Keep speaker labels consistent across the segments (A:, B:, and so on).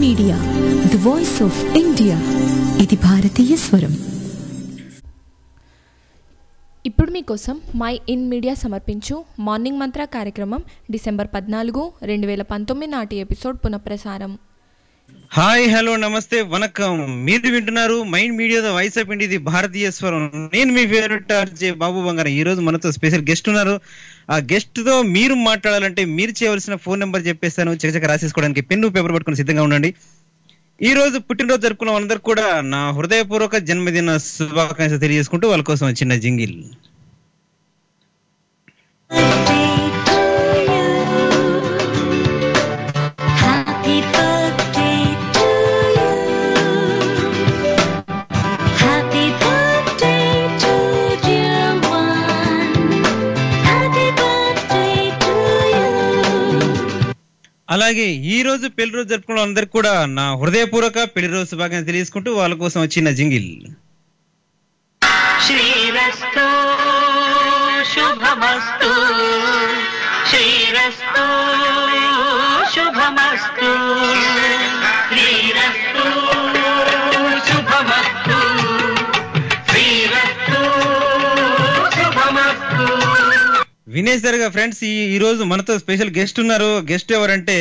A: Media the voice of India ఇది భారతీయ స్వరం
B: ఇప్పుడు మీకోసం మై ఇన్ మీడియా సమర్పించు మార్నింగ్ మంత్ర కార్యక్రమం డిసెంబర్ పద్నాలుగు రెండు వేల పంతొమ్మిది నాటి ఎపిసోడ్ పునఃప్రసారం
C: హాయ్ హలో నమస్తే వనకం మీరు వింటున్నారు mind media the voice of India ఇది భారతీయ స్వరం నేను మీ ఫేవరెట్ ఆర్జే బాబు బంగారం ఈ రోజు మనతో స్పెషల్ గెస్ట్ ఉన్నారు ఆ గెస్ట్ తో మీరు మాట్లాడాలంటే మీరు చేయవలసిన ఫోన్ నెంబర్ చెప్పేస్తాను చకచక రాసేసుకోవడానికి పెన్ను పేపర్ పట్టుకుని సిద్ధంగా ఉండండి ఈ రోజు పుట్టినరోజు జరుపుకున్న వాళ్ళందరూ కూడా నా హృదయపూర్వక జన్మదిన శుభాకాంక్షలు తెలియజేసుకుంటూ వాళ్ళ కోసం చిన్న jingle
D: Happy birthday to you. Happy birthday to dear one. Happy birthday to you.
C: అలాగే ఈ రోజు పెళ్లి రోజు జరుపుకున్న వాళ్ళందరూ కూడా నా హృదయపూర్వక పెళ్లి రోజు శుభాకాంక్షలు తెలియజేసుకుంటూ వాళ్ళ కోసం చిన్న జింగిల్
E: శ్రీరస్తు శుభమస్తు శ్రీరస్తు శుభమస్తు శ్రీరస్తు శుభమస్తు శ్రీరస్తు శుభమస్తు
C: వినేశారుగా ఫ్రెండ్స్ ఈ ఈ రోజు మనతో స్పెషల్ గెస్ట్ ఉన్నారు గెస్ట్ ఎవరంటే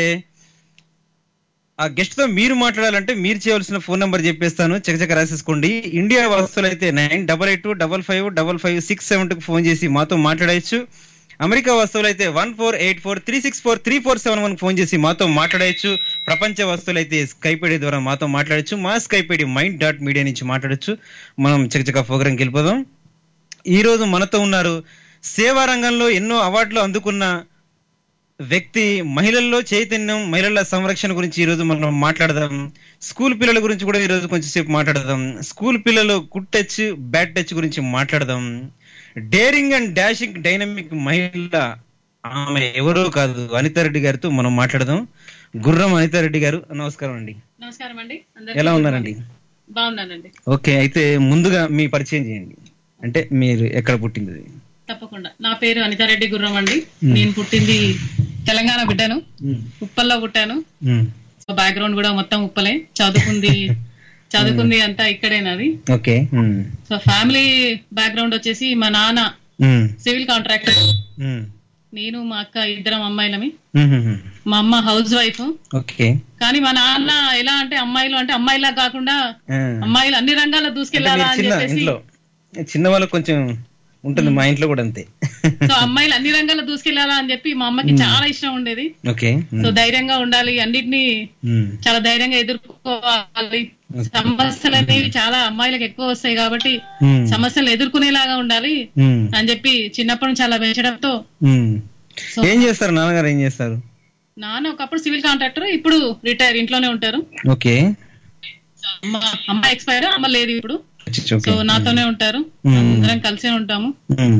C: ఆ గెస్ట్ తో మీరు మాట్లాడాలంటే మీరు చేయవలసిన ఫోన్ నెంబర్ చెప్పేస్తాను చకచక రాసేసుకోండి ఇండియా వస్తువులు అయితే nine double eight double five double five six seven కు ఫోన్ చేసి మాతో మాట్లాడవచ్చు అమెరికా వస్తువులు అయితే one four eight four three six four three four seven one phone చేసి మాతో మాట్లాడవచ్చు ప్రపంచ వస్తువులు అయితే స్కైపేడి ద్వారా మాతో మాట్లాడచ్చు మా స్కైపేడి మైండ్ డాట్ మీడియా నుంచి మాట్లాడచ్చు మనం చకచక ప్రోగ్రాంకి వెళ్ళిపోదాం ఈ రోజు మనతో ఉన్నారు సేవా రంగంలో ఎన్నో అవార్డులు అందుకున్న వ్యక్తి మహిళల్లో చైతన్యం మహిళల సంరక్షణ గురించి ఈ రోజు మనం మాట్లాడదాం స్కూల్ పిల్లల గురించి కూడా ఈ రోజు కొంచెం సేపు మాట్లాడదాం స్కూల్ పిల్లలు గుడ్ టచ్ బ్యాడ్ టచ్ గురించి మాట్లాడదాం డేరింగ్ అండ్ డాషింగ్ డైనమిక్ మహిళ ఆమె ఎవరో కాదు అనితారెడ్డి గారితో మనం మాట్లాడదాం గుర్రం అనితారెడ్డి గారు నమస్కారం అండి
F: నమస్కారం అండి అందరికీ
C: ఎలా ఉన్నారండి
F: బాగున్నానండి
C: ఓకే అయితే ముందుగా మీ పరిచయం చేయండి అంటే మీరు ఎక్కడ పుట్టింది
F: తప్పకుండా నా పేరు అనితారెడ్డి గుర్రం అండి నేను పుట్టింది తెలంగాణ బిడ్డను ఉప్పల్లో పుట్టాను
C: మ్మ్.
F: బ్యాక్గ్రౌండ్ కూడా మొత్తం ఉప్పలే చదువుకుంది చదువుకుంది అంతా ఇక్కడే నాది
C: okay hmm.
F: So family background వచ్చేసి మా నాన్న
C: మ్మ్.
F: సివిల్ కాంట్రాక్టర్
C: మ్మ్.
F: నేను మా అక్క ఇద్దరం అమ్మాయిలమి
C: మ్మ్. మ్మ్.
F: మా అమ్మ హౌస్ వైఫ్
C: ఓకే
F: కానీ మా నాన్న ఎలా అంటే అమ్మాయిలు అంటే అమ్మాయిలా కాకుండా
C: ఆ.
F: అమ్మాయిలు అన్ని రంగాల్లో
C: అంటే
F: దూసుకెళ్లాలా
C: మీరు
F: అని
C: చిన్న
F: చెప్పేసి
C: ఇంట్లో చిన్న వాళ్ళకి కొంచెం ఉంటుంది మా ఇంట్లో కూడా అంతే
F: సో అమ్మాయిలు అన్ని రంగాల్లో దూసుకెళ్లాలా అని చెప్పి మా అమ్మకి చాలా ఇష్టం ఉండేది
C: ఓకే
F: సో ధైర్యంగా ఉండాలి అన్నిటినీ
C: మ్మ్.
F: చాలా ధైర్యంగా ఎదుర్కోవాలి సమస్యలు అనేవి చాలా అమ్మాయిలకు ఎక్కువ వస్తాయి కాబట్టి
C: మ్మ్.
F: సమస్యలు ఎదుర్కొనేలాగా ఉండాలి
C: మ్మ్.
F: అని చెప్పి చిన్నప్పటి నుంచి అలా పెంచడంతో
C: మ్మ్.
F: సో
C: ఏం చేస్తారు నాన్నగారు ఏం చేస్తారు
F: నాన్న ఒకప్పుడు సివిల్ కాంట్రాక్టర్ ఇప్పుడు రిటైర్ ఇంట్లోనే ఉంటారు
C: ఓకే
F: అమ్మ అమ్మ ఎక్స్పైర్ అమ్మ లేదు ఇప్పుడు
C: ఓకే
F: సో నాతోనే ఉంటారు
C: మ్మ్.
F: అందరం కలిసే ఉంటాము
C: మ్మ్.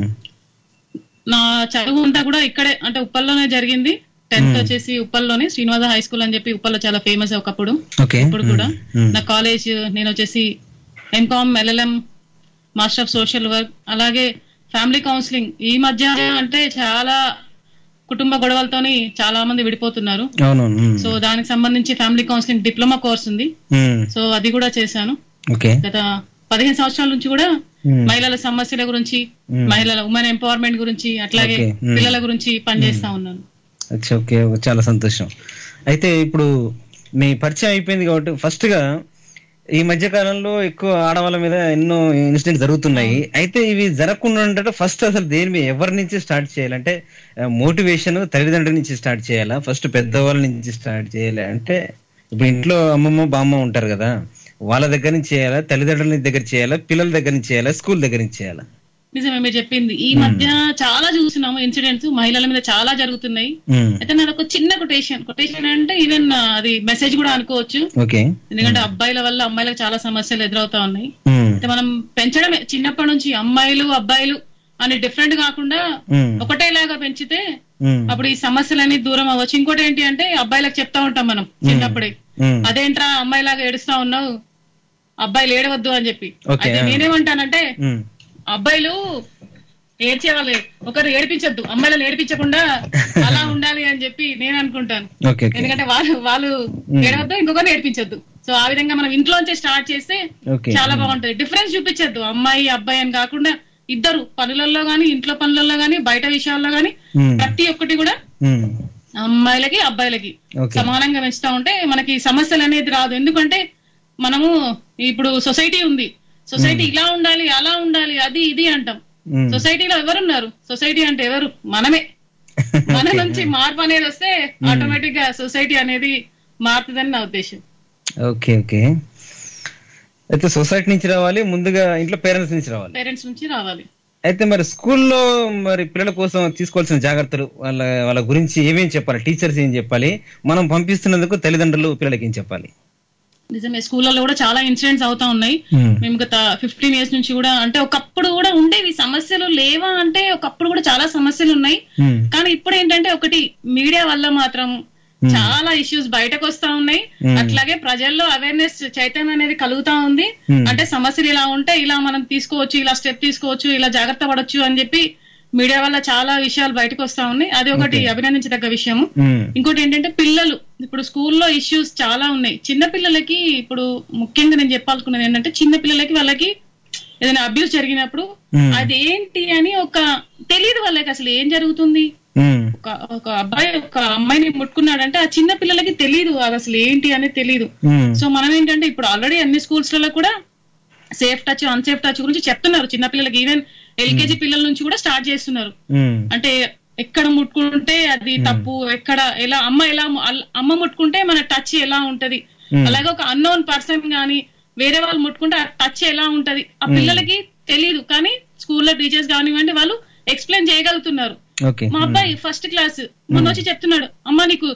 F: నా చదువు అంతా కూడా ఇక్కడే అంటే ఉప్పల్లోనే జరిగింది టెన్త్ వచ్చేసి ఉప్పల్లోనే శ్రీనివాస హై స్కూల్ అని చెప్పి ఉప్పల్లో చాలా ఫేమస్ ఒకప్పుడు
C: ఓకే
F: ఇప్పుడు కూడా
C: మ్మ్.
F: నా కాలేజ్ నేను వచ్చేసి MCom LLM master of social work అలాగే ఫ్యామిలీ కౌన్సిలింగ్ ఈ మధ్య అంటే చాలా కుటుంబ గొడవలతోని చాలా మంది విడిపోతున్నారు
C: అవునవును మ్మ్.
F: సో దానికి సంబంధించి ఫ్యామిలీ కౌన్సిలింగ్ డిప్లొమా కోర్స్ ఉంది
C: మ్మ్.
F: సో అది కూడా చేశాను
C: ఓకే
F: గత పదిహేను సంవత్సరాల నుంచి కూడా
C: మ్మ్.
F: మహిళల సమస్యల గురించి
C: మ్మ్.
F: మహిళల ఉమెన్ ఎంపవర్మెంట్ గురించి అట్లాగే
C: ఓకే. మ్మ్.
F: పిల్లల గురించి పనిచేస్తా ఉన్నాను
C: అచ్చా ఓకే చాలా సంతోషం అయితే ఇప్పుడు మీ పరిచయం అయిపోయింది కాబట్టి ఫస్ట్ గా ఈ మధ్య కాలంలో ఎక్కువ ఆడవాళ్ళ మీద ఎన్నో ఇన్సిడెంట్స్ జరుగుతున్నాయి అయితే ఇవి జరగకుండా ఉండటం ఫస్ట్ అసలు దేని మీద ఎవరి నుంచి స్టార్ట్ చేయాలంటే మోటివేషన్ తల్లిదండ్రుల నుంచి స్టార్ట్ చేయాలా ఫస్ట్ పెద్దవాళ్ళ నుంచి స్టార్ట్ చేయాలి అంటే ఇప్పుడు ఇంట్లో అమ్మమ్మ బామ్మ ఉంటారు కదా వాళ్ళ దగ్గర నుంచి చేయాలా తల్లిదండ్రుల దగ్గర చేయాలా పిల్లల దగ్గర నుంచి చేయాలా స్కూల్ దగ్గర నుంచి చేయాలా
F: నిజమే మీరు చెప్పింది ఈ మధ్య చాలా చూస్తున్నాము ఇన్సిడెంట్స్ మహిళల మీద చాలా జరుగుతున్నాయి
C: మ్మ్.
F: అయితే నాది ఒక చిన్న కొటేషన్ కొటేషన్ అంటే ఈవెన్ అది మెసేజ్ కూడా అనుకోవచ్చు
C: ఓకే
F: ఎందుకంటే అబ్బాయిల వల్ల అమ్మాయిలకు చాలా సమస్యలు ఎదురవుతా ఉన్నాయి
C: మ్మ్.
F: అయితే మనం పెంచడమే చిన్నప్పటి నుంచి అమ్మాయిలు అబ్బాయిలు అని డిఫరెంట్ కాకుండా
C: మ్మ్.
F: ఒకటేలాగా పెంచితే
C: మ్మ్.
F: అప్పుడు ఈ సమస్యలన్నీ దూరం అవ్వచ్చు ఇంకోటి ఏంటి అంటే అబ్బాయిలకు చెప్తా ఉంటాం మనం చిన్నప్పుడే
C: మ్మ్.
F: అదేంట్రా అమ్మాయిలాగా ఏడుస్తా ఉన్నావు అబ్బాయిలు ఏడవద్దు అని చెప్పి
C: Okay,
F: అయితే
C: ఆ.
F: నేనేమంటానంటే
C: మ్మ్.
F: అబ్బాయిలు ఏడ్చే వాళ్ళు ఒకరు ఏడిపించొద్దు అమ్మాయిలను ఏడిపించకుండా అలా ఉండాలి అని చెప్పి నేను అనుకుంటాను
C: ఓకే ఓకే
F: ఎందుకంటే వాళ్ళు వాళ్ళు ఏడవద్దు ఇంకొకరిని ఏడిపించొద్దు సో ఆ విధంగా మనం ఇంట్లోంచే స్టార్ట్ చేస్తే
C: Okay.
F: చాలా బాగుంటది డిఫరెన్స్ చూపించొద్దు అమ్మాయి అబ్బాయి అని కాకుండా ఇద్దరు పనులలో గాని ఇంట్లో పనులలో గాని బయట విషయాల్లో గాని
C: Hmm.
F: ప్రతి ఒక్కటి కూడా
C: ఉమ్,
F: అమ్మాయిలకి అబ్బాయిలకి
C: Okay.
F: సమానంగా పెంచుతా ఉంటే మనకి సమస్యలు అనేది రాదు ఎందుకంటే మనము ఇప్పుడు సొసైటీ ఉంది సొసైటీ ఇలా ఉండాలి అలా ఉండాలి అది ఇది అంటాం
C: ఉమ్.
F: సొసైటీలో ఎవరున్నారు సొసైటీ అంటే ఎవరు మనమే మన నుంచి మార్పు అనేది వస్తే ఆటోమేటిక్ గా సొసైటీ అనేది మారుతుందని నా ఉద్దేశం
C: ఓకే ఓకే అయితే సొసైటీ నుంచి రావాలి ముందుగా ఇంట్లో పేరెంట్స్ నుంచి రావాలి
F: పేరెంట్స్ నుంచి రావాలి
C: అయితే మరి స్కూల్లో మరి పిల్లల కోసం తీసుకోవాల్సిన జాగ్రత్తలు వాళ్ళ వాళ్ళ గురించి ఏమేం చెప్పాలి టీచర్స్ ఏం చెప్పాలి మనం పంపిస్తున్నందుకు తల్లిదండ్రులు పిల్లలకి ఏం చెప్పాలి
F: నిజమే స్కూళ్ళలో కూడా చాలా ఇన్సిడెంట్స్ అవుతా ఉన్నాయి
C: Hmm.
F: మేము గత ఫిఫ్టీన్ ఇయర్స్ నుంచి కూడా అంటే ఒకప్పుడు కూడా ఉండేవి సమస్యలు లేవా అంటే ఒకప్పుడు కూడా చాలా సమస్యలు ఉన్నాయి
C: ఉమ్,
F: కానీ ఇప్పుడు ఏంటంటే ఒకటి మీడియా వల్ల మాత్రం చాలా ఇష్యూస్ బయటకు వస్తా ఉన్నాయి
C: Hmm.
F: అట్లాగే ప్రజల్లో అవేర్నెస్ చైతన్యం అనేది కలుగుతా ఉంది
C: Hmm.
F: అంటే సమస్యలు ఇలా ఉంటే ఇలా మనం తీసుకోవచ్చు ఇలా స్టెప్ తీసుకోవచ్చు ఇలా జాగ్రత్త పడొచ్చు అని చెప్పి మీడియా వల్ల చాలా విషయాలు బయటకు వస్తా ఉన్నాయి అది ఒకటి అభినందించదగ్గ విషయము
C: ఉమ్,
F: ఇంకోటి ఏంటంటే పిల్లలు ఇప్పుడు స్కూల్లో ఇష్యూస్ చాలా ఉన్నాయి చిన్న పిల్లలకి ఇప్పుడు ముఖ్యంగా నేను చెప్పాలనుకున్నది ఏంటంటే చిన్న పిల్లలకి వాళ్ళకి ఏదైనా అబ్యూస్ జరిగినప్పుడు
C: Hmm.
F: అది ఏంటి అని ఒక తెలియదు వాళ్ళకి అసలు ఏం జరుగుతుంది
C: ఉమ్,
F: ఒక ఒక అబ్బాయి ఒక అమ్మాయిని ముట్టుకున్నాడంటే ఆ చిన్న పిల్లలకి తెలియదు అది అసలు ఏంటి అనేది తెలియదు
C: ఉమ్,
F: సో మనం ఏంటంటే ఇప్పుడు ఆల్రెడీ అన్ని స్కూల్స్ లలో కూడా సేఫ్ టచ్ అన్సేఫ్ టచ్ గురించి చెప్తున్నారు చిన్న పిల్లలకి ఈవెన్ ఎల్కేజీ పిల్లల నుంచి కూడా స్టార్ట్ చేస్తున్నారు
C: ఉమ్,
F: అంటే ఎక్కడ ముట్టుకుంటే అది తప్పు ఎక్కడ ఎలా అమ్మ ఎలా ము- అల్- అమ్మ ముట్టుకుంటే మన టచ్ ఎలా ఉంటది అలాగే ఒక అన్నోన్ పర్సన్ గాని వేరే వాళ్ళు ముట్టుకుంటే ఆ టచ్ ఎలా ఉంటది ఆ పిల్లలకి తెలియదు కానీ స్కూల్లో టీచర్స్ కానివ్వండి వాళ్ళు ఎక్స్ప్లెయిన్ చేయగలుగుతున్నారు
C: ఓకే
F: మా అబ్బాయి ఫస్ట్ క్లాస్ మొన్న వచ్చి చెప్తున్నాడు అమ్మ నీకు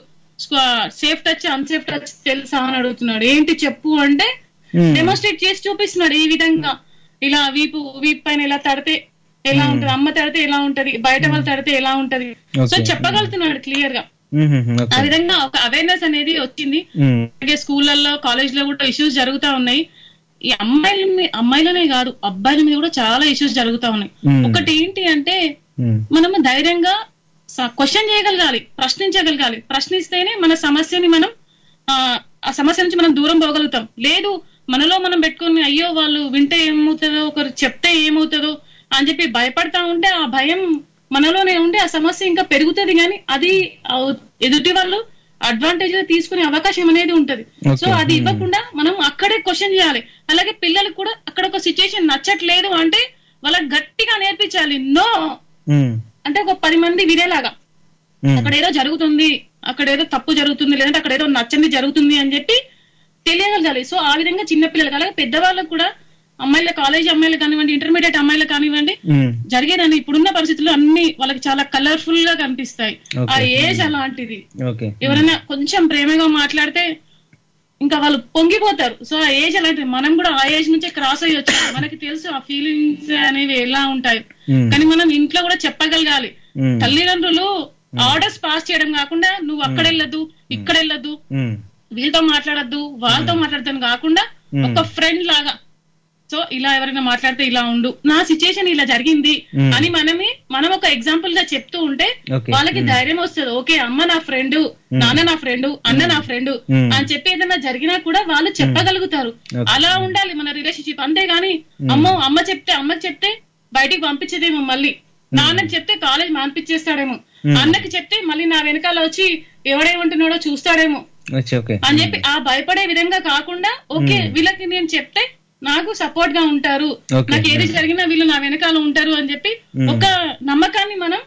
F: సేఫ్ టచ్ అన్సేఫ్ టచ్ తెలుసా అని అడుగుతున్నాడు ఏంటి చెప్పు అంటే
C: Hmm.
F: డెమోన్స్ట్రేట్ చేసి చూపిస్తున్నాడు ఈ విధంగా ఇలా వీపు వీపు పైన ఇలా తడితే ఎలా ఉంటది అమ్మ తడితే ఎలా ఉంటది బయట వాళ్ళు తడితే ఎలా ఉంటది సో
C: Okay.
F: చెప్పగలుగుతున్నాడు క్లియర్ గా
C: ఉమ్, ఉమ్,
F: ఆ
C: ఓకే
F: విధంగా ఒక అవేర్నెస్ అనేది వచ్చింది
C: ఉమ్,
F: అలాగే స్కూళ్ళల్లో కాలేజ్ లో కూడా ఇష్యూస్ జరుగుతా ఉన్నాయి ఈ అమ్మాయిల మీ- అమ్మాయిలనే కాదు అబ్బాయిల మీద కూడా చాలా ఇష్యూస్ జరుగుతా ఉన్నాయి
C: Hmm.
F: ఒకటి ఏంటి అంటే
C: ఉమ్,
F: మనము ధైర్యంగా క్వశ్చన్ చేయగలగాలి ప్రశ్నించగలగాలి ప్రశ్నిస్తేనే మన సమస్యని మనం ఆ, ఆ సమస్య నుంచి మనం దూరం పోగలుగుతాం లేదు మనలో మనం పెట్టుకుని అయ్యో వాళ్ళు వింటే ఏమవుతుందో ఒకరు చెప్తే ఏమవుతుందో అని చెప్పి భయపడతా ఉంటే ఆ భయం మనలోనే ఉండి ఆ సమస్య ఇంకా పెరుగుతుంది కానీ అది ఆ ఎదుటి వాళ్ళు అడ్వాంటేజ్ గా తీసుకునే అవకాశం అనేది ఉంటది
C: Okay.
F: సో అది ఇవ్వకుండా మనం అక్కడే క్వశ్చన్ చేయాలి అలాగే పిల్లలకు కూడా అక్కడ ఒక సిచ్యుయేషన్ నచ్చట్లేదు అంటే వాళ్ళకి గట్టిగా నేర్పించాలి నో
C: ఉమ్,
F: అంటే ఒక పది మంది వినేలాగా
C: ఉమ్,
F: అక్కడ ఏదో జరుగుతుంది అక్కడ ఏదో తప్పు జరుగుతుంది లేదంటే అక్కడ ఏదో నచ్చంది జరుగుతుంది అని చెప్పి తెలియగలగాలి సో ఆ విధంగా చిన్న పిల్లలకు అలాగే పెద్దవాళ్ళకు కూడా అమ్మాయిల కాలేజ్ అమ్మాయిలు కానివ్వండి ఇంటర్మీడియట్ అమ్మాయిలు కానివ్వండి
C: ఉమ్,
F: జరిగేదాన్ని ఇప్పుడున్న పరిస్థితుల్లో అన్ని వాళ్ళకి చాలా కలర్ఫుల్ గా కనిపిస్తాయి ఆ
C: Okay.
F: ఏజ్ అలాంటిది
C: ఓకే
F: ఎవరైనా కొంచెం ప్రేమగా మాట్లాడితే ఇంకా వాళ్ళు పొంగిపోతారు సో ఆ ఏజ్ అలాంటిది మనం కూడా ఆ ఏజ్ నుంచే క్రాస్ అయ్యి వచ్చాం మనకి తెలుసు ఆ ఫీలింగ్స్ అనేవి ఎలా ఉంటాయి
C: Hmm.
F: కానీ మనం ఇంట్లో కూడా చెప్పగలగాలి
C: Hmm.
F: తల్లిదండ్రులు ఆర్డర్స్ పాస్ చేయడం కాకుండా నువ్వు అక్కడ వెళ్ళొద్దు ఇక్కడ వెళ్ళొద్దు
C: ఉమ్,
F: వీళ్ళతో మాట్లాడద్దు వాళ్ళతో మాట్లాడతాను కాకుండా
C: Hmm.
F: ఒక ఫ్రెండ్ లాగా సో ఇలా ఎవరైనా మాట్లాడితే ఇలా ఉండు నా సిచ్యుయేషన్ ఇలా జరిగింది
C: Hmm.
F: అని మనమే మనం ఒక ఎగ్జాంపుల్ గా చెప్తూ ఉంటే
C: Okay.
F: వాళ్ళకి ధైర్యం వస్తుంది ఓకే అమ్మ నా ఫ్రెండ్ నాన్న నా ఫ్రెండ్ అన్న నా ఫ్రెండ్
C: Hmm.
F: అని చెప్పి ఏదైనా జరిగినా కూడా వాళ్ళు చెప్పగలుగుతారు
C: Okay.
F: అలా ఉండాలి మన రిలేషన్షిప్ అంతేగాని అమ్మో అమ్మ చెప్తే అమ్మకి చెప్తే బయటికి పంపించేదేమో మళ్ళీ నాన్నకి చెప్తే కాలేజ్ మాన్పించేస్తాడేమో అన్నకి చెప్తే మళ్ళీ నా వెనకాల వచ్చి ఎవడేమంటున్నాడో చూస్తాడేమో
C: వచ్చి ఓకే
F: అని చెప్పి ఆ భయపడే విధంగా కాకుండా ఓకే వీళ్ళకి నేను చెప్తే నాకు సపోర్ట్ గా ఉంటారు
C: Okay.
F: నాకు ఏది జరిగినా వీళ్ళు నా వెనకాల ఉంటారు అని చెప్పి ఒక నమ్మకాన్ని మనం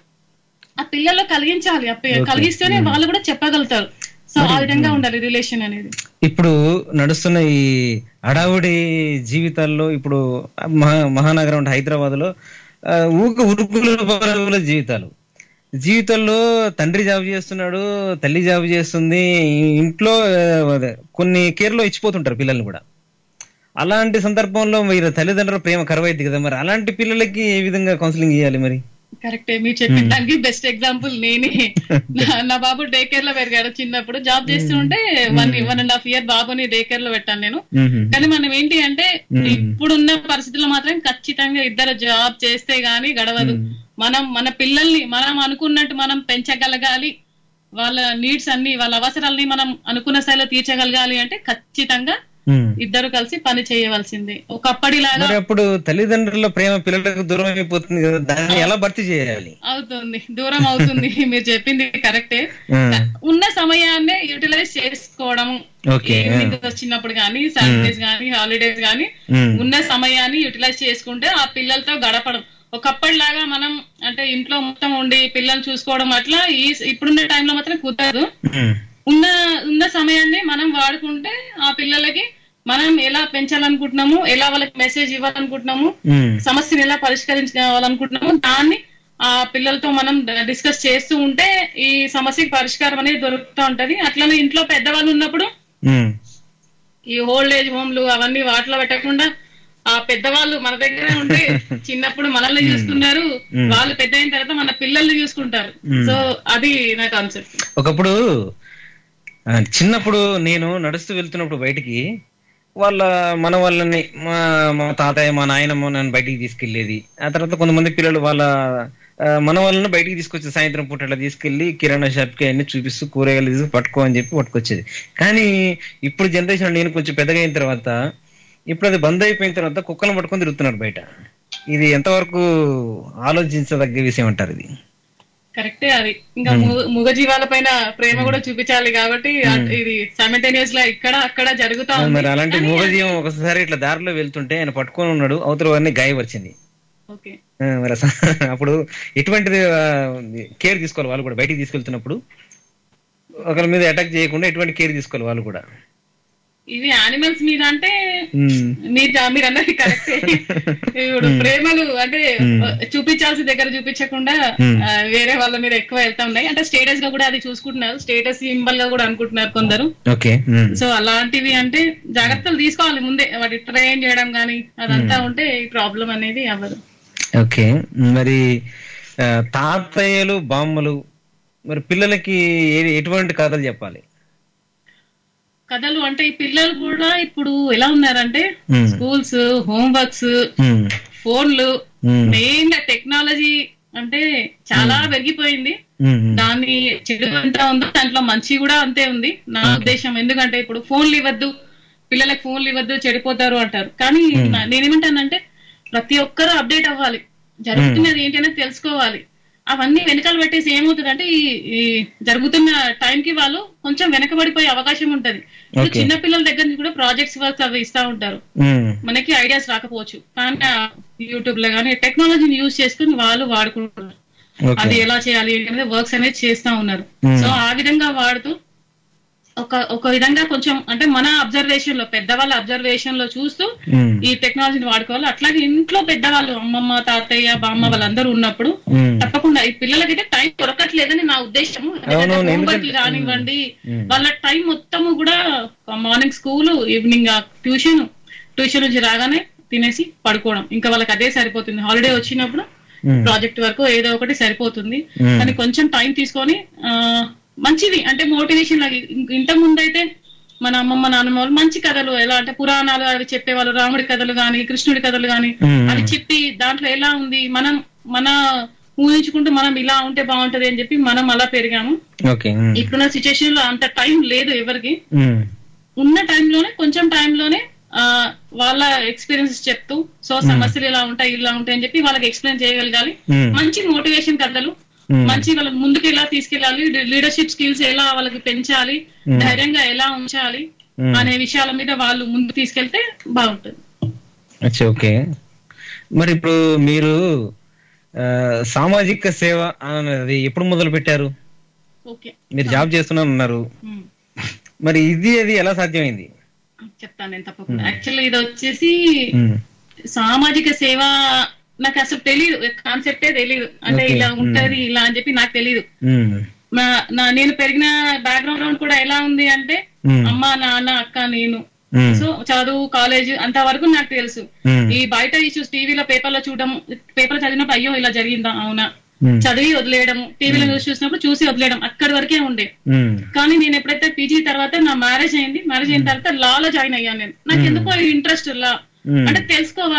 F: ఆ పిల్లల్లో కలిగించాలి ఆ పి-
C: Okay.
F: కలిగిస్తేనే వాళ్ళు కూడా చెప్పగలుగుతారు సో ఆ విధంగా ఉండాలి రిలేషన్ అనేది
C: ఇప్పుడు నడుస్తున్న ఈ హడావుడి జీవితాల్లో ఇప్పుడు మహా మహానగరం అంటే హైదరాబాద్ లో ఊక ఉరుకుల పరుగుల జీవితాలు జీవితంలో తండ్రి జాబ్ చేస్తున్నాడు తల్లి జాబ్ చేస్తుంది ఇంట్లో ఆ, అదే, కొన్ని కేర్లో ఇచ్చిపోతుంటారు పిల్లల్ని కూడా అలాంటి సందర్భంలో మీరు తల్లిదండ్రుల ప్రేమ కరువైద్ది కదా మరి అలాంటి పిల్లలకి ఏ విధంగా కౌన్సిలింగ్ చేయాలి మరి
F: కరెక్టే మీరు చెప్పిన దానికి బెస్ట్ ఎగ్జాంపుల్ నేనే నా- నా బాబు డే కేర్ లో పెరిగాడు చిన్నప్పుడు జాబ్ చేస్తూ ఉంటే one one and half year బాబుని డే కేర్ లో పెట్టాను నేను
C: మ్మ్.
F: కానీ మనం ఏంటి అంటే ఇప్పుడున్న పరిస్థితుల్లో మాత్రం ఖచ్చితంగా ఇద్దరు జాబ్ చేస్తే గానీ గడవదు మనం మన పిల్లల్ని మనం అనుకున్నట్టు మనం పెంచగలగాలి వాళ్ళ నీడ్స్ అన్ని వాళ్ళ అవసరాలని మనం అనుకున్న స్థాయిలో తీర్చగలగాలి అంటే ఖచ్చితంగా
C: ఉమ్.
F: ఇద్దరు కలిసి పని చేయవలసిందే ఒకప్పటిలాగా
C: మరి అప్పుడు తల్లిదండ్రుల ప్రేమ పిల్లలకు దూరం అయిపోతుంది కదా దాన్ని ఎలా భర్తీ చేయాలి
F: అవుతుంది దూరం అవుతుంది మీరు చెప్పింది కరెక్టే
C: ఉమ్.
F: ఉన్న సమయాన్నే యూటిలైజ్ చేసుకోవడం
C: ఓకే.
F: ఈవినింగ్ వచ్చినప్పుడు కానీ సాటర్డేస్ కానీ హాలిడేస్ కానీ
C: ఉమ్.
F: ఉన్న సమయాన్ని యూటిలైజ్ చేసుకుంటే ఆ పిల్లలతో గడపడం ఒకప్పటిలాగా మనం అంటే ఇంట్లో మొత్తం ఉండి పిల్లల్ని చూసుకోవడం అట్లా ఈ ఇప్పుడున్న టైంలో మాత్రం కుదరదు
C: ఉమ్.
F: ఉన్న ఉన్న సమయాన్ని మనం వాడుకుంటే ఆ పిల్లలకి మనం ఎలా పెంచాలనుకుంటున్నాము ఎలా వాళ్ళకి మెసేజ్ ఇవ్వాలనుకుంటున్నాము
C: ఉమ్.
F: సమస్యను ఎలా పరిష్కరించాలనుకుంటున్నాము దాన్ని ఆ పిల్లలతో మనం డిస్కస్ చేస్తూ ఉంటే ఈ సమస్యకి పరిష్కారం అనేది దొరుకుతూ ఉంటది అట్లనే ఇంట్లో పెద్దవాళ్ళు ఉన్నప్పుడు
C: ఉమ్.
F: ఈ ఓల్డ్ ఏజ్ హోమ్లు అవన్నీ వాటిలో పెట్టకుండా ఆ పెద్దవాళ్ళు మన దగ్గర ఉంటే చిన్నప్పుడు మనల్ని చూసుకున్నారు వాళ్ళు పెద్ద అయిన తర్వాత మన పిల్లల్ని చూసుకుంటారు సో అది నా కాన్సెప్ట్
C: ఒకప్పుడు ఆ, చిన్నప్పుడు నేను నడుస్తూ వెళ్తున్నప్పుడు బయటికి వాళ్ళ మన వాళ్ళని మా మా తాతయ్య మా నాయనమ్మ నన్ను బయటికి తీసుకెళ్లేది ఆ తర్వాత కొంతమంది పిల్లలు వాళ్ళ ఆ, మన వాళ్ళని బయటికి తీసుకొచ్చి సాయంత్రం పూట అట్లా తీసుకెళ్లి కిరాణా షాప్ కి అన్ని చూపిస్తూ కూరగాయలు తీసి పట్టుకో అని చెప్పి పట్టుకొచ్చేది కానీ ఇప్పుడు జనరేషన్ నేను కొంచెం పెద్దగా అయిన తర్వాత ఇప్పుడు అది బంద్ అయిపోయిన తర్వాత కుక్కలను పట్టుకొని తిరుగుతున్నారు బయట ఇది ఎంతవరకు ఆలోచించదగ్గ విషయం అంటారు ఇది
F: కరెక్టే అది ఇంకా ము- మూగ జీవాల పైన ప్రేమ కూడా చూపించాలి కాబట్టి అట్- ఇది సైమల్టేనియస్ గా ఇక్కడ అక్కడ జరుగుతా ఉంది
C: మరి అలాంటి మూగజీవం ఒకసారి ఇట్లా దారిలో వెళ్తుంటే ఆయన పట్టుకొని ఉన్నాడు అవతల వారిని గాయపరిచింది
F: ఓకే
C: ఆ, మరి అసలు అప్పుడు ఎటువంటిది కేర్ తీసుకోవాలి వాళ్ళు కూడా బయటికి తీసుకెళ్తున్నప్పుడు ఒకరి మీద అటాక్ చేయకుండా ఎటువంటి కేర్ తీసుకోవాలి వాళ్ళు కూడా
F: ఇవి యానిమల్స్ మీద అంటే
C: ఉమ్,
F: మీరు మీరు అన్నది కరెక్టే ఇప్పుడు ప్రేమలు అంటే చూపించాల్సిన దగ్గర చూపించకుండా ఆ, వేరే వాళ్ళ మీద ఎక్కువ వెళ్తా ఉన్నాయి అంటే స్టేటస్ గా కూడా అది చూసుకుంటున్నారు స్టేటస్ సింబల్ గా కూడా అనుకుంటున్నారు కొందరు
C: ఓకే ఉమ్,
F: సో అలాంటివి అంటే జాగ్రత్తలు తీసుకోవాలి ముందే వాటి ట్రైన్ చేయడం కానీ అదంతా ఉంటే ఈ ప్రాబ్లం అనేది అవ్వదు
C: ఓకే మరి ఆ, తాతయ్యలు బామ్మలు మరి పిల్లలకి ఏ- ఎటువంటి కథలు చెప్పాలి
F: కథలు అంటే ఈ పిల్లలు కూడా ఇప్పుడు ఎలా ఉన్నారంటే
C: Hmm.
F: స్కూల్స్ హోంవర్క్స్
C: ఉమ్,
F: ఫోన్లు
C: ఉమ్,
F: మెయిన్ గా టెక్నాలజీ అంటే చాలా పెరిగిపోయింది
C: ఉమ్, ఉమ్,
F: దాని చెడు ఎంత ఉందో దాంట్లో మంచి కూడా అంతే ఉంది నా ఉద్దేశం ఎందుకంటే ఇప్పుడు ఫోన్లు ఇవ్వద్దు పిల్లలకు ఫోన్లు ఇవ్వద్దు చెడిపోతారు అంటారు కానీ నా- నేనేమంటానంటే ప్రతి ఒక్కరూ అప్డేట్ అవ్వాలి జరుగుతున్నది ఏంటి అనేది తెలుసుకోవాలి అవన్నీ వెనకాల పెట్టేసి ఏమవుతుందంటే ఈ ఈ జరుగుతున్న టైం కి వాళ్ళు కొంచెం వెనకబడిపోయే అవకాశం ఉంటది ఇప్పుడు
C: Okay.
F: చిన్న పిల్లల దగ్గర నుంచి కూడా ప్రాజెక్ట్స్ వర్క్ అవి ఇస్తా ఉంటారు
C: ఉమ్,
F: మనకి ఐడియాస్ రాకపోవచ్చు కానీ యూట్యూబ్ లో కానీ టెక్నాలజీని యూజ్ చేసుకుని వాళ్ళు వాడుకుంటున్నారు
C: ఓకే
F: అది ఎలా చేయాలి అనేది వర్క్స్ అనేది చేస్తా ఉన్నారు
C: Hmm.
F: సో ఆ విధంగా వాడుతూ ఒక ఒక విధంగా కొంచెం అంటే మన అబ్జర్వేషన్ లో పెద్దవాళ్ళ అబ్జర్వేషన్ లో చూస్తూ
C: ఉమ్,
F: ఈ టెక్నాలజీని వాడుకోవాలి అట్లాగే ఇంట్లో పెద్దవాళ్ళు అమ్మమ్మ తాతయ్య బామ్మ వాళ్ళందరూ ఉన్నప్పుడు
C: ఉమ్,
F: తప్పకుండా ఈ పిల్లలకైతే టైం దొరకట్లేదని నా ఉద్దేశం
C: అవునవును,
F: హోంవర్క్
C: ఎందుకంటే-
F: కానివ్వండి
C: ఉమ్.
F: వాళ్ళ టైం మొత్తము కూడా morning school evening tuition tuition నుంచి రాగానే తినేసి పడుకోవడం ఇంకా వాళ్ళకి అదే సరిపోతుంది హాలిడే వచ్చినప్పుడు
C: ఉమ్,
F: ప్రాజెక్ట్ వరకు ఏదో ఒకటి సరిపోతుంది
C: Hmm.
F: కానీ కొంచెం టైం తీసుకొని ఆ, మంచిది అంటే మోటివేషన్ లాగా ఇం- ఇంత ముందు అయితే మన అమ్మమ్మ నాన్నమ్మ వాళ్ళు మంచి కథలు ఎలా అంటే పురాణాలు అవి చెప్పేవాళ్ళు రాముడి కథలు గాని కృష్ణుడి కథలు గాని
C: Hmm.
F: అవి చెప్పి దాంట్లో ఎలా ఉంది మనం మన ఊహించుకుంటూ మనం ఇలా ఉంటే బాగుంటది అని చెప్పి మనం అలా పెరిగాము
C: ఓకే ఉమ్,
F: ఇప్పుడున్న సిచ్యుయేషన్ లో అంత టైం లేదు ఎవరికి
C: ఉమ్,
F: ఉన్న టైంలోనే కొంచెం టైంలోనే ఆ, వాళ్ళ ఎక్స్పీరియన్సెస్ చెప్తూ సో సమస్యలు ఇలా ఉంటాయి ఇలా ఉంటాయి అని చెప్పి వాళ్ళకి ఎక్స్ప్లెయిన్ చేయగలగాలి
C: Hmm.
F: మంచి మోటివేషన్ కథలు
C: Hmm.
F: మంచి వాళ్ళకి ముందుకు ఎలా తీసుకెళ్ళాలి లీడర్షిప్ స్కిల్స్ ఎలా వాళ్ళకి పెంచాలి ధైర్యంగా ఎలా ఉంచాలి
C: Hmm.
F: అనే విషయాల మీద వాళ్ళు ముందు తీసుకెళ్తే బాగుంటుంది
C: అచ్చా ఓకే మరి ఇప్పుడు మీరు ఆ, సామాజిక సేవ అన్నది ఎప్పుడు మొదలు పెట్టారు
F: ఓకే
C: మీరు జాబ్ చేస్తున్నాను అన్నారు
F: Hmm.
C: మరి ఇది అది ఎలా సాధ్యమైంది
F: చెప్తాను నేను తప్పకుండా యాక్చువల్లీ ఇది వచ్చేసి
C: ఉమ్,
F: సామాజిక సేవ నాకు అసలు తెలియదు కాన్సెప్టే తెలియదు అంటే
C: Okay.
F: ఇలా ఉంటది ఇలా అని చెప్పి నాకు తెలియదు
C: ఉమ్,
F: నా- నా నేను పెరిగిన బ్యాక్గ్రౌండ్ కూడా ఎలా ఉంది అంటే
C: Hmm.
F: అమ్మ నాన్న అక్క నేను
C: ఉమ్,
F: సో చదువు కాలేజ్ అంత వరకు నాకు తెలుసు
C: ఉమ్,
F: ఈ బయట ఇష్యూస్ టీవీలో పేపర్లో చూడడం పేపర్ చదివినప్పుడు అయ్యో ఇలా జరిగిందా అవునా
C: ఉమ్,
F: చదివి వదిలేయడం టీవీలో న్యూస్ చూసినప్పుడు చూసి వదిలేయడం అక్కడి వరకే ఉండే
C: ఉమ్,
F: కానీ నేను ఎప్పుడైతే పీజీ తర్వాత నా మ్యారేజ్ అయింది మ్యారేజ్ అయిన తర్వాత లాలో జాయిన్ అయ్యాను నేను నాకు ఎందుకో ఇంట్రెస్ట్ లా
C: Hmm.
F: అంటే తెలుసుకోవాలి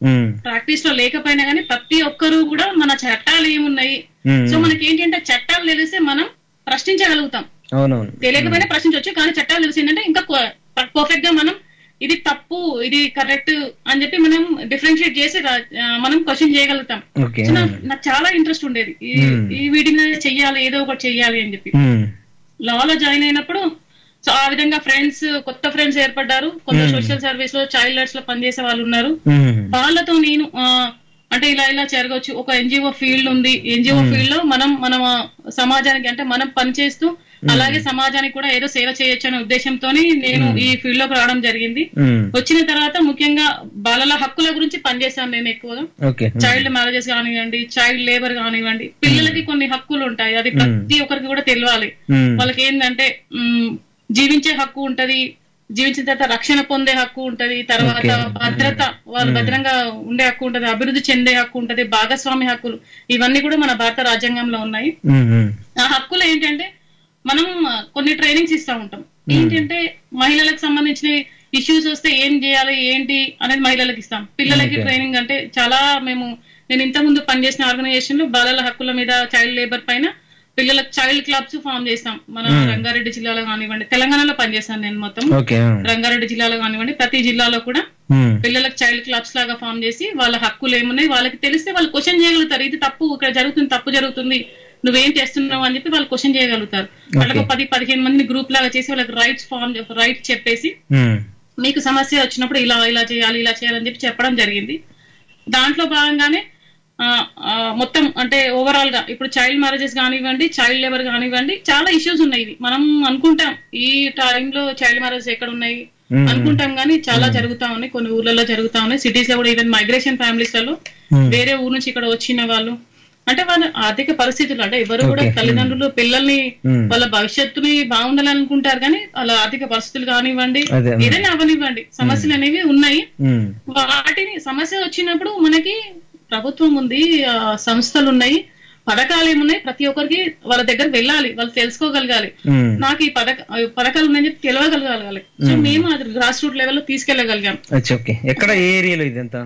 C: ఉమ్,
F: ప్రాక్టీస్ లో లేకపోయినా కానీ ప్రతి ఒక్కరు కూడా మన చట్టాలు ఏమున్నాయి
C: ఉమ్,
F: సో మనకి ఏంటంటే చట్టాలు తెలిస్తే మనం ప్రశ్నించగలుగుతాం
C: అవునవును
F: తెలియకపోయినా ప్రశ్నించవచ్చు కానీ చట్టాలు తెలిసి ఏంటంటే ఇంకా పర్ఫెక్ట్ గా మనం ఇది తప్పు ఇది కరెక్ట్ అని చెప్పి మనం డిఫరెన్షియేట్ చేసి రా- ఆ, మనం క్వశ్చన్ చేయగలుగుతాం
C: ఓకే
F: సో నాకు నాకు చాలా ఇంట్రెస్ట్ ఉండేది ఈ
C: Hmm.
F: ఈ వీటిని చెయ్యాలి ఏదో ఒకటి చెయ్యాలి అని చెప్పి
C: ఉమ్,
F: లాలో జాయిన్ అయినప్పుడు సో ఆ విధంగా ఫ్రెండ్స్ కొత్త ఫ్రెండ్స్ ఏర్పడ్డారు కొంత
C: Hmm.
F: సోషల్ సర్వీస్ లో చైల్డ్ లైట్స్ లో పనిచేసే వాళ్ళు ఉన్నారు
C: ఉమ్,
F: వాళ్ళతో నేను ఆ, అంటే ఇలా ఇలా జరగవచ్చు ఒక ఎన్జిఓ ఫీల్డ్ ఉంది ఎన్జిఓ ఫీల్డ్ లో మనం మన సమాజానికి అంటే మనం పనిచేస్తూ అలాగే సమాజానికి కూడా ఏదో సేవ చేయొచ్చు అనే ఉద్దేశంతో నేను ఈ ఫీల్డ్ లోకి రావడం జరిగింది
C: ఉమ్,
F: వచ్చిన తర్వాత ముఖ్యంగా బాలల హక్కుల గురించి పనిచేశాను నేను ఎక్కువగా
C: ఓకే ఉమ్,
F: చైల్డ్ మ్యారేజెస్ కానివ్వండి చైల్డ్ లేబర్ కానివ్వండి పిల్లలకి కొన్ని హక్కులు ఉంటాయి అది ప్రతి ఒక్కరికి కూడా తెలియాలి
C: ఉమ్,
F: వాళ్ళకి ఏంటంటే మ్, జీవించే హక్కు ఉంటది జీవించిన తర్వాత రక్షణ పొందే హక్కు ఉంటది తర్వాత
C: Okay.
F: భద్రత వాళ్ళు భద్రంగా ఉండే హక్కు ఉంటది అభివృద్ధి చెందే హక్కు ఉంటది భాగస్వామి హక్కులు ఇవన్నీ కూడా మన భారత రాజ్యాంగంలో ఉన్నాయి
C: ఉమ్, ఉమ్,
F: ఆ హక్కులు ఏంటంటే మనం ఆ, కొన్ని ట్రైనింగ్స్ ఇస్తా ఉంటాం ఏంటంటే మహిళలకు సంబంధించిన ఇష్యూస్ వస్తే ఏం చేయాలి ఏంటి అనేది మహిళలకు ఇస్తాం పిల్లలకి
C: Okay.
F: ట్రైనింగ్ అంటే చాలా మేము నేను ఇంత ముందు పనిచేసిన ఆర్గనైజేషన్ లో బాలల హక్కుల మీద చైల్డ్ లేబర్ పైన పిల్లలకు చైల్డ్ క్లబ్స్ ఫామ్ చేస్తాం మన రంగారెడ్డి జిల్లాలో కానివ్వండి తెలంగాణలో పనిచేస్తాను నేను మొత్తం
C: ఓకే ఉమ్,
F: రంగారెడ్డి జిల్లాలో కానివ్వండి ప్రతి జిల్లాలో కూడా
C: ఉమ్,
F: పిల్లలకు చైల్డ్ క్లబ్స్ లాగా ఫామ్ చేసి వాళ్ళ హక్కులు ఏమున్నాయి వాళ్ళకి తెలిస్తే వాళ్ళు క్వశ్చన్ చేయగలుగుతారు ఇది తప్పు ఇక్కడ జరుగుతుంది తప్పు జరుగుతుంది నువ్వేం చేస్తున్నావు అని చెప్పి వాళ్ళు క్వశ్చన్ చేయగలుగుతారు వాళ్ళకి ఒక పది పదిహేను మందిని గ్రూప్ లాగా చేసి వాళ్ళకి రైట్స్ ఫామ్ రైట్స్ చెప్పేసి
C: ఉమ్,
F: మీకు సమస్య వచ్చినప్పుడు ఇలా ఇలా చేయాలి ఇలా చేయాలని చెప్పి చెప్పడం జరిగింది దాంట్లో భాగంగానే ఆ, ఆ, మొత్తం అంటే ఓవరాల్ గా ఇప్పుడు చైల్డ్ మ్యారేజెస్ కానివ్వండి చైల్డ్ లేబర్ కానివ్వండి చాలా ఇష్యూస్ ఉన్నాయి ఇవి మనం అనుకుంటాం ఈ టైంలో చైల్డ్ మ్యారేజ్ ఎక్కడ ఉన్నాయి
C: Hmm.
F: అనుకుంటాం కానీ చాలా జరుగుతా ఉన్నాయి కొన్ని ఊర్లలో జరుగుతా ఉన్నాయి సిటీస్ లో కూడా ఈవెన్ మైగ్రేషన్ ఫ్యామిలీస్ లలో
C: Hmm.
F: వేరే ఊరు నుంచి ఇక్కడ వచ్చిన వాళ్ళు అంటే వాళ్ళ ఆర్థిక పరిస్థితులు అంటే ఎవరు కూడా
C: Okay.
F: తల్లిదండ్రులు పిల్లల్ని
C: Hmm.
F: వాళ్ళ భవిష్యత్తుని బాగుండాలని అనుకుంటారు కానీ వాళ్ళ ఆర్థిక పరిస్థితులు కానివ్వండి
C: అదే.
F: ఏదైనా అవనివ్వండి సమస్యలు అనేవి ఉన్నాయి
C: ఉమ్,
F: వాటిని సమస్య వచ్చినప్పుడు మనకి ప్రభుత్వం ఉంది ఆ, సంస్థలు ఉన్నాయి పథకాలు ఏమున్నాయి ప్రతి ఒక్కరికి వాళ్ళ దగ్గర వెళ్ళాలి వాళ్ళు తెలుసుకోగలగాలి
C: ఉమ్,
F: నాకు ఈ పథక ఈ పథకాలు ఉన్నాయని చెప్పి తెలియగలగాలి సో మేము అది గ్రాస్ రూట్ లెవెల్లో తీసుకెళ్ళగలిగాం
C: అచ్చా ఓకే ఎక్కడ ఏ ఏరియాలో ఇదంతా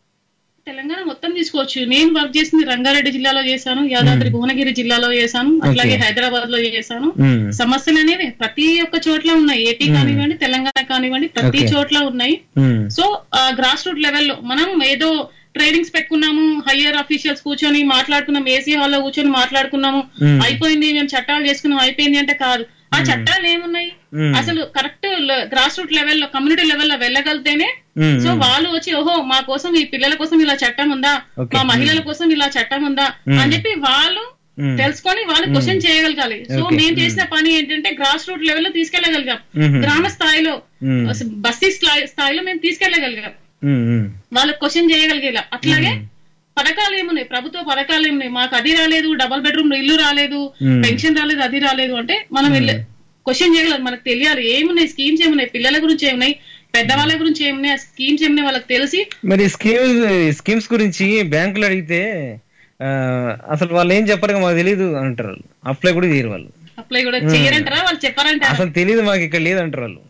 F: తెలంగాణ మొత్తం తీసుకోవచ్చు నేను వర్క్ చేసింది రంగారెడ్డి జిల్లాలో చేశాను యాదాద్రి భువనగిరి జిల్లాలో చేశాను అట్లాగే హైదరాబాద్ లో చేశాను
C: ఉమ్,
F: సమస్యలు అనేవి ప్రతి ఒక్క చోట్ల ఉన్నాయి ఏపీ కానివ్వండి తెలంగాణ కానివ్వండి ప్రతి
C: Okay.
F: చోట్ల ఉన్నాయి
C: ఉమ్,
F: సో గ్రాస్ రూట్ లెవెల్లో మనం ఏదో ట్రైనింగ్స్ పెట్టుకున్నాము హయ్యర్ అఫీషియల్స్ కూర్చొని మాట్లాడుకున్నాం ఏసీ హాల్లో కూర్చొని మాట్లాడుకున్నాము
C: Hmm.
F: అయిపోయింది మేము చట్టాలు చేసుకున్నాం అయిపోయింది అంటే కాదు ఆ చట్టాలు ఏమున్నాయి
C: Hmm.
F: అసలు కరెక్ట్ గ్రాస్ రూట్ లెవెల్లో కమ్యూనిటీ లెవెల్లో వెళ్ళగలితేనే
C: ఉమ్,
F: సో వాళ్ళు వచ్చి ఓహో మా కోసం ఈ పిల్లల కోసం ఇలా చట్టం ఉందా
C: Okay.
F: మా మహిళల కోసం ఇలా చట్టం ఉందా అని చెప్పి వాళ్ళు
C: Hmm.
F: తెలుసుకొని వాళ్ళు క్వశ్చన్ చేయగలగాలి సో
C: Okay.
F: మేము చేసిన పని ఏంటంటే గ్రాస్ రూట్ లెవెల్లో తీసుకెళ్లగలిగాం
C: Mhm.
F: గ్రామ స్థాయిలో
C: Hmm.
F: అసలు బస్తీ స్థాయి- స్థాయిలో మేము తీసుకెళ్లగలిగాం
C: ఉమ్, ఉమ్,
F: వాళ్ళకి క్వశ్చన్ చేయగలిగేలా అట్లాగే పథకాలు ఏమున్నాయి ప్రభుత్వ పథకాలు ఏమున్నాయి మాకు అది రాలేదు డబల్ బెడ్రూమ్ ఇల్లు రాలేదు
C: Hmm.
F: పెన్షన్ రాలేదు అది రాలేదు అంటే మనం వెళ్ళి క్వశ్చన్ చేయగలం మనకు తెలియాలి ఏమున్నాయి స్కీమ్స్ ఏమున్నాయి పిల్లల గురించి ఏమున్నాయి పెద్దవాళ్ళ గురించి ఏమున్నాయి ఆ స్కీమ్స్ ఏమున్నాయి వాళ్ళకి తెలిసి
C: మరి స్కీమ్స్ స్కీమ్స్ గురించి బ్యాంకులు అడిగితే ఆ, అసలు వాళ్ళు ఏం చెప్పరు మాకు తెలియదు అంటారు వాళ్ళు అప్లై కూడా చేయరు వాళ్ళు
F: అప్లై కూడా చేయరంటారా వాళ్ళు చెప్పారంటారా
C: అసలు తెలియదు మాకు ఇక్కడ లేదు అంటారు వాళ్ళు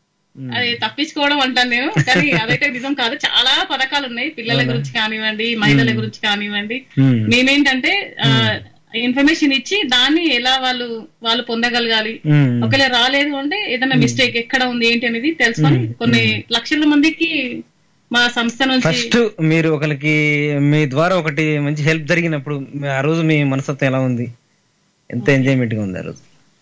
F: అది తప్పించుకోవడం అంటాను నేను కానీ అదైతే నిజం కాదు చాలా పథకాలు ఉన్నాయి పిల్లల గురించి కానివ్వండి మహిళల గురించి కానివ్వండి
C: Hmm.
F: మేమేంటంటే ఇన్ఫర్మేషన్ ఇచ్చి దాన్ని ఎలా వాళ్ళు వాళ్ళు పొందగలగాలి
C: ఉమ్,
F: ఒకవేళ రాలేదు అంటే ఏదైనా మిస్టేక్ ఎక్కడ ఉంది ఏంటి అనేది తెలుసుకొని కొన్ని లక్షల మందికి మా సంస్థ నుంచి
C: ఫస్ట్ మీరు ఒకరికి మీ ద్వారా ఒకటి మంచి హెల్ప్ జరిగినప్పుడు మీ- ఆ రోజు మీ మనస్తత్వం ఎలా ఉంది ఎంత ఎంజాయ్మెంట్ గా ఉంది ఆ రోజు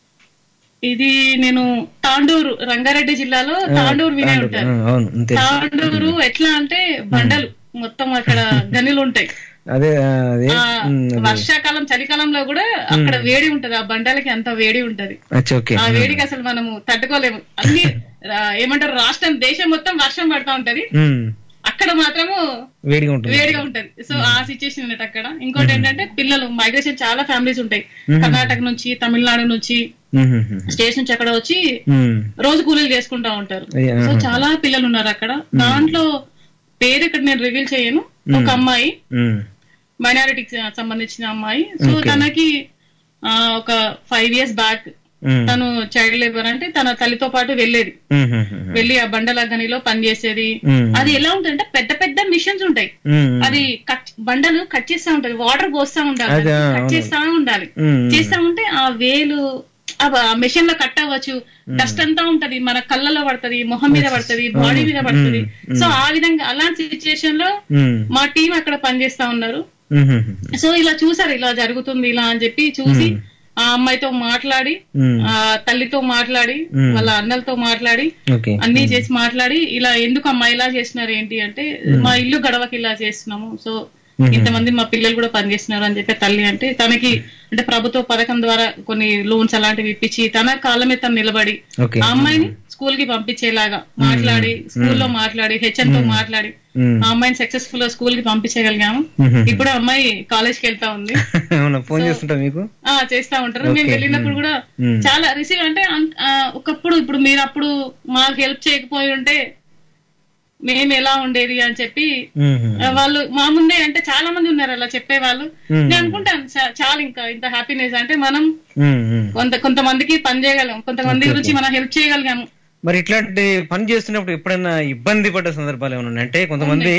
F: ఇది నేను తాండూరు రంగారెడ్డి జిల్లాలో తాండూరు వినే
C: ఆ,
F: ఉంటారు
C: అవును అంతే
F: తాండూరు ఎట్లా అంటే బండలు మొత్తం అక్కడ గనులు ఉంటాయి
C: అదే ఆ, అదే
F: ఆ
C: ఉమ్, అదే.
F: వర్షాకాలం చలికాలంలో కూడా అక్కడ వేడి ఉంటది ఆ బండలకి అంత వేడి ఉంటది
C: అచ్చా ఓకే
F: ఆ వేడికి అసలు మనము తట్టుకోలేము అన్ని రా- ఏమంటారు రాష్ట్రం దేశం మొత్తం వర్షం పడతా ఉంటది
C: ఉమ్,
F: అక్కడ మాత్రము
C: వేడిగా ఉంటుంది
F: వేడిగా ఉంటది సో ఆ సిచ్యుయేషన్ ఉన్నట్టు అక్కడ ఇంకోటి ఏంటంటే పిల్లలు మైగ్రేషన్ చాలా ఫ్యామిలీస్ ఉంటాయి కర్ణాటక నుంచి తమిళనాడు నుంచి
C: ఉమ్, ఉమ్, ఉమ్,
F: స్టేట్స్ నుంచి అక్కడ వచ్చి
C: ఉమ్,
F: రోజు కూలీలు చేసుకుంటా ఉంటారు
C: అయ్యా,
F: సో చాలా పిల్లలు ఉన్నారు అక్కడ దాంట్లో పేరు ఇక్కడ నేను రివీల్ చేయను ఒక అమ్మాయి
C: ఉమ్,
F: మైనారిటీకి సంబంధించిన అమ్మాయి సో
C: Okay.
F: తనకి ఆ, ఒక ఫైవ్ ఇయర్స్ బ్యాక్
C: ఉమ్.
F: తను చైల్డ్ లేబర్ అంటే తన తల్లితో పాటు వెళ్ళేది
C: ఉమ్, ఉమ్, ఉమ్.
F: వెళ్ళి ఆ బండల గనిలో పనిచేసేది
C: ఉమ్.
F: అది ఎలా ఉంటుందంటే పెద్ద పెద్ద మిషన్స్ ఉంటాయి
C: ఉమ్, ఉమ్.
F: అది కట్ బండలు కట్ చేస్తా ఉంటది వాటర్ పోస్తా ఉండాలి
C: అదే,
F: కట్
C: అవును.
F: చేస్తా ఉండాలి
C: ఉమ్.
F: చేస్తా ఉంటే ఆ వేలు ఆ మెషిన్ లో కట్ అవ్వచ్చు డస్ట్ అంతా ఉంటది మన కళ్ళలో పడుతుంది మొహం మీద పడుతుంది బాడీ మీద పడుతుంది సో ఆ విధంగా అలాంటి సిచ్యుయేషన్ లో
C: ఉమ్,
F: మా టీం అక్కడ పనిచేస్తా ఉన్నారు
C: ఉమ్, ఉమ్,
F: సో ఇలా చూసారు ఇలా జరుగుతుంది ఇలా అని చెప్పి చూసి ఆ అమ్మాయితో మాట్లాడి
C: ఉమ్.
F: ఆ తల్లితో మాట్లాడి
C: మ్మ్.
F: వాళ్ళ అన్నలతో మాట్లాడి
C: ఓకే
F: అన్ని చేసి మాట్లాడి ఇలా ఎందుకు అమ్మా ఇలా చేస్తున్నారు ఏంటి అంటే మా ఇల్లు గడవకి ఇలా చేస్తున్నాము సో ఇంతమంది మా పిల్లలు కూడా పనిచేస్తున్నారు అని చెప్పి తల్లి అంటే తనకి అంటే ప్రభుత్వ పథకం ద్వారా కొన్ని లోన్స్ అలాంటివి ఇప్పించి తన కాళ్ళ మీద తను నిలబడి
C: ఓకే
F: ఆ అమ్మాయిని స్కూల్ కి పంపించేలాగా మాట్లాడి స్కూల్లో మాట్లాడి హెచ్ఎం తో మాట్లాడి
C: ఉమ్.
F: ఆ అమ్మాయిని సక్సెస్ఫుల్ గా స్కూల్ కి పంపించగలిగాము
C: మ్మ్.
F: ఇప్పుడు ఆ అమ్మాయి కాలేజ్ కి వెళ్తా ఉంది
C: అవునా ఫోన్ చేస్తుంటా మీకు
F: ఆ చేస్తా ఉంటారు మేము
C: Okay.
F: వెళ్ళినప్పుడు కూడా
C: మ్మ్.
F: చాలా రిసీవ్ అంటే అన్- ఆ, ఒకప్పుడు ఇప్పుడు మీరు అప్పుడు మాకు హెల్ప్ చేయకపోయి ఉంటే మేము ఎలా ఉండేది అని చెప్పి
C: ఉమ్, ఉమ్.
F: ఆ, వాళ్ళు మా ముందే అంటే చాలా మంది ఉన్నారు అలా చెప్పేవాళ్ళు
C: మ్మ్.
F: నేను అనుకుంటాను చా- చాలా ఇంకా ఇంత హ్యాపీనెస్ అంటే మనం
C: ఉమ్, ఉమ్.
F: కొంత కొంతమందికి పని చేయగలం కొంతమంది గురించి మనం హెల్ప్ చేయగలిగాము
C: మరి ఇట్లాంటి పని చేస్తున్నప్పుడు ఎప్పుడైనా ఇబ్బంది పడ్డ సందర్భాలు ఏమైనా ఉన్నాయా? అంటే కొంతమంది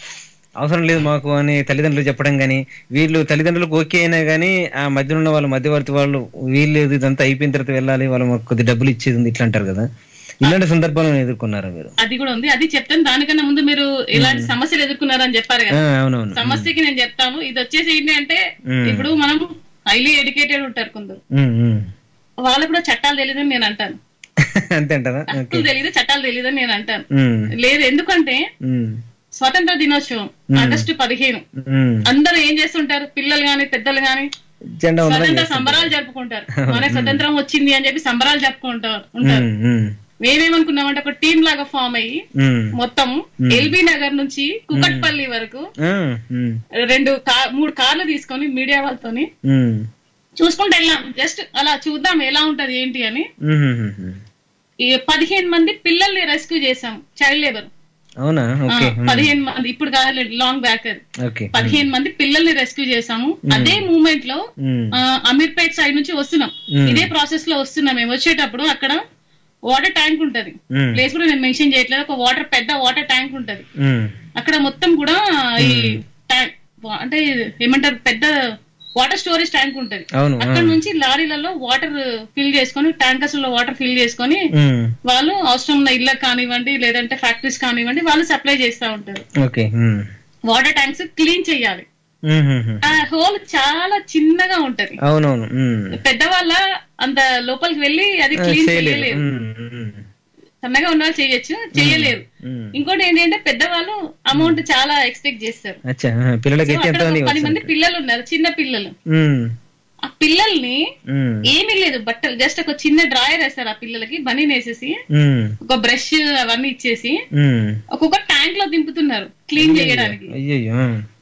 C: అవసరం లేదు మాకు అని తల్లిదండ్రులు చెప్పడం గానీ వీళ్ళు తల్లిదండ్రులకు ఓకే అయినా గానీ ఆ మధ్యలో ఉన్న వాళ్ళు మధ్యవర్తి వాళ్ళు వీళ్ళు ఇదంతా అయిపోయిన తర్వాత వెళ్ళాలి వాళ్ళు మాకు కొద్ది డబ్బులు ఇచ్చేది ఉంది ఇట్లా అంటారు కదా ఇలాంటి సందర్భాలను ఎదుర్కొన్నారా మీరు
F: అది కూడా ఉంది అది చెప్తాను దానికన్నా ముందు మీరు ఇలాంటి సమస్యలు ఎదుర్కొన్నారని చెప్పారు
C: ఆ,
F: కదా
C: అవునవును
F: సమస్యకి నేను చెప్తాను ఇది వచ్చేసి ఏంటి అంటే
C: మ్మ్.
F: ఇప్పుడు మనం హైలీ ఎడ్యుకేటెడ్ ఉంటారు కొందరు
C: ఉమ్, ఉమ్.
F: వాళ్ళకు కూడా చట్టాలు తెలియదని నేను అంటాను
C: అంతే అంటారా ఓకే
F: హక్కులు తెలియదు చట్టాలు తెలియదని నేను అంటాను
C: ఉమ్,
F: లేదు ఎందుకంటే
C: ఉమ్,
F: స్వతంత్ర దినోత్సవం ఆగస్టు పదిహేను
C: ఉమ్.
F: అందరూ ఏం చేస్తుంటారు పిల్లలు గాని పెద్దలు గాని
C: జెండా ఉందా
F: స్వతంత్ర సంబరాలు జరుపుకుంటారు మన స్వతంత్రం వచ్చింది అని చెప్పి సంబరాలు జరుపుకుంటారు ఉంటారు
C: ఉమ్, ఉమ్,
F: మేమేమనుకున్నామంటే ఒక టీం లాగా ఫామ్ అయ్యి
C: ఉమ్,
F: మొత్తం ఎల్బీ నగర్ నుంచి కుకట్పల్లి వరకు
C: ఉమ్, ఉమ్,
F: రెండు కార్ మూడు కార్లు తీసుకొని మీడియా వాళ్ళతోని
C: ఉమ్,
F: చూసుకుంటూ వెళ్ళాం జస్ట్ అలా చూద్దాం ఎలా ఉంటది ఏంటి అని
C: ఉమ్, ఉమ్, ఉమ్.
F: ఈ పదిహేను మంది పిల్లల్ని రెస్క్యూ చేసాం చైల్డ్ లేబర్
C: అవునా ఓకే ఉమ్,
F: పదిహేను మంది ఇప్పుడు కాదు లాంగ్ బ్యాక్ అది
C: ఓకే
F: పదిహేను మంది పిల్లల్ని రెస్క్యూ చేసాము అదే మూమెంట్ లో
C: ఉమ్,
F: ఆ, అమీర్పేట్ సైడ్ నుంచి వస్తున్నాం
C: మ్మ్.
F: ఇదే ప్రాసెస్ లో వస్తున్నాం మేము వచ్చేటప్పుడు అక్కడ వాటర్ ట్యాంక్ ఉంటది
C: ఉమ్,
F: ప్లేస్ కూడా నేను మెన్షన్ చేయట్లేదు ఒక వాటర్ పెద్ద వాటర్ ట్యాంక్ ఉంటది
C: ఉమ్,
F: అక్కడ మొత్తం కూడా ఈ ట్యాంక్ అంటే ఏమంటారు పెద్ద వాటర్ స్టోరేజ్ ట్యాంక్ ఉంటది
C: అవును
F: అక్కడ నుంచి లారీలలో వాటర్ ఫిల్ చేసుకొని ట్యాంకర్స్ లో వాటర్ ఫిల్ చేసుకొని
C: ఉమ్,
F: వాళ్ళు అవసరం ఉన్న ఇళ్ళకి కానివ్వండి లేదంటే ఫ్యాక్టరీస్ కానివ్వండి వాళ్ళు సప్లై చేస్తా ఉంటారు
C: okay um,
F: water tanks clean చేయాలి
C: ఉమ్, ఉమ్, ఉమ్.
F: ఆ హోల్ చాలా చిన్నగా ఉంటది
C: అవునవును ఉమ్.
F: పెద్దవాళ్ళ అంత లోపలికి వెళ్ళి అది
C: ఆ,
F: క్లీన్
C: చేయలేదు
F: చేయలేరు
C: ఉమ్, ఉమ్,
F: సన్నగా ఉన్న వాళ్ళు చేయొచ్చు చేయలేరు
C: ఉమ్.
F: ఇంకోటి ఏంటంటే పెద్దవాళ్ళు అమౌంట్ చాలా ఎక్స్పెక్ట్ చేస్తారు
C: అచ్చా ఆ, పిల్లలకి
F: సో
C: అయితే ఎంత
F: అక్కడ
C: మంది
F: ఒక పది మంది పిల్లలు ఉన్నారు చిన్న పిల్లలు
C: ఉమ్,
F: ఆ పిల్లల్ని
C: ఉమ్,
F: ఏమీ లేదు బట్టలు జస్ట్ ఒక చిన్న డ్రాయర్ వేస్తారు ఆ పిల్లలకి బనీన్ వేసేసి
C: ఉమ్,
F: ఒక బ్రష్ అవన్నీ ఇచ్చేసి
C: ఉమ్.
F: ఒక్కొక్క ట్యాంక్ లో దింపుతున్నారు క్లీన్ చేయడానికి
C: అయ్యయ్యో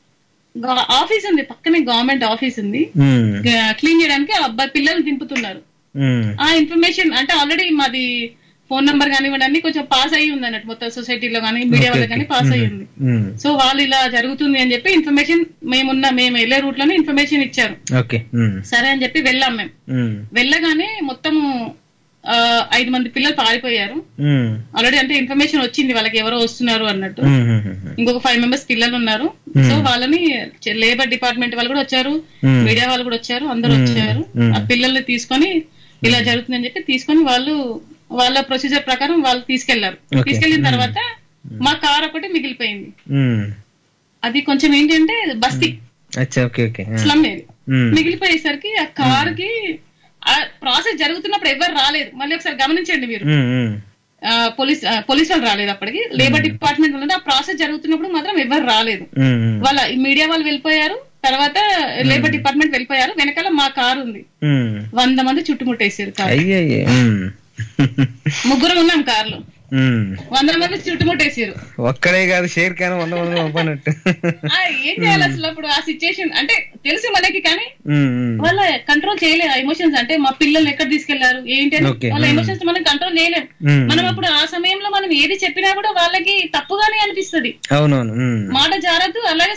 F: గా- ఆఫీస్ ఉంది పక్కనే గవర్నమెంట్ ఆఫీస్ ఉంది
C: ఉమ్,
F: క్లీన్ చేయడానికి ఆ అబ్బాయి పిల్లల్ని దింపుతున్నారు
C: ఉమ్,
F: ఆ ఇన్ఫర్మేషన్ అంటే ఆల్రెడీ మాది ఫోన్ నంబర్ కానివ్వండి అన్ని కొంచెం పాస్ అయ్యి ఉంది అన్నట్టు మొత్తం సొసైటీలో కానీ మీడియా
C: ఓకే,
F: వల్ల కానీ
C: ఓకే.
F: పాస్ అయ్యి ఉంది
C: ఉమ్,
F: సో వాళ్ళు ఇలా జరుగుతుంది అని చెప్పి ఇన్ఫర్మేషన్ మేమున్న మేము వెళ్ళే రూట్ లోనే ఇన్ఫర్మేషన్ ఇచ్చారు
C: ఓకే ఉమ్,
F: సరే అని చెప్పి వెళ్ళాం మేము
C: ఉమ్,
F: వెళ్ళగానే మొత్తం ఆ, ఐదు మంది పిల్లలు పారిపోయారు
C: ఉమ్,
F: ఆల్రెడీ అంటే ఇన్ఫర్మేషన్ వచ్చింది వాళ్ళకి ఎవరో వస్తున్నారు అన్నట్టు
C: ఉమ్, ఉమ్, ఉమ్.
F: ఇంకొక ఫైవ్ మెంబర్స్ పిల్లలు ఉన్నారు సో వాళ్ళని లేబర్ డిపార్ట్మెంట్ వాళ్ళు కూడా వచ్చారు
C: Hmm.
F: మీడియా వాళ్ళు కూడా వచ్చారు అందరూ వచ్చారు
C: Hmm.
F: ఆ పిల్లల్ని తీసుకొని ఇలా జరుగుతుందని చెప్పి తీసుకొని వాళ్ళు వాళ్ళ ప్రొసీజర్ ప్రకారం వాళ్ళు తీసుకెళ్లారు
C: Okay.
F: తీసుకెళ్లిన తర్వాత మా కార్ ఒకటి మిగిలిపోయింది
C: ఉమ్.
F: అది కొంచెం ఏంటంటే బస్తీ
C: అచ్చా ఓకే ఓకే ఆ.
F: స్లమ్ ఏరియా
C: ఉమ్,
F: మిగిలిపోయేసరికి ఆ కార్ కి ఆ ప్రాసెస్ జరుగుతున్నప్పుడు ఎవరు రాలేదు మళ్ళీ ఒకసారి గమనించండి మీరు
C: ఉమ్, ఉమ్.
F: ఆ, పోలీస్ ఆ, పోలీస్ వాళ్ళు రాలేదు అప్పటికి లేబర్ డిపార్ట్మెంట్ ఉన్నది ఆ ప్రాసెస్ జరుగుతున్నప్పుడు మాత్రం ఎవరు రాలేదు
C: ఉమ్, ఉమ్.
F: వాళ్ళ ఈ మీడియా వాళ్ళు వెళ్ళిపోయారు తర్వాత లేబర్ డిపార్ట్మెంట్ వెళ్ళిపోయారు వెనకాల మా కారు ఉంది
C: ఉమ్.
F: వంద మంది చుట్టుముట్టేసారు కారు
C: అయ్యయ్యే ఉమ్.
F: ముగ్గురు ఉన్నాం కార్లో
C: ఉమ్.
F: వంద మంది చుట్టుముట్టేసారు
C: ఒక్కడే కాదు షేర్ ఖాన్ వంద మంది పంపనట్టు
F: ఆ, ఏం చేయాలి అసలు అప్పుడు ఆ సిచ్యుయేషన్ అంటే తెలుసు మనకి కానీ
C: ఉమ్, ఉమ్.
F: వాళ్ళ కంట్రోల్ చేయలేదు ఆ ఎమోషన్స్ అంటే మా పిల్లల్ని ఎక్కడ తీసుకెళ్లారు ఏంటి అని
C: Okay.
F: వాళ్ళ ఎమోషన్స్ మనం కంట్రోల్ చేయలేం
C: ఉమ్.
F: మనం అప్పుడు ఆ సమయంలో మనం ఏది చెప్పినా కూడా వాళ్ళకి తప్పుగానే అనిపిస్తది
C: అవునవును ఉమ్.
F: మాట జారద్దు అలాగే సం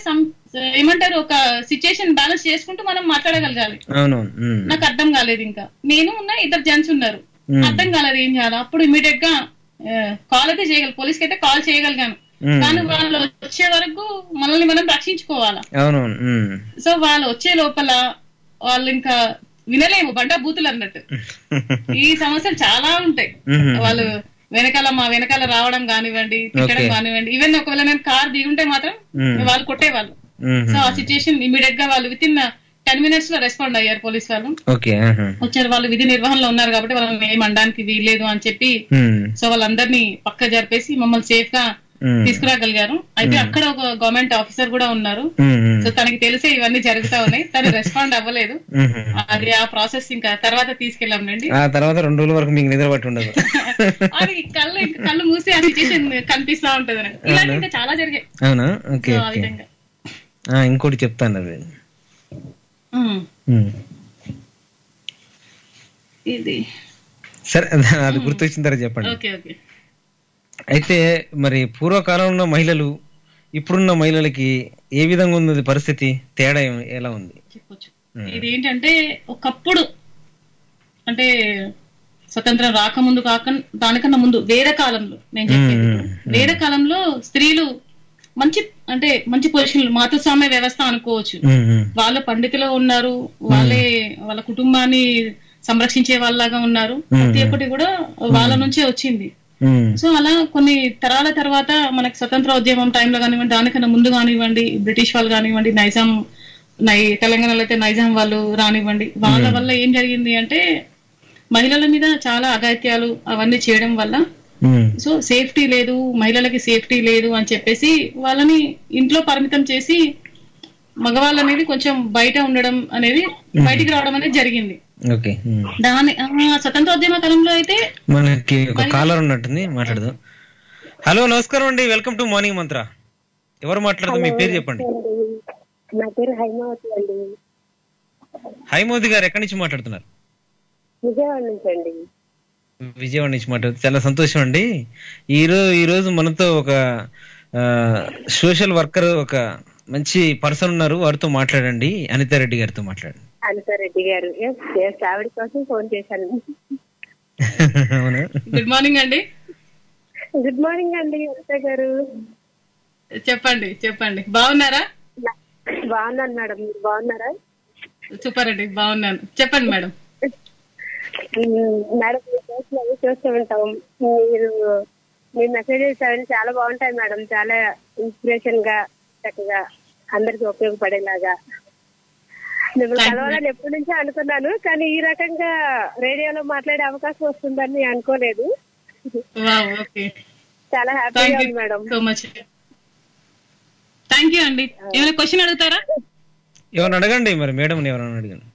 F: సో ఏమంటారు ఒక సిచ్యుయేషన్ బ్యాలెన్స్ చేసుకుంటూ మనం మాట్లాడగలగాలి
C: అవునవును ఉమ్.
F: నాకు అర్థం కాలేదు ఇంకా నేను ఉన్న ఇద్దరు జెంట్స్ ఉన్నారు
C: Hmm.
F: అర్థం కాలేదు ఏం చేయాలి అప్పుడు ఇమీడియట్ గా కాల్ అయితే చేయగలి పోలీస్కి అయితే కాల్ చేయగలిగాను
C: Hmm.
F: కానీ వాళ్ళు వచ్చే వరకు మనల్ని మనం రక్షించుకోవాలా
C: అవునవును ఉమ్.
F: సో వాళ్ళు వచ్చే లోపల వాళ్ళు ఇంకా వినలేము బండ బూతులు అన్నట్టు ఈ సమస్యలు చాలా ఉంటాయి
C: Mhm.
F: వాళ్ళు వెనకాల మా వెనకాల రావడం కానివ్వండి తిట్టడం
C: Okay.
F: కానివ్వండి ఈవెన్ ఒకవేళ నేను కార్ దిగుంటే మాత్రం
C: Hmm.
F: వాళ్ళు కొట్టేవాళ్ళు
C: ఉమ్.
F: సో ఆ సిచ్యుయేషన్ ఇమీడియట్ గా వాళ్ళు విత్ ఇన్ టెన్ మినిట్స్ లో రెస్పాండ్ అయ్యారు పోలీస్ వాళ్ళు
C: ఓకే ఆహా.
F: వచ్చారు వాళ్ళు విధి నిర్వహణలో ఉన్నారు కాబట్టి వాళ్ళని ఏం అనడానికి వీల్లేదు అని చెప్పి
C: ఉమ్.
F: సో వాళ్ళందరినీ పక్క జరిపేసి మమ్మల్ని సేఫ్ గా
C: ఉమ్.
F: తీసుకురాగలిగారు అయితే అక్కడ ఒక గవర్నమెంట్ ఆఫీసర్ కూడా ఉన్నారు
C: ఉమ్. ఉమ్.
F: సో తనకి తెలిసే ఇవన్నీ జరుగుతా ఉన్నాయి తను రెస్పాండ్ అవ్వలేదు
C: ఉమ్.
F: అది ఆ ప్రాసెస్ ఇంకా తర్వాత తీసుకెళ్ళాంలేండి
C: ఆ తర్వాత రెండు రోజుల వరకు మీకు నిద్ర పట్టి ఉండదు
F: అది కళ్ళు ఇంకా కళ్ళు మూసి ఆ సిచ్యుయేషన్ కనిపిస్తా ఉంటది నాకు. ఇలాంటి ఇంకా చాలా జరిగాయి
C: అవునా ఓకే
F: సో ఆ
C: ఓకే
F: విధంగా
C: ఆ, ఇంకోటి చెప్తాను అది
F: ఉమ్.
C: ఉమ్.
F: ఇది
C: సరే అది గుర్తొచ్చిన తర్వాత చెప్పండి
F: ఓకే ఓకే
C: అయితే మరి పూర్వకాలంలో ఉన్న మహిళలు ఇప్పుడున్న మహిళలకి ఏ విధంగా ఉంది పరిస్థితి తేడా ఏం- ఎలా ఉంది
F: చెప్పొచ్చు ఇది ఏంటంటే ఒకప్పుడు అంటే స్వతంత్రం రాకముందు కాక దానికన్నా ముందు వేరే కాలంలో నేను చెప్పేది
C: మ్మ్.
F: వేరే కాలంలో స్త్రీలు మంచి అంటే మంచి పొజిషన్ మాతృస్వామ్య వ్యవస్థ అనుకోవచ్చు
C: ఉమ్, ఉమ్,
F: వాళ్ళ పండితులు ఉన్నారు వాళ్ళే వాళ్ళ కుటుంబాన్ని సంరక్షించే వాళ్ళలాగా ఉన్నారు ప్రతి ఒక్కటి కూడా వాళ్ళ నుంచే వచ్చింది
C: ఉమ్,
F: సో అలా కొన్ని తరాల తర్వాత మనకి స్వతంత్ర ఉద్యమం టైంలో కానివ్వండి దానికన్నా ముందు కానివ్వండి బ్రిటిష్ వాళ్ళు కానివ్వండి నైజాం నై తెలంగాణలో అయితే నైజాం వాళ్ళు రానివ్వండి వాళ్ళ వల్ల ఏం జరిగింది అంటే మహిళల మీద చాలా అఘాయిత్యాలు అవన్నీ చేయడం వల్ల
C: ఉమ్,
F: సో సేఫ్టీ లేదు మహిళలకి సేఫ్టీ లేదు అని చెప్పేసి వాళ్ళని ఇంట్లో పరిమితం చేసి మగవాళ్ళు అనేది కొంచెం బయట ఉండడం అనేది బయటికి రావడం అనేది జరిగింది
C: ఓకే ఉమ్.
F: దాని ఆ, స్వతంత్రోద్యమ కాలంలో అయితే
C: మనకి ఒక కాలర్ ఉన్నట్టుంది మాట్లాడదాం హలో నమస్కారం అండి వెల్కమ్ టు మార్నింగ్ మంత్ర ఎవరు మాట్లాడుతూ మీ పేరు చెప్పండి
E: నా పేరు హైమావతి అండి
C: హై మోదీ గారు ఎక్కడి నుంచి మాట్లాడుతున్నారు
E: విజయవాడ నుంచి అండి
C: విజయవాడ నుంచి మాట్లాడుతూ చాలా సంతోషం అండి ఈ రోజు ఈ రోజు మనతో ఒక సోషల్ వర్కర్ ఒక మంచి పర్సన్ ఉన్నారు వారితో మాట్లాడండి అనితా రెడ్డి గారితో మాట్లాడండి
E: అనితారెడ్డి గారు ఎస్ ఎస్ ఆవిడ కోసం ఫోన్ చేశాను
C: అవునా
F: గుడ్ మార్నింగ్ అండి
E: గుడ్ మార్నింగ్ అండి అనిత గారు
F: చెప్పండి చెప్పండి బాగున్నారా
E: బాగున్నాను మేడం మీరు బాగున్నారా
F: సూపర్ అండి బాగున్నాను చెప్పండి మేడం
E: మ్మ్, మేడం మీ పోస్టులు అవి చూస్తూ ఉంటాం మీరు మీ మెసేజెస్ అవన్నీ చాలా బాగుంటాయి మేడం చాలా ఇన్స్పిరేషన్ గా చక్కగా అందరికి ఉపయోగపడేలాగా మిమ్మల్ని
F: Thank you.
E: కలవాలని ఎప్పటి నుంచో అనుకున్నాను కానీ ఈ రకంగా రేడియోలో మాట్లాడే అవకాశం వస్తుందని అనుకోలేదు
F: ఓకే
E: చాలా హ్యాపీగా
F: థ్యాంక్
E: ఉంది madam
F: you so much thank you అండి ఏమైనా క్వశ్చన్ అడుగుతారా
C: ఎవరిని అడగండి మరి మేడం ఎవరైనా అడగండి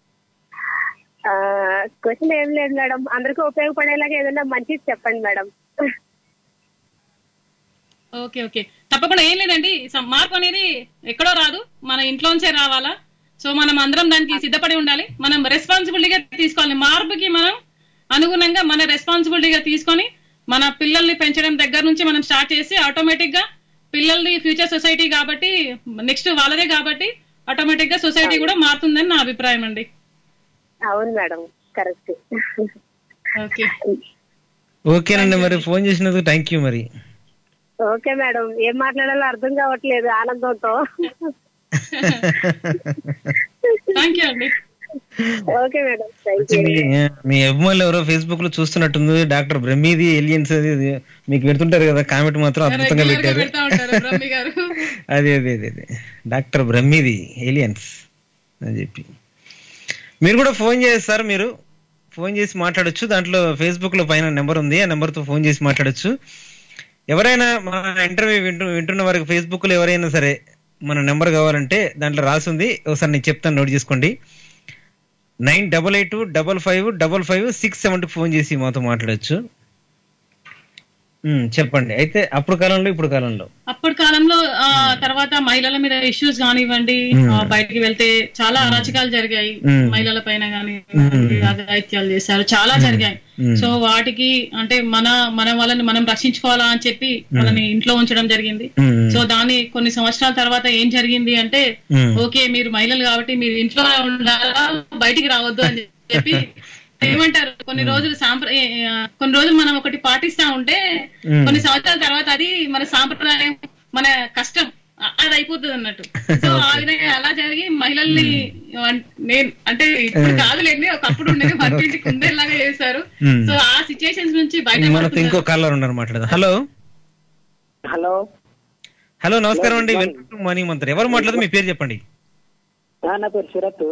E: క్వశ్చన్ ఏం లేదు మేడం అందరికీ ఉపయోగపడేలాగా ఏదైనా మంచిది చెప్పండి మేడం
F: ఓకే ఓకే తప్పకుండా ఏం లేదండి స- మార్పు అనేది ఎక్కడో రాదు మన ఇంట్లోంచే రావాలా సో మనం అందరం దానికి సిద్ధపడి ఉండాలి మనం రెస్పాన్సిబిలిటీగా తీసుకోవాలి మార్పుకి మనం అనుగుణంగా మన రెస్పాన్సిబిలిటీగా తీసుకొని మన పిల్లల్ని పెంచడం దగ్గర నుంచి మనం స్టార్ట్ చేసి ఆటోమేటిక్ గా పిల్లల్ని ఫ్యూచర్ సొసైటీ కాబట్టి నెక్స్ట్ వాళ్ళదే కాబట్టి ఆటోమేటిక్ గా సొసైటీ కూడా మారుతుందని నా అభిప్రాయం అండి
E: అవును మేడం కరెక్ట్
F: ఓకే
C: ఓకేనండి మరి ఫోన్ చేసినందుకు థ్యాంక్ యూ మరి
E: ఓకే మేడం ఏం మాట్లాడాలో అర్థం కావట్లేదు ఆనందంతో
F: థ్యాంక్ యూ అండి
E: ఓకే మేడం థ్యాంక్ యూ
C: మీ- మీ అభిమానులు ఎవరో ఫేస్బుక్ లో చూస్తున్నట్టుంది డాక్టర్ బ్రహ్మీది ఎలియన్స్ అది ఇది మీకు పెడుతుంటారు కదా కామెంట్ మాత్రం అద్భుతంగా
F: రెగ్యులర్ గా
C: పెట్టారు
F: పెడతా ఉంటారు బ్రహ్మి గారు
C: అదే అదే అదే అదే డాక్టర్ బ్రహ్మీది ఏలియన్స్ అని చెప్పి మీరు కూడా ఫోన్ చేస్తారు మీరు ఫోన్ చేసి మాట్లాడొచ్చు దాంట్లో ఫేస్బుక్ లో పైన నెంబర్ ఉంది ఆ నెంబర్ తో ఫోన్ చేసి మాట్లాడొచ్చు ఎవరైనా మన ఇంటర్వ్యూ వింటు వింటున్న వారికి ఫేస్బుక్ లో ఎవరైనా సరే మన నెంబర్ కావాలంటే దాంట్లో రాసింది ఒకసారి నేను చెప్తాను నోట్ చేసుకోండి nine double eight double five double five six seven phone చేసి మాతో మాట్లాడొచ్చు ఉమ్, చెప్పండి అయితే అప్పుడు కాలంలో ఇప్పుడు కాలంలో
F: అప్పటి కాలంలో ఆ తర్వాత మహిళల మీద ఇష్యూస్ కానివ్వండి ఆ, బయటికి వెళ్తే చాలా అరాచకాలు జరిగాయి
C: మ్మ్.
F: మహిళల పైన కానివ్వండి అఘాయిత్యాలు చేశారు చాలా జరిగాయి
C: మ్మ్.
F: సో వాటికి అంటే మన మన వాళ్ళని మనం రక్షించుకోవాలా అని చెప్పి వాళ్ళని ఇంట్లో ఉంచడం జరిగింది
C: ఉమ్,
F: సో దాని కొన్ని సంవత్సరాల తర్వాత ఏం జరిగింది అంటే
C: ఉమ్,
F: ఓకే మీరు మహిళలు కాబట్టి మీరు ఇంట్లో ఉండాలా బయటికి రావద్దు అని చెప్పి ఏమంటారు కొన్ని రోజులు సాంప్ర ఏ, ఆ, కొన్ని రోజులు మనం ఒకటి పాటిస్తా ఉంటే
C: మ్మ్.
F: కొన్ని సంవత్సరాల తర్వాత అది మన సాంప్రదాయం మన కష్టం అ- అది అయిపోతుంది అన్నట్టు సో ఆ విధంగా అలా జరిగి మహిళల్ని అన్- నేను అంటే ఇప్పుడు కాదులేండి ఒకప్పుడు ఉండేది వంటింటి కుందేలాగా చేశారు
C: మ్మ్.
F: సో ఆ సిచ్యుయేషన్స్ నుంచి
C: మనతో
F: బయట
C: ఇంకో కాలర్ ఉన్నారు మాట్లాడదాం హలో
G: హలో
C: హలో నమస్కారం అండి వెల్కమ్ టు మనీ మంత్రి ఎవరు మాట్లాడదు మీ పేరు చెప్పండి
G: ఆ, నా పేరు శరత్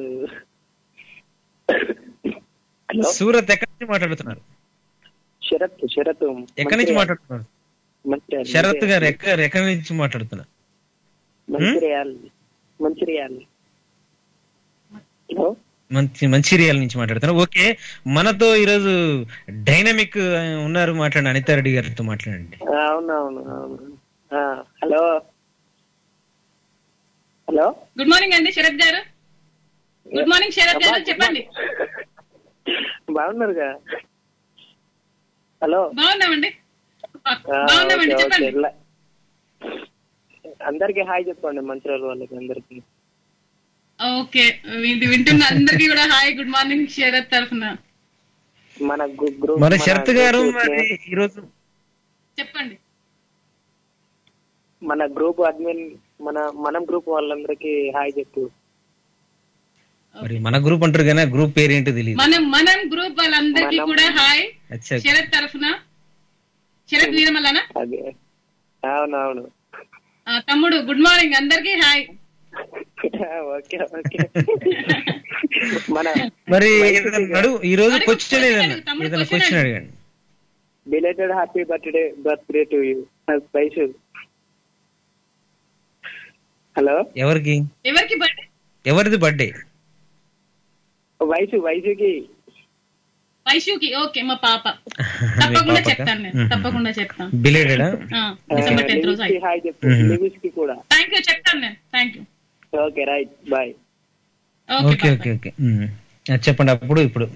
G: హలో
C: సూరత్ ఎక్కడి నుంచి మాట్లాడుతున్నారు
G: శరత్ శరత్
C: ఎక్కడి నుంచి మాట్లాడుతున్నారు
G: మంచిర్యాల
C: శరత్ గారు ఎక్కడ ఎక్కడి నుంచి మాట్లాడుతున్నారు
G: మంచిర్యాల్ మంచిర్యాల్ హలో
C: మంచి మంచిర్యాల నుంచి మాట్లాడుతున్నారు ఓకే మనతో ఈరోజు డైనమిక్ ఉన్నారు మాట్లాడండి అనితా రెడ్డి గారితో మాట్లాడండి
G: ఆ, అవును అవును అవును ఆ, హలో హలో
F: గుడ్ మార్నింగ్ అండి శరత్ గారు గుడ్ మార్నింగ్ శరత్ గారు చెప్పండి
G: బాగున్నారుగా హలో
F: బాగున్నామండి
G: ఆ,
F: బాగున్నామండి
G: ఓకే,
F: చెప్పండి
G: ఓకే. ల- అందరికి హాయ్ చెప్పండి మంచిర్యాల వాళ్ళకి అందరికి
F: ఓకే ఇది వింటున్న అందరికీ కూడా హాయ్ గుడ్ మార్నింగ్ శరత్ తరఫున
G: మన గు- గ్రూప్
C: మరి
G: మన
C: శరత్ గారు
G: గ్రూప్
C: మరి ఈరోజు
F: చెప్పండి
G: మన గ్రూప్ అడ్మిన్ మన మనం గ్రూప్ వాళ్ళందరికి హాయ్ చెప్పు
C: మరి మన గ్రూప్ అంటారు కానీ గ్రూప్ పేరు ఏంటో తెలియదు
F: మనం మనం గ్రూప్ వాళ్ళందరికీ
G: మనం-
F: కూడా హాయ్
C: అచ్చా
F: శరత్ తరఫున శరత్ వీరమల్లనా
G: అదే అవునవును
F: ఆ, తమ్ముడు గుడ్ మార్నింగ్ అందరికీ హాయ్
G: ఓకే ఓకే మన
C: మరి ఏదైనా నడు ఈ రోజు
F: అడుగు,
C: క్వశ్చన్
F: అడుగు,
C: ఏదైనా
F: తమ్ముడు,
C: ఏదైనా
F: question
C: క్వశ్చన్
F: అడుగు.
C: అడగండి
G: belated happy birthday birthday to you Vaishu hello
C: ఎవరికి
F: ఎవరికి బర్త్డే
C: ఎవరిది బర్త్డే
G: వైషు వైషుకి
F: వైషుకి ఓకే మా పాప తప్పకుండా
C: పాపకా?
F: చెప్తాను నేను
C: మ్మ్.
F: తప్పకుండా చెప్తాను
C: బిలేడెడా
F: డిసెంబర్ టెన్త్ రోజు
G: లివిస్ కి హాయ్ చెప్పు
C: మ్మ్.
G: లివిస్ కి కూడా
F: థ్యాంక్ యూ చెప్తాను నేను thank you
G: okay right bye
C: okay
F: okay
C: okay okay um. అది చెప్పండి అప్పుడు ఇప్పుడు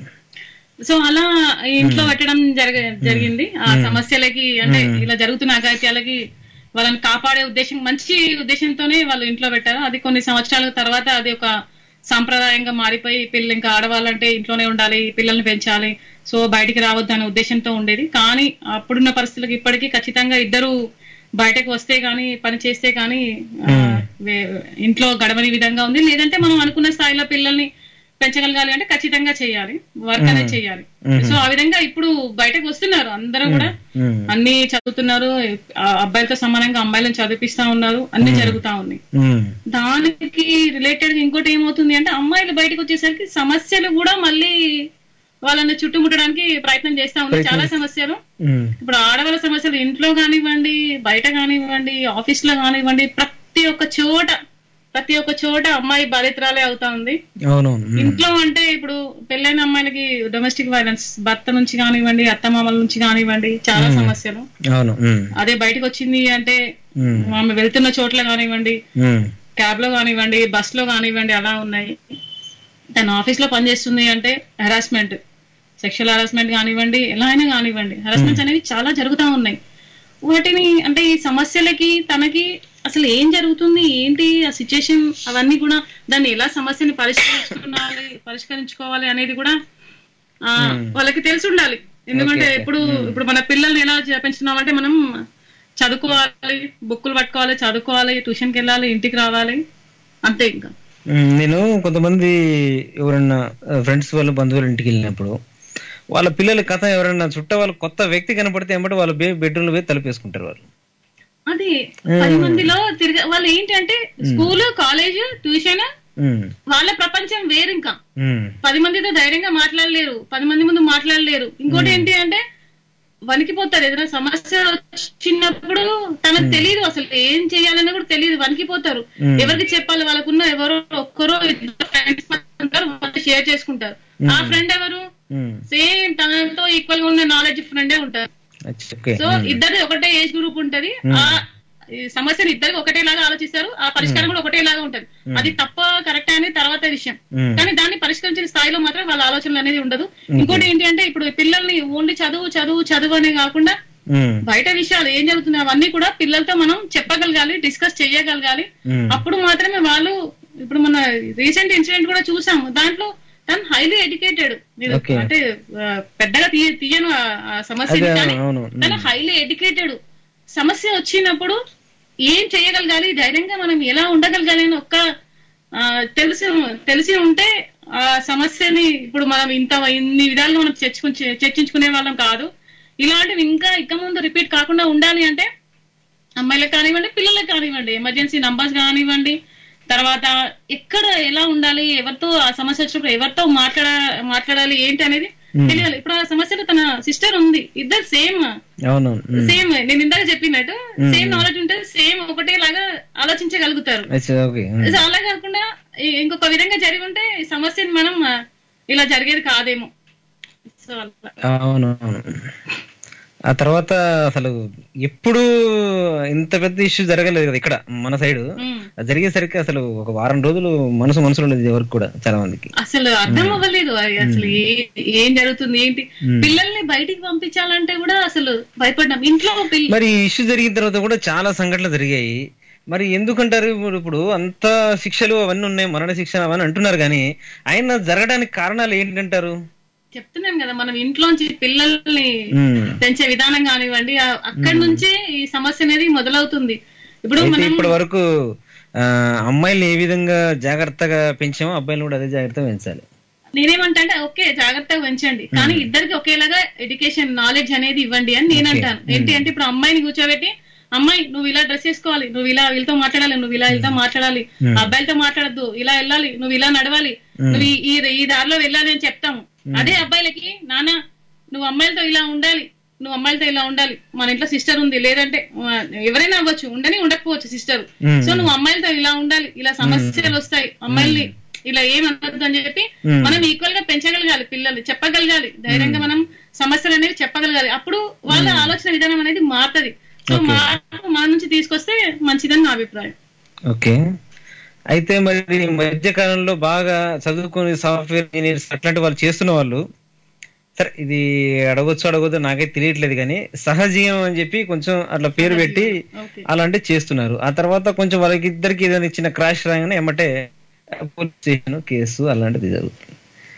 F: సో అలా ఇంట్లో పెట్టడం జరగ జరిగింది ఆ సమస్యలకి అంటే ఇలా జరుగుతున్న అఘాయిత్యాలకి వాళ్ళని కాపాడే ఉద్దేశం మంచి ఉద్దేశంతోనే వాళ్ళు ఇంట్లో పెట్టారు అది కొన్ని సంవత్సరాల తర్వాత అది ఒక సాంప్రదాయంగా మారిపోయి పిల్లలు ఇంకా ఆడవాళ్ళంటే ఇంట్లోనే ఉండాలి పిల్లల్ని పెంచాలి సో బయటికి రావద్దు అనే ఉద్దేశంతో ఉండేది కానీ అప్పుడున్న పరిస్థితులకు ఇప్పటికీ ఖచ్చితంగా ఇద్దరు బయటకు వస్తే గానీ పని చేస్తే గానీ ఆ, వే- ఇంట్లో గడవని విధంగా ఉంది లేదంటే మనం అనుకున్న స్థాయిలో పిల్లల్ని పెంచగలగాలి అంటే ఖచ్చితంగా చేయాలి వర్క్ అనేది చేయాలి సో ఆ విధంగా ఇప్పుడు బయటకు వస్తున్నారు అందరూ కూడా
C: ఉమ్.
F: అన్ని చదువుతున్నారు ఆ అబ్బాయిలతో సమానంగా అమ్మాయిలను చదివిపిస్తా ఉన్నారు అన్ని జరుగుతా ఉన్నాయి
C: ఉమ్.
F: దానికి రిలేటెడ్ ఇంకోటి ఏమవుతుంది అంటే అమ్మాయిలు బయటకు వచ్చేసరికి సమస్యలు కూడా మళ్ళీ వాళ్ళని చుట్టుముట్టడానికి ప్రయత్నం చేస్తా ఉన్నారు చాలా సమస్యలు
C: ఉమ్.
F: ఇప్పుడు ఆడవాళ్ళ సమస్యలు ఇంట్లో కానివ్వండి బయట కానివ్వండి ఆఫీస్ లో కానివ్వండి ప్రతి ఒక్క చోట ప్రతి ఒక్క చోట అమ్మాయి బాధితురాలే అవుతా ఉంది
C: అవునవును ఉమ్.
F: ఇంట్లో అంటే ఇప్పుడు పెళ్ళైన అమ్మాయిలకి డొమెస్టిక్ వైలెన్స్ భర్త నుంచి కానివ్వండి అత్తమామల నుంచి కానివ్వండి చాలా సమస్యలు
C: అవును ఉమ్.
F: అదే బయటకు వచ్చింది అంటే
C: ఉమ్.
F: ఆమె వెళ్తున్న చోట్ల కానివ్వండి
C: ఉమ్.
F: క్యాబ్ లో కానివ్వండి బస్ లో కానివ్వండి అలా ఉన్నాయి తన ఆఫీస్ లో పనిచేస్తుంది అంటే హెరాస్మెంట్ సెక్షువల్ హెరాస్మెంట్ కానివ్వండి ఎలా అయినా కానివ్వండి హెరాస్మెంట్స్ అనేవి చాలా జరుగుతా ఉన్నాయి వాటిని అంటే ఈ సమస్యలకి తనకి అసలు ఏం జరుగుతుంది ఏంటి ఆ సిచ్యుయేషన్ అవన్నీ కూడా దాన్ని ఎలా సమస్యని పరిష్కరించుకోవాలి పరిష్కరించుకోవాలి అనేది కూడా ఆ వాళ్ళకి తెలిసి ఉండాలి ఎందుకంటే ఇప్పుడు ఇప్పుడు మన పిల్లల్ని ఎలా చే- పెంచుతున్నామంటే మనం చదువుకోవాలి బుక్కులు పట్టుకోవాలి చదువుకోవాలి ట్యూషన్కి వెళ్ళాలి ఇంటికి రావాలి అంతే ఇంకా
C: ఉమ్, నేను కొంతమంది ఎవరన్నా ఫ్రెండ్స్ వాళ్ళ బంధువుల ఇంటికి వెళ్ళినప్పుడు వాళ్ళ పిల్లల కథ ఎవరైనా చుట్ట వాళ్ళ కొత్త వ్యక్తి కనపడితే ఏమంటే వాళ్ళ బెడ్రూమ్ లో పోయి తలుపేసుకుంటారు వాళ్ళు
F: అది పది మందిలో తిరిగి వాళ్ళు ఏంటి అంటే స్కూల్ కాలేజ్ ట్యూషన్
C: ఉమ్.
F: వాళ్ళ ప్రపంచం వేరు ఇంకా
C: ఉమ్.
F: పది మందితో ధైర్యంగా మాట్లాడలేరు పది మంది ముందు మాట్లాడలేరు ఇంకోటి ఏంటి అంటే వణికిపోతారు ఏదైనా సమస్య వచ్చినప్పుడు తనకు తెలియదు అసలు ఏం చేయాలని కూడా తెలియదు వణికిపోతారు ఎవరికి చెప్పాలి వాళ్ళకున్న ఎవరో ఒక్కరో ఇద్దరు ఫ్రెండ్స్ ఉంటారు వాళ్ళు షేర్ చేసుకుంటారు ఆ ఫ్రెండ్ ఎవరు
C: ఉమ్.
F: సేమ్ తనతో ఈక్వల్ గా ఉన్న నాలెడ్జ్ ఫ్రెండే ఉంటారు
C: అచ్చా, ఓకే
F: సో ఇద్దరిది ఒకటే ఏజ్ గ్రూప్ ఉంటది ఆ ఈ సమస్యను ఇద్దరికి ఒకటేలాగా ఆలోచిస్తారు ఆ పరిష్కారం కూడా ఒకటేలాగా ఉంటది అది తప్ప కరెక్ట్ అనేది తర్వాత విషయం
C: మ్మ్.
F: కానీ దాన్ని పరిష్కరించిన స్థాయిలో మాత్రం వాళ్ళ ఆలోచనలు అనేది ఉండదు ఇంకోటి ఏంటి అంటే ఇప్పుడు పిల్లల్ని ఓన్లీ చదువు చదువు చదువు అనే కాకుండా
C: ఉమ్,
F: బయట విషయాలు ఏం జరుగుతున్నాయి అవన్నీ కూడా పిల్లలతో మనం చెప్పగలగాలి డిస్కస్ చేయగలగాలి
C: మ్మ్.
F: అప్పుడు మాత్రమే వాళ్ళు ఇప్పుడు మన రీసెంట్ ఇన్సిడెంట్ కూడా చూసాము దాంట్లో తను హైలీ ఎడ్యుకేటెడ్
C: Okay.
F: అంటే ఆ, పెద్దగా తీయ తీయను ఆ- ఆ సమస్యని
C: అదే,
F: కానీ
C: అవును.
F: తను హైలీ ఎడ్యుకేటెడ్ సమస్య వచ్చినప్పుడు ఏం చేయగలగాలి ధైర్యంగా మనం ఎలా ఉండగలగాలి అని ఒక్క ఆ, తెలిసి తెలిసి ఉంటే ఆ సమస్యని ఇప్పుడు మనం ఇంత ఇన్ని విధాలుగా మనం చర్చించుకు చర్చించుకునే వాళ్ళం కాదు ఇలాంటివి ఇంకా ఇక ముందు రిపీట్ కాకుండా ఉండాలి అంటే అమ్మాయిలకు కానివ్వండి పిల్లలకు కానివ్వండి ఎమర్జెన్సీ నంబర్స్ కానివ్వండి తర్వాత ఎక్కడ ఎలా ఉండాలి ఎవరితో ఆ సమస్య వచ్చినప్పుడు ఎవరితో మాట్లాడ మాట్లాడాలి ఏంటి అనేది తెలియాలి ఇప్పుడు ఆ సమస్యలో తన సిస్టర్ ఉంది ఇద్దరు సేమ్
C: అవునవును ఉమ్,
F: సేమ్ నేను ఇందాక చెప్పినట్టు సేమ్ నాలెడ్జ్ ఉంటే సేమ్ ఒకటేలాగా ఆలోచించగలుగుతారు
C: అచ్చా, ఓకే ఉమ్.
F: సో అలా కాకుండా ఈ- ఇంకొక విధంగా జరిగి ఉంటే ఈ సమస్యని మనం ఆ, ఇలా జరిగేది కాదేమో సో అలా
C: అవును అవును ఆ తర్వాత అసలు ఎప్పుడు ఇంత పెద్ద ఇష్యూ జరగలేదు కదా ఇక్కడ మన సైడ్
F: ఉమ్.
C: జరిగేసరికి అసలు ఒక వారం రోజులు మనసు మనసులో ఉండేది ఎవరికి కూడా చాలా మందికి
F: అసలు అర్థం అవ్వలేదు అది అసలు ఏ- ఏం జరుగుతుంది ఏంటి పిల్లల్ని బయటికి పంపించాలంటే కూడా అసలు భయపడ్డాం ఇంట్లో పిల్ల
C: మరి ఇష్యూ జరిగిన తర్వాత కూడా చాలా సంఘటనలు జరిగాయి మరి ఎందుకంటారు ఇప్పుడు ఇప్పుడు అంత శిక్షలు అవన్నీ ఉన్నాయి మరణ శిక్ష అవన్నీ అంటున్నారు కానీ ఆయన జరగడానికి కారణాలు ఏంటంటారు
F: చెప్తున్నాం కదా మనం ఇంట్లోంచి పిల్లల్ని
C: ఉమ్.
F: పెంచే విధానం కానివ్వండి ఆ- అక్కడి నుంచే ఈ సమస్య అనేది మొదలవుతుంది ఇప్పుడు
C: అయితే
F: మనం
C: ఇప్పటి వరకు ఆ, అమ్మాయిల్ని ఏ విధంగా జాగ్రత్తగా పెంచామో అబ్బాయిలు కూడా అదే జాగ్రత్తగా పెంచాలి
F: నేనేమంటా అంటే ఓకే జాగ్రత్తగా పెంచండి కానీ ఇద్దరికి ఒకేలాగా ఎడ్యుకేషన్ నాలెడ్జ్ అనేది ఇవ్వండి అని నేను అంటాను ఏంటి అంటే ఇప్పుడు అమ్మాయిని కూర్చోబెట్టి అమ్మాయి నువ్వు ఇలా డ్రెస్ చేసుకోవాలి నువ్వు ఇలా వీళ్ళతో మాట్లాడాలి నువ్వు ఇలా వీళ్ళతో మాట్లాడాలి అబ్బాయిలతో మాట్లాడద్దు ఇలా వెళ్ళాలి నువ్వు ఇలా నడవాలి నువ్వు ఈ- ఈ ఈ దారిలో వెళ్ళాలి అని చెప్తాము అదే అబ్బాయిలకి నాన్న నువ్వు అమ్మాయిలతో ఇలా ఉండాలి నువ్వు అమ్మాయిలతో ఇలా ఉండాలి మన ఇంట్లో సిస్టర్ ఉంది లేదంటే ఆ, ఎవరైనా అవ్వచ్చు ఉండని ఉండకపోవచ్చు సిస్టర్ సో నువ్వు అమ్మాయిలతో ఇలా ఉండాలి ఇలా సమస్యలు వస్తాయి అమ్మాయిల్ని ఇలా ఏం అనొద్దు అని చెప్పి మనం ఈక్వల్ గా పెంచగలగాలి పిల్లల్ని చెప్పగలగాలి ధైర్యంగా మనం సమస్యలు అనేవి చెప్పగలగాలి అప్పుడు వాళ్ళ ఆలోచన విధానం అనేది మారుతది సో మార్పు మన నుంచి తీసుకొస్తే మంచిదని నా అభిప్రాయం
C: ఓకే అయితే మరి ఈ మధ్య కాలంలో బాగా చదువుకుని సాఫ్ట్వేర్ ఇంజనీర్స్ అట్లాంటి వాళ్ళు చేస్తున్న వాళ్ళు సరే ఇది అడగొచ్చు అడగొద్దు నాకైతే తెలియట్లేదు కానీ సహజీవం అని చెప్పి కొంచెం అట్లా పేరు పెట్టి
F: ఓకే
C: అలాంటివి చేస్తున్నారు ఆ తర్వాత కొంచెం వాళ్ళకి ఇద్దరికి ఏదైనా ఇచ్చిన క్రాష్ రాగానే ఎమ్మటే పోలీస్ స్టేషన్ కేసు అలాంటిది జరుగుతుంది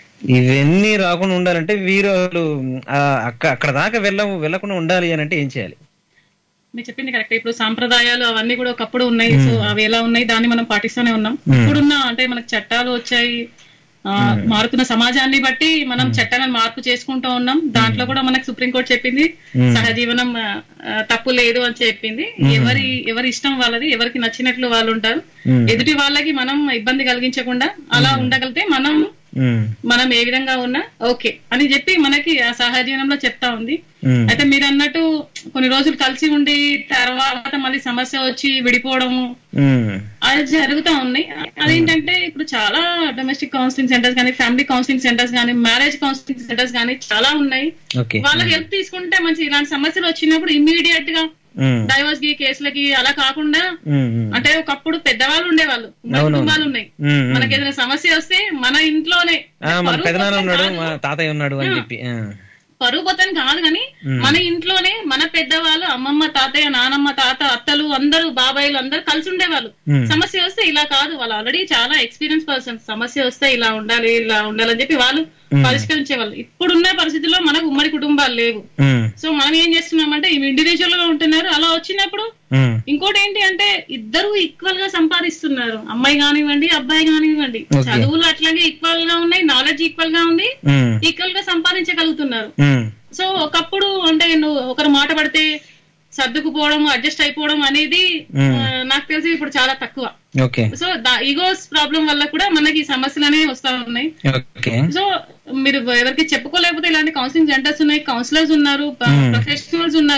C: ఇవన్నీ రాకుండా ఉండాలంటే వీరు అసలు ఆ అక్క అక్కడ దాకా వెళ్ళ వెళ్ళకుండా ఉండాలి అని అంటే ఏం చేయాలి
F: మీరు చెప్పింది కరెక్ట్ ఇప్పుడు సాంప్రదాయాలు అవన్నీ కూడా ఒకప్పుడు ఉన్నాయి సో అవి ఎలా ఉన్నాయి దాన్ని మనం పాటిస్తూనే ఉన్నాం ఇప్పుడున్న అంటే మనకు చట్టాలు వచ్చాయి ఆ, మారుతున్న సమాజాన్ని బట్టి మనం చట్టాలను మార్పు చేసుకుంటూ ఉన్నాం దాంట్లో కూడా మనకు సుప్రీంకోర్టు చెప్పింది సహజీవనం ఆ, ఆ, తప్పు లేదు అని చెప్పింది ఎవరి ఎవరి ఇష్టం వాళ్ళది ఎవరికి నచ్చినట్లు వాళ్ళు ఉంటారు ఎదుటి వాళ్ళకి మనం ఇబ్బంది కలిగించకుండా అలా ఉండగలిగితే మనం
C: ఉమ్,
F: మనం ఏ విధంగా ఉన్నా ఓకే అని చెప్పి మనకి ఆ సహజీవనంలో చెప్తా ఉంది
C: ఉమ్,
F: అయితే మీరు అన్నట్టు కొన్ని రోజులు కలిసి ఉండి తర్వాత మళ్ళీ సమస్య వచ్చి విడిపోవడము
C: ఉమ్,
F: అది జరుగుతా ఉన్నాయి అదేంటంటే ఇప్పుడు చాలా డొమెస్టిక్ కౌన్సిలింగ్ సెంటర్స్ కానీ ఫ్యామిలీ కౌన్సిలింగ్ సెంటర్స్ కానీ మ్యారేజ్ కౌన్సిలింగ్ సెంటర్స్ కానీ చాలా ఉన్నాయి
C: ఓకే
F: వాళ్ళకి హెల్ప్ తీసుకుంటే మంచి ఇలాంటి సమస్యలు వచ్చినప్పుడు ఇమ్మీడియట్ గా
C: ఉమ్,
F: డైవర్స్ కి కేసులకి అలా కాకుండా
C: ఉమ్, ఉమ్,
F: అంటే ఒకప్పుడు పెద్దవాళ్ళు ఉండేవాళ్ళు ఉమ్మడి
C: అవునవును.
F: కుటుంబాలు ఉన్నాయి
C: ఉమ్, ఉమ్.
F: మనకి ఏదైనా సమస్య వస్తే మన ఇంట్లోనే
C: ఆ, మన
F: పరువు
C: పెదనాన్న
F: పోతే
C: ఉన్నాడు
F: కాదు.
C: మా తాతయ్య ఉన్నాడు అని చెప్పి ఆ,
F: పరువు పోతాను కాదు కానీ మన ఇంట్లోనే మన పెద్దవాళ్ళు అమ్మమ్మ తాతయ్య నానమ్మ తాత అత్తలు అందరూ బాబాయిలు అందరూ కలిసి ఉండేవాళ్ళు
C: Hmm.
F: సమస్య వస్తే ఇలా కాదు వాళ్ళు ఆల్రెడీ చాలా ఎక్స్పీరియన్స్ పర్సన్ సమస్య వస్తే ఇలా ఉండాలి ఇలా ఉండాలని చెప్పి వాళ్ళు పరిష్కరించేవాళ్ళు ఇప్పుడున్న పరిస్థితుల్లో మనకు ఉమ్మడి కుటుంబాలు లేవు
C: ఉమ్,
F: సో మనం ఏం చేస్తున్నామంటే ఇండివిజువల్ గా ఉంటున్నారు అలా వచ్చినప్పుడు
C: ఉమ్,
F: ఇంకోటి ఏంటి అంటే ఇద్దరు ఈక్వల్ గా సంపాదిస్తున్నారు అమ్మాయి కానివ్వండి అబ్బాయి కానివ్వండి
C: Okay.
F: చదువులు అట్లాగే ఈక్వల్ గా ఉన్నాయి నాలెడ్జ్ ఈక్వల్ గా ఉంది
C: ఉమ్,
F: ఈక్వల్ గా సంపాదించగలుగుతున్నారు
C: ఉమ్,
F: సో ఒకప్పుడు అంటే నువ్వు ఒకరు మాట పడితే సర్దుకుపోవడం అడ్జస్ట్ అయిపోవడం అనేది
C: మ్మ్.
F: ఆ, నాకు తెలిసి ఇప్పుడు చాలా తక్కువ
C: ఓకే
F: సో ఈగోస్ ప్రాబ్లం వల్ల కూడా మనకి ఈ సమస్యలు అనేవి వస్తా ఉన్నాయి
C: ఓకే
F: సో మీరు ఎవరికి చెప్పుకోలేకపోతే ఇలాంటి కౌన్సిలింగ్ సెంటర్స్ ఉన్నాయి కౌన్సిలర్స్ ఉన్నారు ప్రొఫెషనల్స్ ఉన్నారు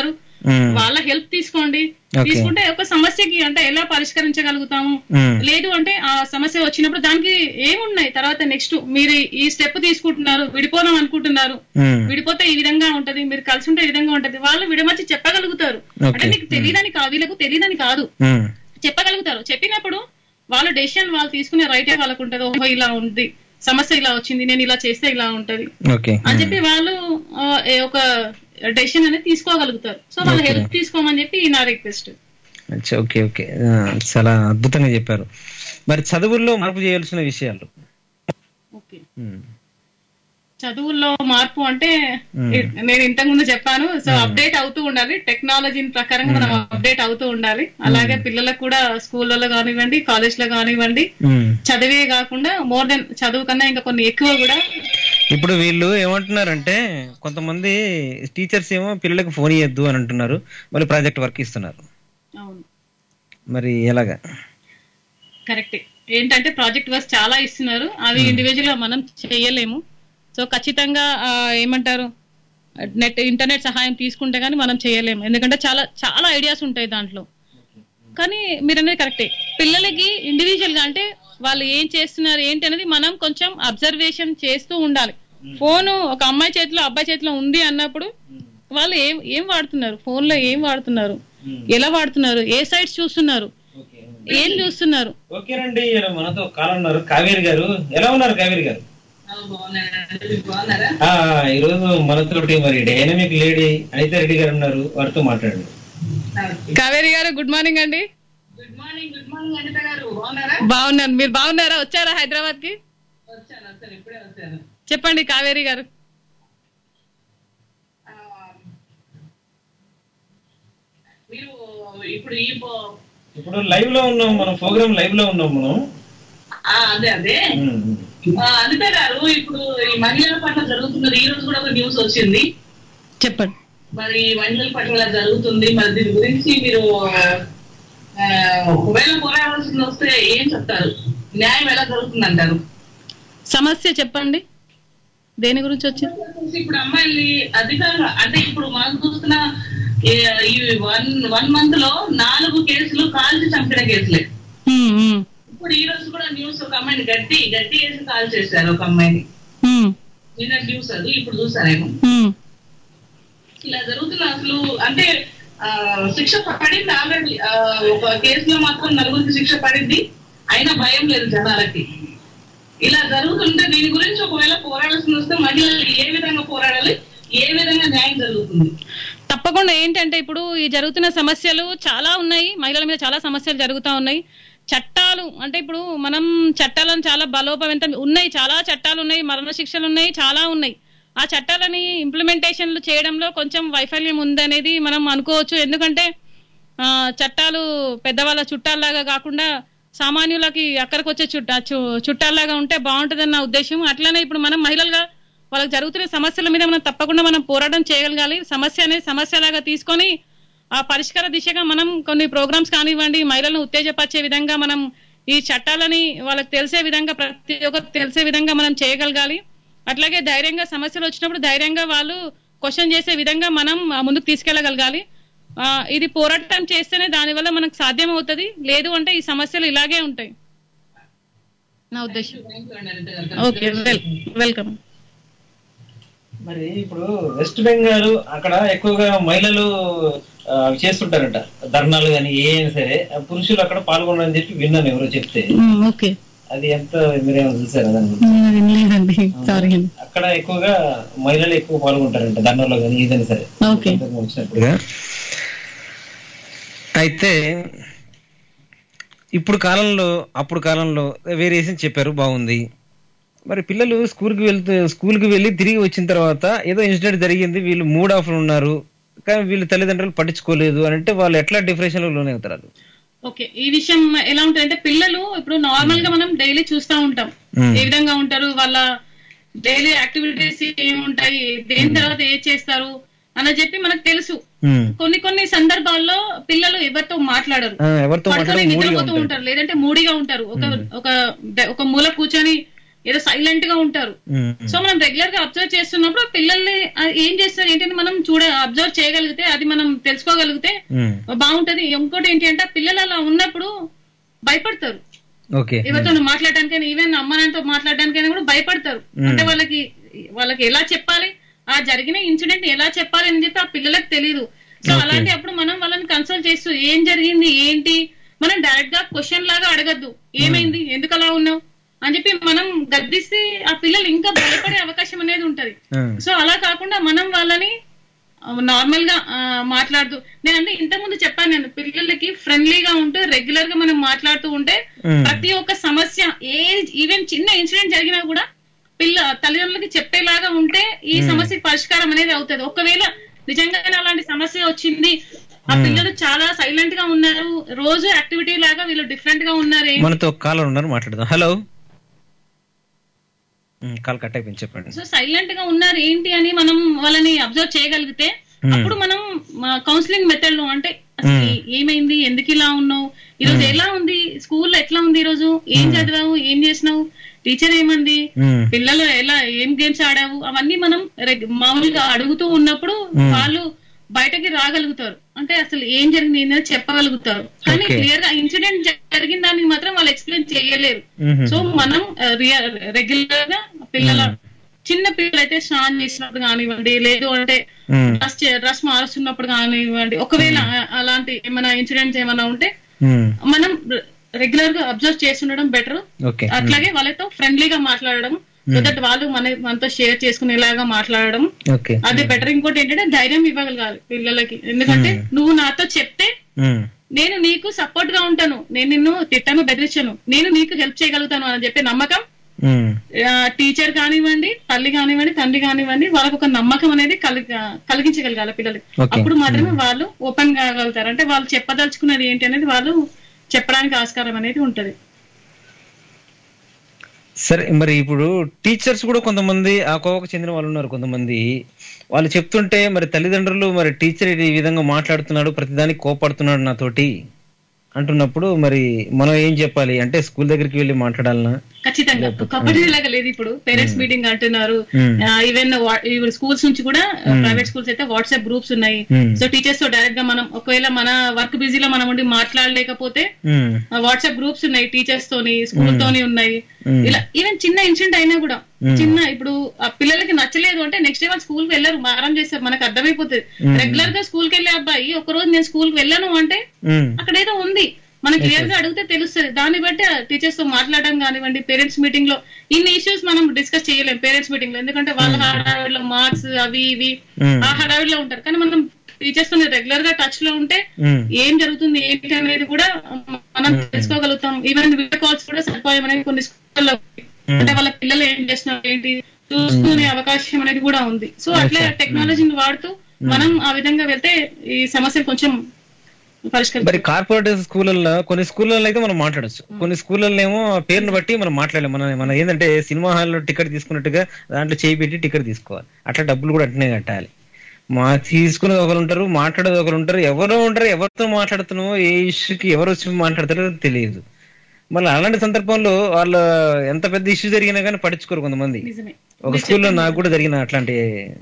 C: మ్మ్.
F: వాళ్ళ హెల్ప్ తీసుకోండి
C: Okay.
F: తీసుకుంటే ఒక సమస్యకి అంటే ఎలా పరిష్కరించగలుగుతాము
C: మ్మ్.
F: లేదు అంటే ఆ సమస్య వచ్చినప్పుడు దానికి ఏమున్నాయి తర్వాత నెక్స్ట్ మీరు ఈ స్టెప్ తీసుకుంటున్నారు విడిపోదాం అనుకుంటున్నారు
C: మ్మ్.
F: విడిపోతే ఈ విధంగా ఉంటది మీరు కలిసి ఉంటే ఈ విధంగా ఉంటది వాళ్ళు విడమర్చి చెప్పగలుగుతారు
C: Okay.
F: అంటే నీకు తెలియదని కాదు వీళ్ళకు తెలియదని కాదు
C: మ్మ్.
F: చెప్పగలుగుతారు చెప్పినప్పుడు వాళ్ళ డెసిషన్ వాళ్ళు తీసుకునే రైటే వాళ్ళకు ఉంటది ఓహో ఇలా ఉంది సమస్య ఇలా వచ్చింది నేను ఇలా చేస్తే ఇలా ఉంటది
C: ఓకే
F: అని చెప్పి వాళ్ళు ఆ, ఏ ఒక డెసిషన్ అనేది తీసుకోగలుగుతారు సో వాళ్ళ
C: Okay.
F: హెల్ప్ తీసుకోమని చెప్పి నా రిక్వెస్ట్
C: అచ్చా, ఓకే ఓకే ఆ, చాలా అద్భుతంగా చెప్పారు మరి చదువుల్లో మార్పు చేయాల్సిన విషయాలు
F: ఓకే
C: మ్మ్.
F: చదువుల్లో మార్పు అంటే
C: Hmm.
F: ఇ- నేను ఇంతకు ముందు చెప్పాను సో అప్డేట్ అవుతూ ఉండాలి టెక్నాలజీ ప్రకారంగా మనం అప్డేట్ అవుతూ ఉండాలి అలాగే పిల్లలకు కూడా స్కూళ్ళలో కానివ్వండి కాలేజ్ లో కానివ్వండి
C: మ్మ్.
F: చదివే కాకుండా మోర్ దెన్ చదువు కన్నా ఇంకా కొన్ని ఎక్కువ కూడా
C: ఇప్పుడు వీళ్ళు ఏమంటున్నారంటే కొంతమంది టీచర్స్ ఏమో పిల్లలకు ఫోన్ ఇవ్వద్దు అని అంటున్నారు మళ్ళీ ప్రాజెక్ట్ వర్క్ ఇస్తున్నారు
F: అవును
C: మరి ఎలాగా
F: కరెక్ట్ ఏంటంటే ప్రాజెక్ట్ వర్క్ చాలా ఇస్తున్నారు అవి ఇండివిజువల్ గా మనం చేయలేము సో ఖచ్చితంగా ఆ, ఏమంటారు నెట్ ఇంటర్నెట్ సహాయం తీసుకుంటే కానీ మనం చేయలేము ఎందుకంటే చాలా చాలా ఐడియాస్ ఉంటాయి దాంట్లో కానీ మీరు అనేది కరెక్టే పిల్లలకి ఇండివిజువల్ గా అంటే వాళ్ళు ఏం చేస్తున్నారు ఏంటి అనేది మనం కొంచెం అబ్జర్వేషన్ చేస్తూ ఉండాలి ఫోన్ ఒక అమ్మాయి చేతిలో అబ్బాయి చేతిలో ఉంది అన్నప్పుడు వాళ్ళు ఏం ఏం వాడుతున్నారు ఫోన్ లో ఏం వాడుతున్నారు ఎలా వాడుతున్నారు ఏ సైట్స్ చూస్తున్నారు ఏం చూస్తున్నారు
C: ఓకేనండి మనతో కాలం ఉన్నారు కావేరి గారు ఎలా ఉన్నారు కావేరి గారు ఆ, ఈ రోజు మనతోటి మరి డైనమిక్ లేడీ అనిత రెడ్డి గారు ఉన్నారు వారితో మాట్లాడండి
F: కావేరి గారు గుడ్ మార్నింగ్ అండి బాగున్నాను మీరు బాగున్నారా వచ్చారా హైదరాబాద్ కి చెప్పండి కావేరి గారు
H: మీరు ఇప్పుడు ఈ పో-
C: ఇప్పుడు లైవ్ లో ఉన్నాం మనం ప్రోగ్రామ్ లైవ్ లో ఉన్నాం మనం
H: ఆ, అదే అదే
C: ఉమ్,
H: ఆ, అనిత గారు ఇప్పుడు ఈ మహిళల పట్ల జరుగుతున్నది ఈ రోజు కూడా ఒక న్యూస్ వచ్చింది
F: చెప్పండి
H: మరి ఈ మహిళల పట్ల ఇలా జరుగుతుంది మరి దీని గురించి మీరు ఆ, ఒకవేళ పోరాడాల్సింది వస్తే ఏం చెప్తారు న్యాయం ఎలా జరుగుతుంది అంటారు
F: సమస్య చెప్పండి దేని గురించి వచ్చింది
H: వచ్చేసి ఇప్పుడు అమ్మాయిల్ని అధికంగా అంటే ఇప్పుడు మనం చూస్తున్న ఈ- ఈ వన్ వన్ మంత్ లో నాలుగు కేసులు కాల్చి చంపిన కేసులే
F: ఉమ్, ఉమ్,
H: ఇప్పుడు ఈ రోజు కూడా న్యూస్ ఒక అమ్మాయిని గట్టి గట్టి వేసి కాల్ చేశారు ఒక అమ్మాయిని
F: ఉమ్,
H: నిన్న న్యూస్ అది ఇప్పుడు చూసాను
F: ఉమ్.
H: ఇలా జరుగుతున్న అసలు అంటే ఆ, శిక్ష పడింది ఆల్రెడీ ఒక కేసులో మాత్రం నలుగురికి శిక్ష పడింది అయినా భయం లేదు జనాలకి ఇలా జరుగుతుంటే దీని గురించి ఒకవేళ పోరాడాల్సి వస్తే మహిళలు ఏ విధంగా పోరాడాలి ఏ విధంగా న్యాయం జరుగుతుంది
F: తప్పకుండా ఏంటంటే ఇప్పుడు ఈ జరుగుతున్న సమస్యలు చాలా ఉన్నాయి మహిళల మీద చాలా సమస్యలు జరుగుతూ ఉన్నాయి చట్టాలు అంటే ఇప్పుడు మనం చట్టాలను చాలా బలోపవంతం ఉన్నాయి చాలా చట్టాలు ఉన్నాయి మరణ శిక్షలు ఉన్నాయి చాలా ఉన్నాయి ఆ చట్టాలని ఇంప్లిమెంటేషన్లు చేయడంలో కొంచెం వైఫల్యం ఉందనేది మనం అనుకోవచ్చు ఎందుకంటే ఆ, చట్టాలు పెద్దవాళ్ళ చుట్టాల్లాగా కాకుండా సామాన్యులకి అక్కడికి వచ్చే చుట్టా చు- చుట్టాల్లాగా ఉంటే బాగుంటుందన్న నా ఉద్దేశం అట్లనే ఇప్పుడు మనం మహిళలుగా వాళ్ళకి జరుగుతున్న సమస్యల మీద మనం తప్పకుండా మనం పోరాటం చేయగలగాలి సమస్య అనేది సమస్యలాగా తీసుకొని ఆ పరిష్కార దిశగా మనం కొన్ని ప్రోగ్రామ్స్ కానివ్వండి మహిళలను ఉత్తేజపరిచే విధంగా మనం ఈ చట్టాలని వాళ్ళకి తెలిసే విధంగా ప్రతి ఒక్కరికి తెలిసే విధంగా మనం చేయగలగాలి అట్లాగే ధైర్యంగా సమస్యలు వచ్చినప్పుడు ధైర్యంగా వాళ్ళు క్వశ్చన్ చేసే విధంగా మనం ఆ, ముందుకు తీసుకెళ్ళగలగాలి ఆ, ఇది పోరాటం చేస్తేనే దానివల్ల మనకు సాధ్యం అవుతుంది లేదు అంటే ఈ సమస్యలు ఇలాగే ఉంటాయి నా ఉద్దేశం ఓకే వెల్ వెల్కమ్
C: మరి ఇప్పుడు వెస్ట్ బెంగాల్ అక్కడ ఎక్కువగా మహిళలు ఆ, చేస్తుంటారట ధర్నాలు కానీ ఏమైనా సరే ఆ పురుషులు అక్కడ పాల్గొనని చెప్పి విన్నాను ఎవరో చెప్తే
F: ఓకే
C: అది ఎంత మీరేమో చూసారా దాని గురించి?
F: వినలేదండి సారీ అండి
C: అక్కడ ఎక్కువగా మహిళలు ఎక్కువ పాల్గొంటారంట ధర్నాలో కానీ ఏదైనా సరే
F: ఓకే.
C: ఇంతకు వచ్చినప్పుడుగా అయితే ఇప్పుడు కాలంలో అప్పుడు కాలంలో వేరియేషన్ చెప్పారు బాగుంది మరి పిల్లలు స్కూల్కి వెళ్తూ స్కూల్కి వెళ్ళి తిరిగి వచ్చిన తర్వాత ఏదో ఇన్సిడెంట్ జరిగింది వీళ్ళు మూడ్ ఆఫ్ ఉన్నారు కానీ వీళ్ళు తల్లిదండ్రులు పట్టించుకోలేదు అని అంటే వాళ్ళు ఎట్లా డిప్రెషన్ లో లోనే అవుతారు
F: ఓకే ఈ విషయం ఎలా ఉంటుందంటే పిల్లలు ఇప్పుడు నార్మల్ గా మనం డైలీ చూస్తూ ఉంటాం
C: Hmm.
F: ఏ విధంగా ఉంటారు వాళ్ళ డైలీ యాక్టివిటీస్ ఏముంటాయి దేని తర్వాత ఏం చేస్తారు అని చెప్పి మనకు తెలుసు
C: ఉమ్.
F: కొన్ని కొన్ని సందర్భాల్లో పిల్లలు ఎవరితో మాట్లాడరు
C: ఆ, ఎవరితో
F: పడుకొని
C: మాట్లాడే మూడిగా
F: నిద్రపోతూ
C: ఉంటారు
F: ఉంటారు లేదంటే మూడిగా ఉంటారు ఒక ఒక ద- ఒక మూల కూర్చొని ఏదో సైలెంట్ గా ఉంటారు
C: ఉమ్,
F: సో మనం రెగ్యులర్ గా అబ్జర్వ్ చేస్తున్నప్పుడు ఆ పిల్లల్ని ఆ, ఏం చేస్తారు ఏంటంటే మనం చూడ అబ్జర్వ్ చేయగలిగితే అది మనం తెలుసుకోగలిగితే
C: ఉమ్,
F: బాగుంటది ఇంకోటి ఏంటి అంటే ఆ పిల్లలు అలా ఉన్నప్పుడు భయపడతారు
C: ఓకే
F: ఎవరితో మాట్లాడడానికైనా ఈవెన్ అమ్మ నాన్నతో మాట్లాడడానికైనా కూడా భయపడతారు అంటే వాళ్ళకి వాళ్ళకి ఎలా చెప్పాలి ఆ జరిగిన ఇన్సిడెంట్ ఎలా చెప్పాలి అని చెప్పి ఆ పిల్లలకు తెలియదు సో
C: Okay.
F: అలాంటి అప్పుడు మనం వాళ్ళని కన్సల్ట్ చేస్తూ ఏం జరిగింది ఏంటి మనం డైరెక్ట్ గా క్వశ్చన్ లాగా అడగద్దు ఏమైంది ఎందుకు అలా ఉన్నావు అని చెప్పి మనం గద్దిస్తే ఆ పిల్లలు ఇంకా భయపడే అవకాశం అనేది ఉంటది
C: ఉమ్,
F: సో అలా కాకుండా మనం వాళ్ళని నార్మల్ గా ఆ, మాట్లాడుతూ నేను అంటే ఇంత ముందు చెప్పాను నేను పిల్లలకి ఫ్రెండ్లీగా ఉంటూ రెగ్యులర్ గా మనం మాట్లాడుతూ ఉంటే
C: Hmm.
F: ప్రతి ఒక్క సమస్య ఏ ఈవెన్ చిన్న ఇన్సిడెంట్ జరిగినా కూడా పిల్ల తల్లిదండ్రులకి చెప్పేలాగా ఉంటే ఈ సమస్యకి పరిష్కారం అనేది అవుతుంది ఒకవేళ నిజంగానే అలాంటి సమస్య వచ్చింది ఆ పిల్లలు చాలా సైలెంట్ గా ఉన్నారు రోజు యాక్టివిటీ లాగా వీళ్ళు డిఫరెంట్ గా ఉన్నారు ఏంటి?
C: మనతో కాలర్ ఉన్నారు మాట్లాడదాం హలో ఉమ్, కాల్ కట్ అయిపోయింది చెప్పండి
F: సో సైలెంట్ గా ఉన్నారు ఏంటి అని మనం వాళ్ళని అబ్జర్వ్ చేయగలిగితే అప్పుడు మనం కౌన్సిలింగ్ మెథడ్ లో అంటే అసలు ఏ- ఏమైంది ఎందుకు ఇలా ఉన్నావు ఈ రోజు ఎలా ఉంది స్కూల్లో ఎట్లా ఉంది ఈ రోజు ఏం చదివావు ఏం చేసినావు టీచర్ ఏమంది
C: ఉమ్,
F: పిల్లలు ఎలా ఏం గేమ్స్ ఆడావు అవన్నీ మనం రెగ్- మామూలుగా అడుగుతూ ఉన్నప్పుడు వాళ్ళు బయటకి రాగలుగుతారు అంటే అసలు ఏం జరిగింది ఏంటని చెప్పగలుగుతారు కానీ
C: Okay.
F: క్లియర్ గా ఇన్సిడెంట్ జరిగిన దానికి మాత్రం వాళ్ళు ఎక్స్ప్లెయిన్ చేయలేరు
C: మ్మ్.
F: సో మనం రెగ్యులర్ గా పిల్లల చిన్న పిల్లలైతే స్నానం చేసినప్పుడు కానివ్వండి లేదు అంటే
C: ఉమ్,
F: డ్రెస్ చే- డ్రెస్ మారుస్తున్నప్పుడు కానివ్వండి ఒకవేళ ఆ- అలాంటి ఏమైనా ఇన్సిడెంట్స్ ఏమైనా ఉంటే
C: ఉమ్,
F: మనం రెగ్యులర్ గా అబ్జర్వ్ చేస్తుండడం బెటర్
C: ఓకే
F: అట్లాగే వాళ్ళతో ఫ్రెండ్లీగా మాట్లాడడం సో దట్ వాళ్ళు మన మనతో షేర్ చేసుకునేలాగా మాట్లాడడం
C: ఓకే
F: అది బెటర్ ఇంకోటి ఏంటంటే ధైర్యం ఇవ్వగలగాలి పిల్లలకి ఎందుకంటే నువ్వు నాతో చెప్తే
C: ఉమ్,
F: నేను నీకు సపోర్ట్ గా ఉంటాను నేను నిన్ను తిట్టాను బెదిరించాను నేను నీకు హెల్ప్ చేయగలుగుతాను అని చెప్పే నమ్మకం
C: ఉమ్,
F: టీచర్ కానివ్వండి తల్లి కానివ్వండి తండ్రి కానివ్వండి వాళ్ళకు ఒక నమ్మకం అనేది కలిగ కలిగించగలగాలి పిల్లలకి
C: Okay.
F: అప్పుడు మాత్రమే వాళ్ళు ఓపెన్ కాగలుగుతారు అంటే వాళ్ళు చెప్పదలుచుకున్నది ఏంటి అనేది వాళ్ళు చెప్పడానికి ఆస్కారం అనేది ఉంటది
C: సరే మరి ఇప్పుడు టీచర్స్ కూడా కొంతమంది ఆ కోవకు చెందిన వాళ్ళు ఉన్నారు కొంతమంది వాళ్ళు చెప్తుంటే మరి తల్లిదండ్రులు మరి టీచర్ ఈ విధంగా మాట్లాడుతున్నాడు ప్రతిదానికి కోపడుతున్నాడు నాతోటి అంటున్నప్పుడు మరి మనం ఏం చెప్పాలి అంటే స్కూల్ దగ్గరికి వెళ్ళి మాట్లాడాలనా
F: ఖచ్చితంగా కబడ్డీ లాగా లేదు ఇప్పుడు పేరెంట్స్ మీటింగ్ అంటున్నారు
C: Hmm.
F: ఈవెన్ ఇప్పుడు స్కూల్స్ నుంచి కూడా ప్రైవేట్ స్కూల్స్ అయితే వాట్సాప్ గ్రూప్స్ ఉన్నాయి
C: Hmm.
F: సో టీచర్స్ తో డైరెక్ట్ గా మనం ఒకవేళ మన వర్క్ బిజీలో మనం ఉండి మాట్లాడలేకపోతే
C: ఉమ్,
F: వాట్సాప్ గ్రూప్స్ ఉన్నాయి టీచర్స్ తోని స్కూల్ తోని ఉన్నాయి
C: Hmm.
F: ఇలా ఈవెన్ చిన్న ఇన్సిడెంట్ అయినా కూడా చిన్న ఇప్పుడు ఆ పిల్లలకి నచ్చలేదు అంటే నెక్స్ట్ డే వాళ్ళు స్కూల్ కి వెళ్ళారు మారం చేస్తారు మనకు అర్థమైపోతుంది రెగ్యులర్ గా స్కూల్ కి వెళ్ళే అబ్బాయి ఒక రోజు నేను స్కూల్ కి వెళ్ళాను అంటే
C: ఉమ్,
F: అక్కడ ఏదో ఉంది మనం క్లియర్ గా అడిగితే తెలుస్తుంది దాన్ని బట్టి టీచర్స్ తో మాట్లాడడం కానివ్వండి పేరెంట్స్ మీటింగ్ లో ఇన్ని ఇష్యూస్ మనం డిస్కస్ చేయలేం పేరెంట్స్ మీటింగ్ లో ఎందుకంటే వాళ్ళ హడావిడిలో మార్క్స్ అవి ఇవి
C: Hmm.
F: ఆ హడావిడిలో ఉంటారు కానీ మనం టీచర్స్ తో రెగ్యులర్ గా టచ్ లో ఉంటే
C: ఉమ్,
F: ఏం జరుగుతుంది ఏంటి అనేది కూడా మనం తెలుసుకోగలుగుతాం ఈవెన్ వీడియో కాల్స్ కూడా సదుపాయం అనేది కొన్ని స్కూల్లో అంటే వాళ్ళ పిల్లలు ఏం చేస్తున్నారు ఏంటి చూసుకునే అవకాశం అనేది కూడా ఉంది సో అట్లా టెక్నాలజీని వాడుతూ మనం ఆ విధంగా వెళ్తే ఈ సమస్యలు కొంచెం
C: మరి
F: పరిష్కరిస్తారు
C: కార్పొరేట్ స్కూళ్ళల్లో కొన్ని స్కూళ్ళల్లో అయితే మనం మాట్లాడొచ్చు కొన్ని స్కూళ్ళల్లో ఏమో పేరుని బట్టి మనం మాట్లాడలేం మన మన ఏంటంటే సినిమా హాల్లో టికెట్ తీసుకున్నట్టుగా దాంట్లో చేయి పెట్టి టికెట్ తీసుకోవాలి అట్లా డబ్బులు కూడా అట్నే కట్టాలి మా తీసుకునేది ఒకరు ఉంటారు మాట్లాడేది ఒకరు ఉంటారు ఎవరో ఉంటారు ఎవరితో మాట్లాడుతున్నామో ఏ ఇష్యూకి ఎవరు వచ్చి మాట్లాడతారో తెలియదు మళ్ళీ అలాంటి సందర్భంలో వాళ్ళు ఎంత పెద్ద ఇష్యూ జరిగినా కానీ పట్టించుకోరు కొంతమంది
F: నిజమే
C: ఒక స్కూల్లో నాకు కూడా జరిగిన అట్లాంటి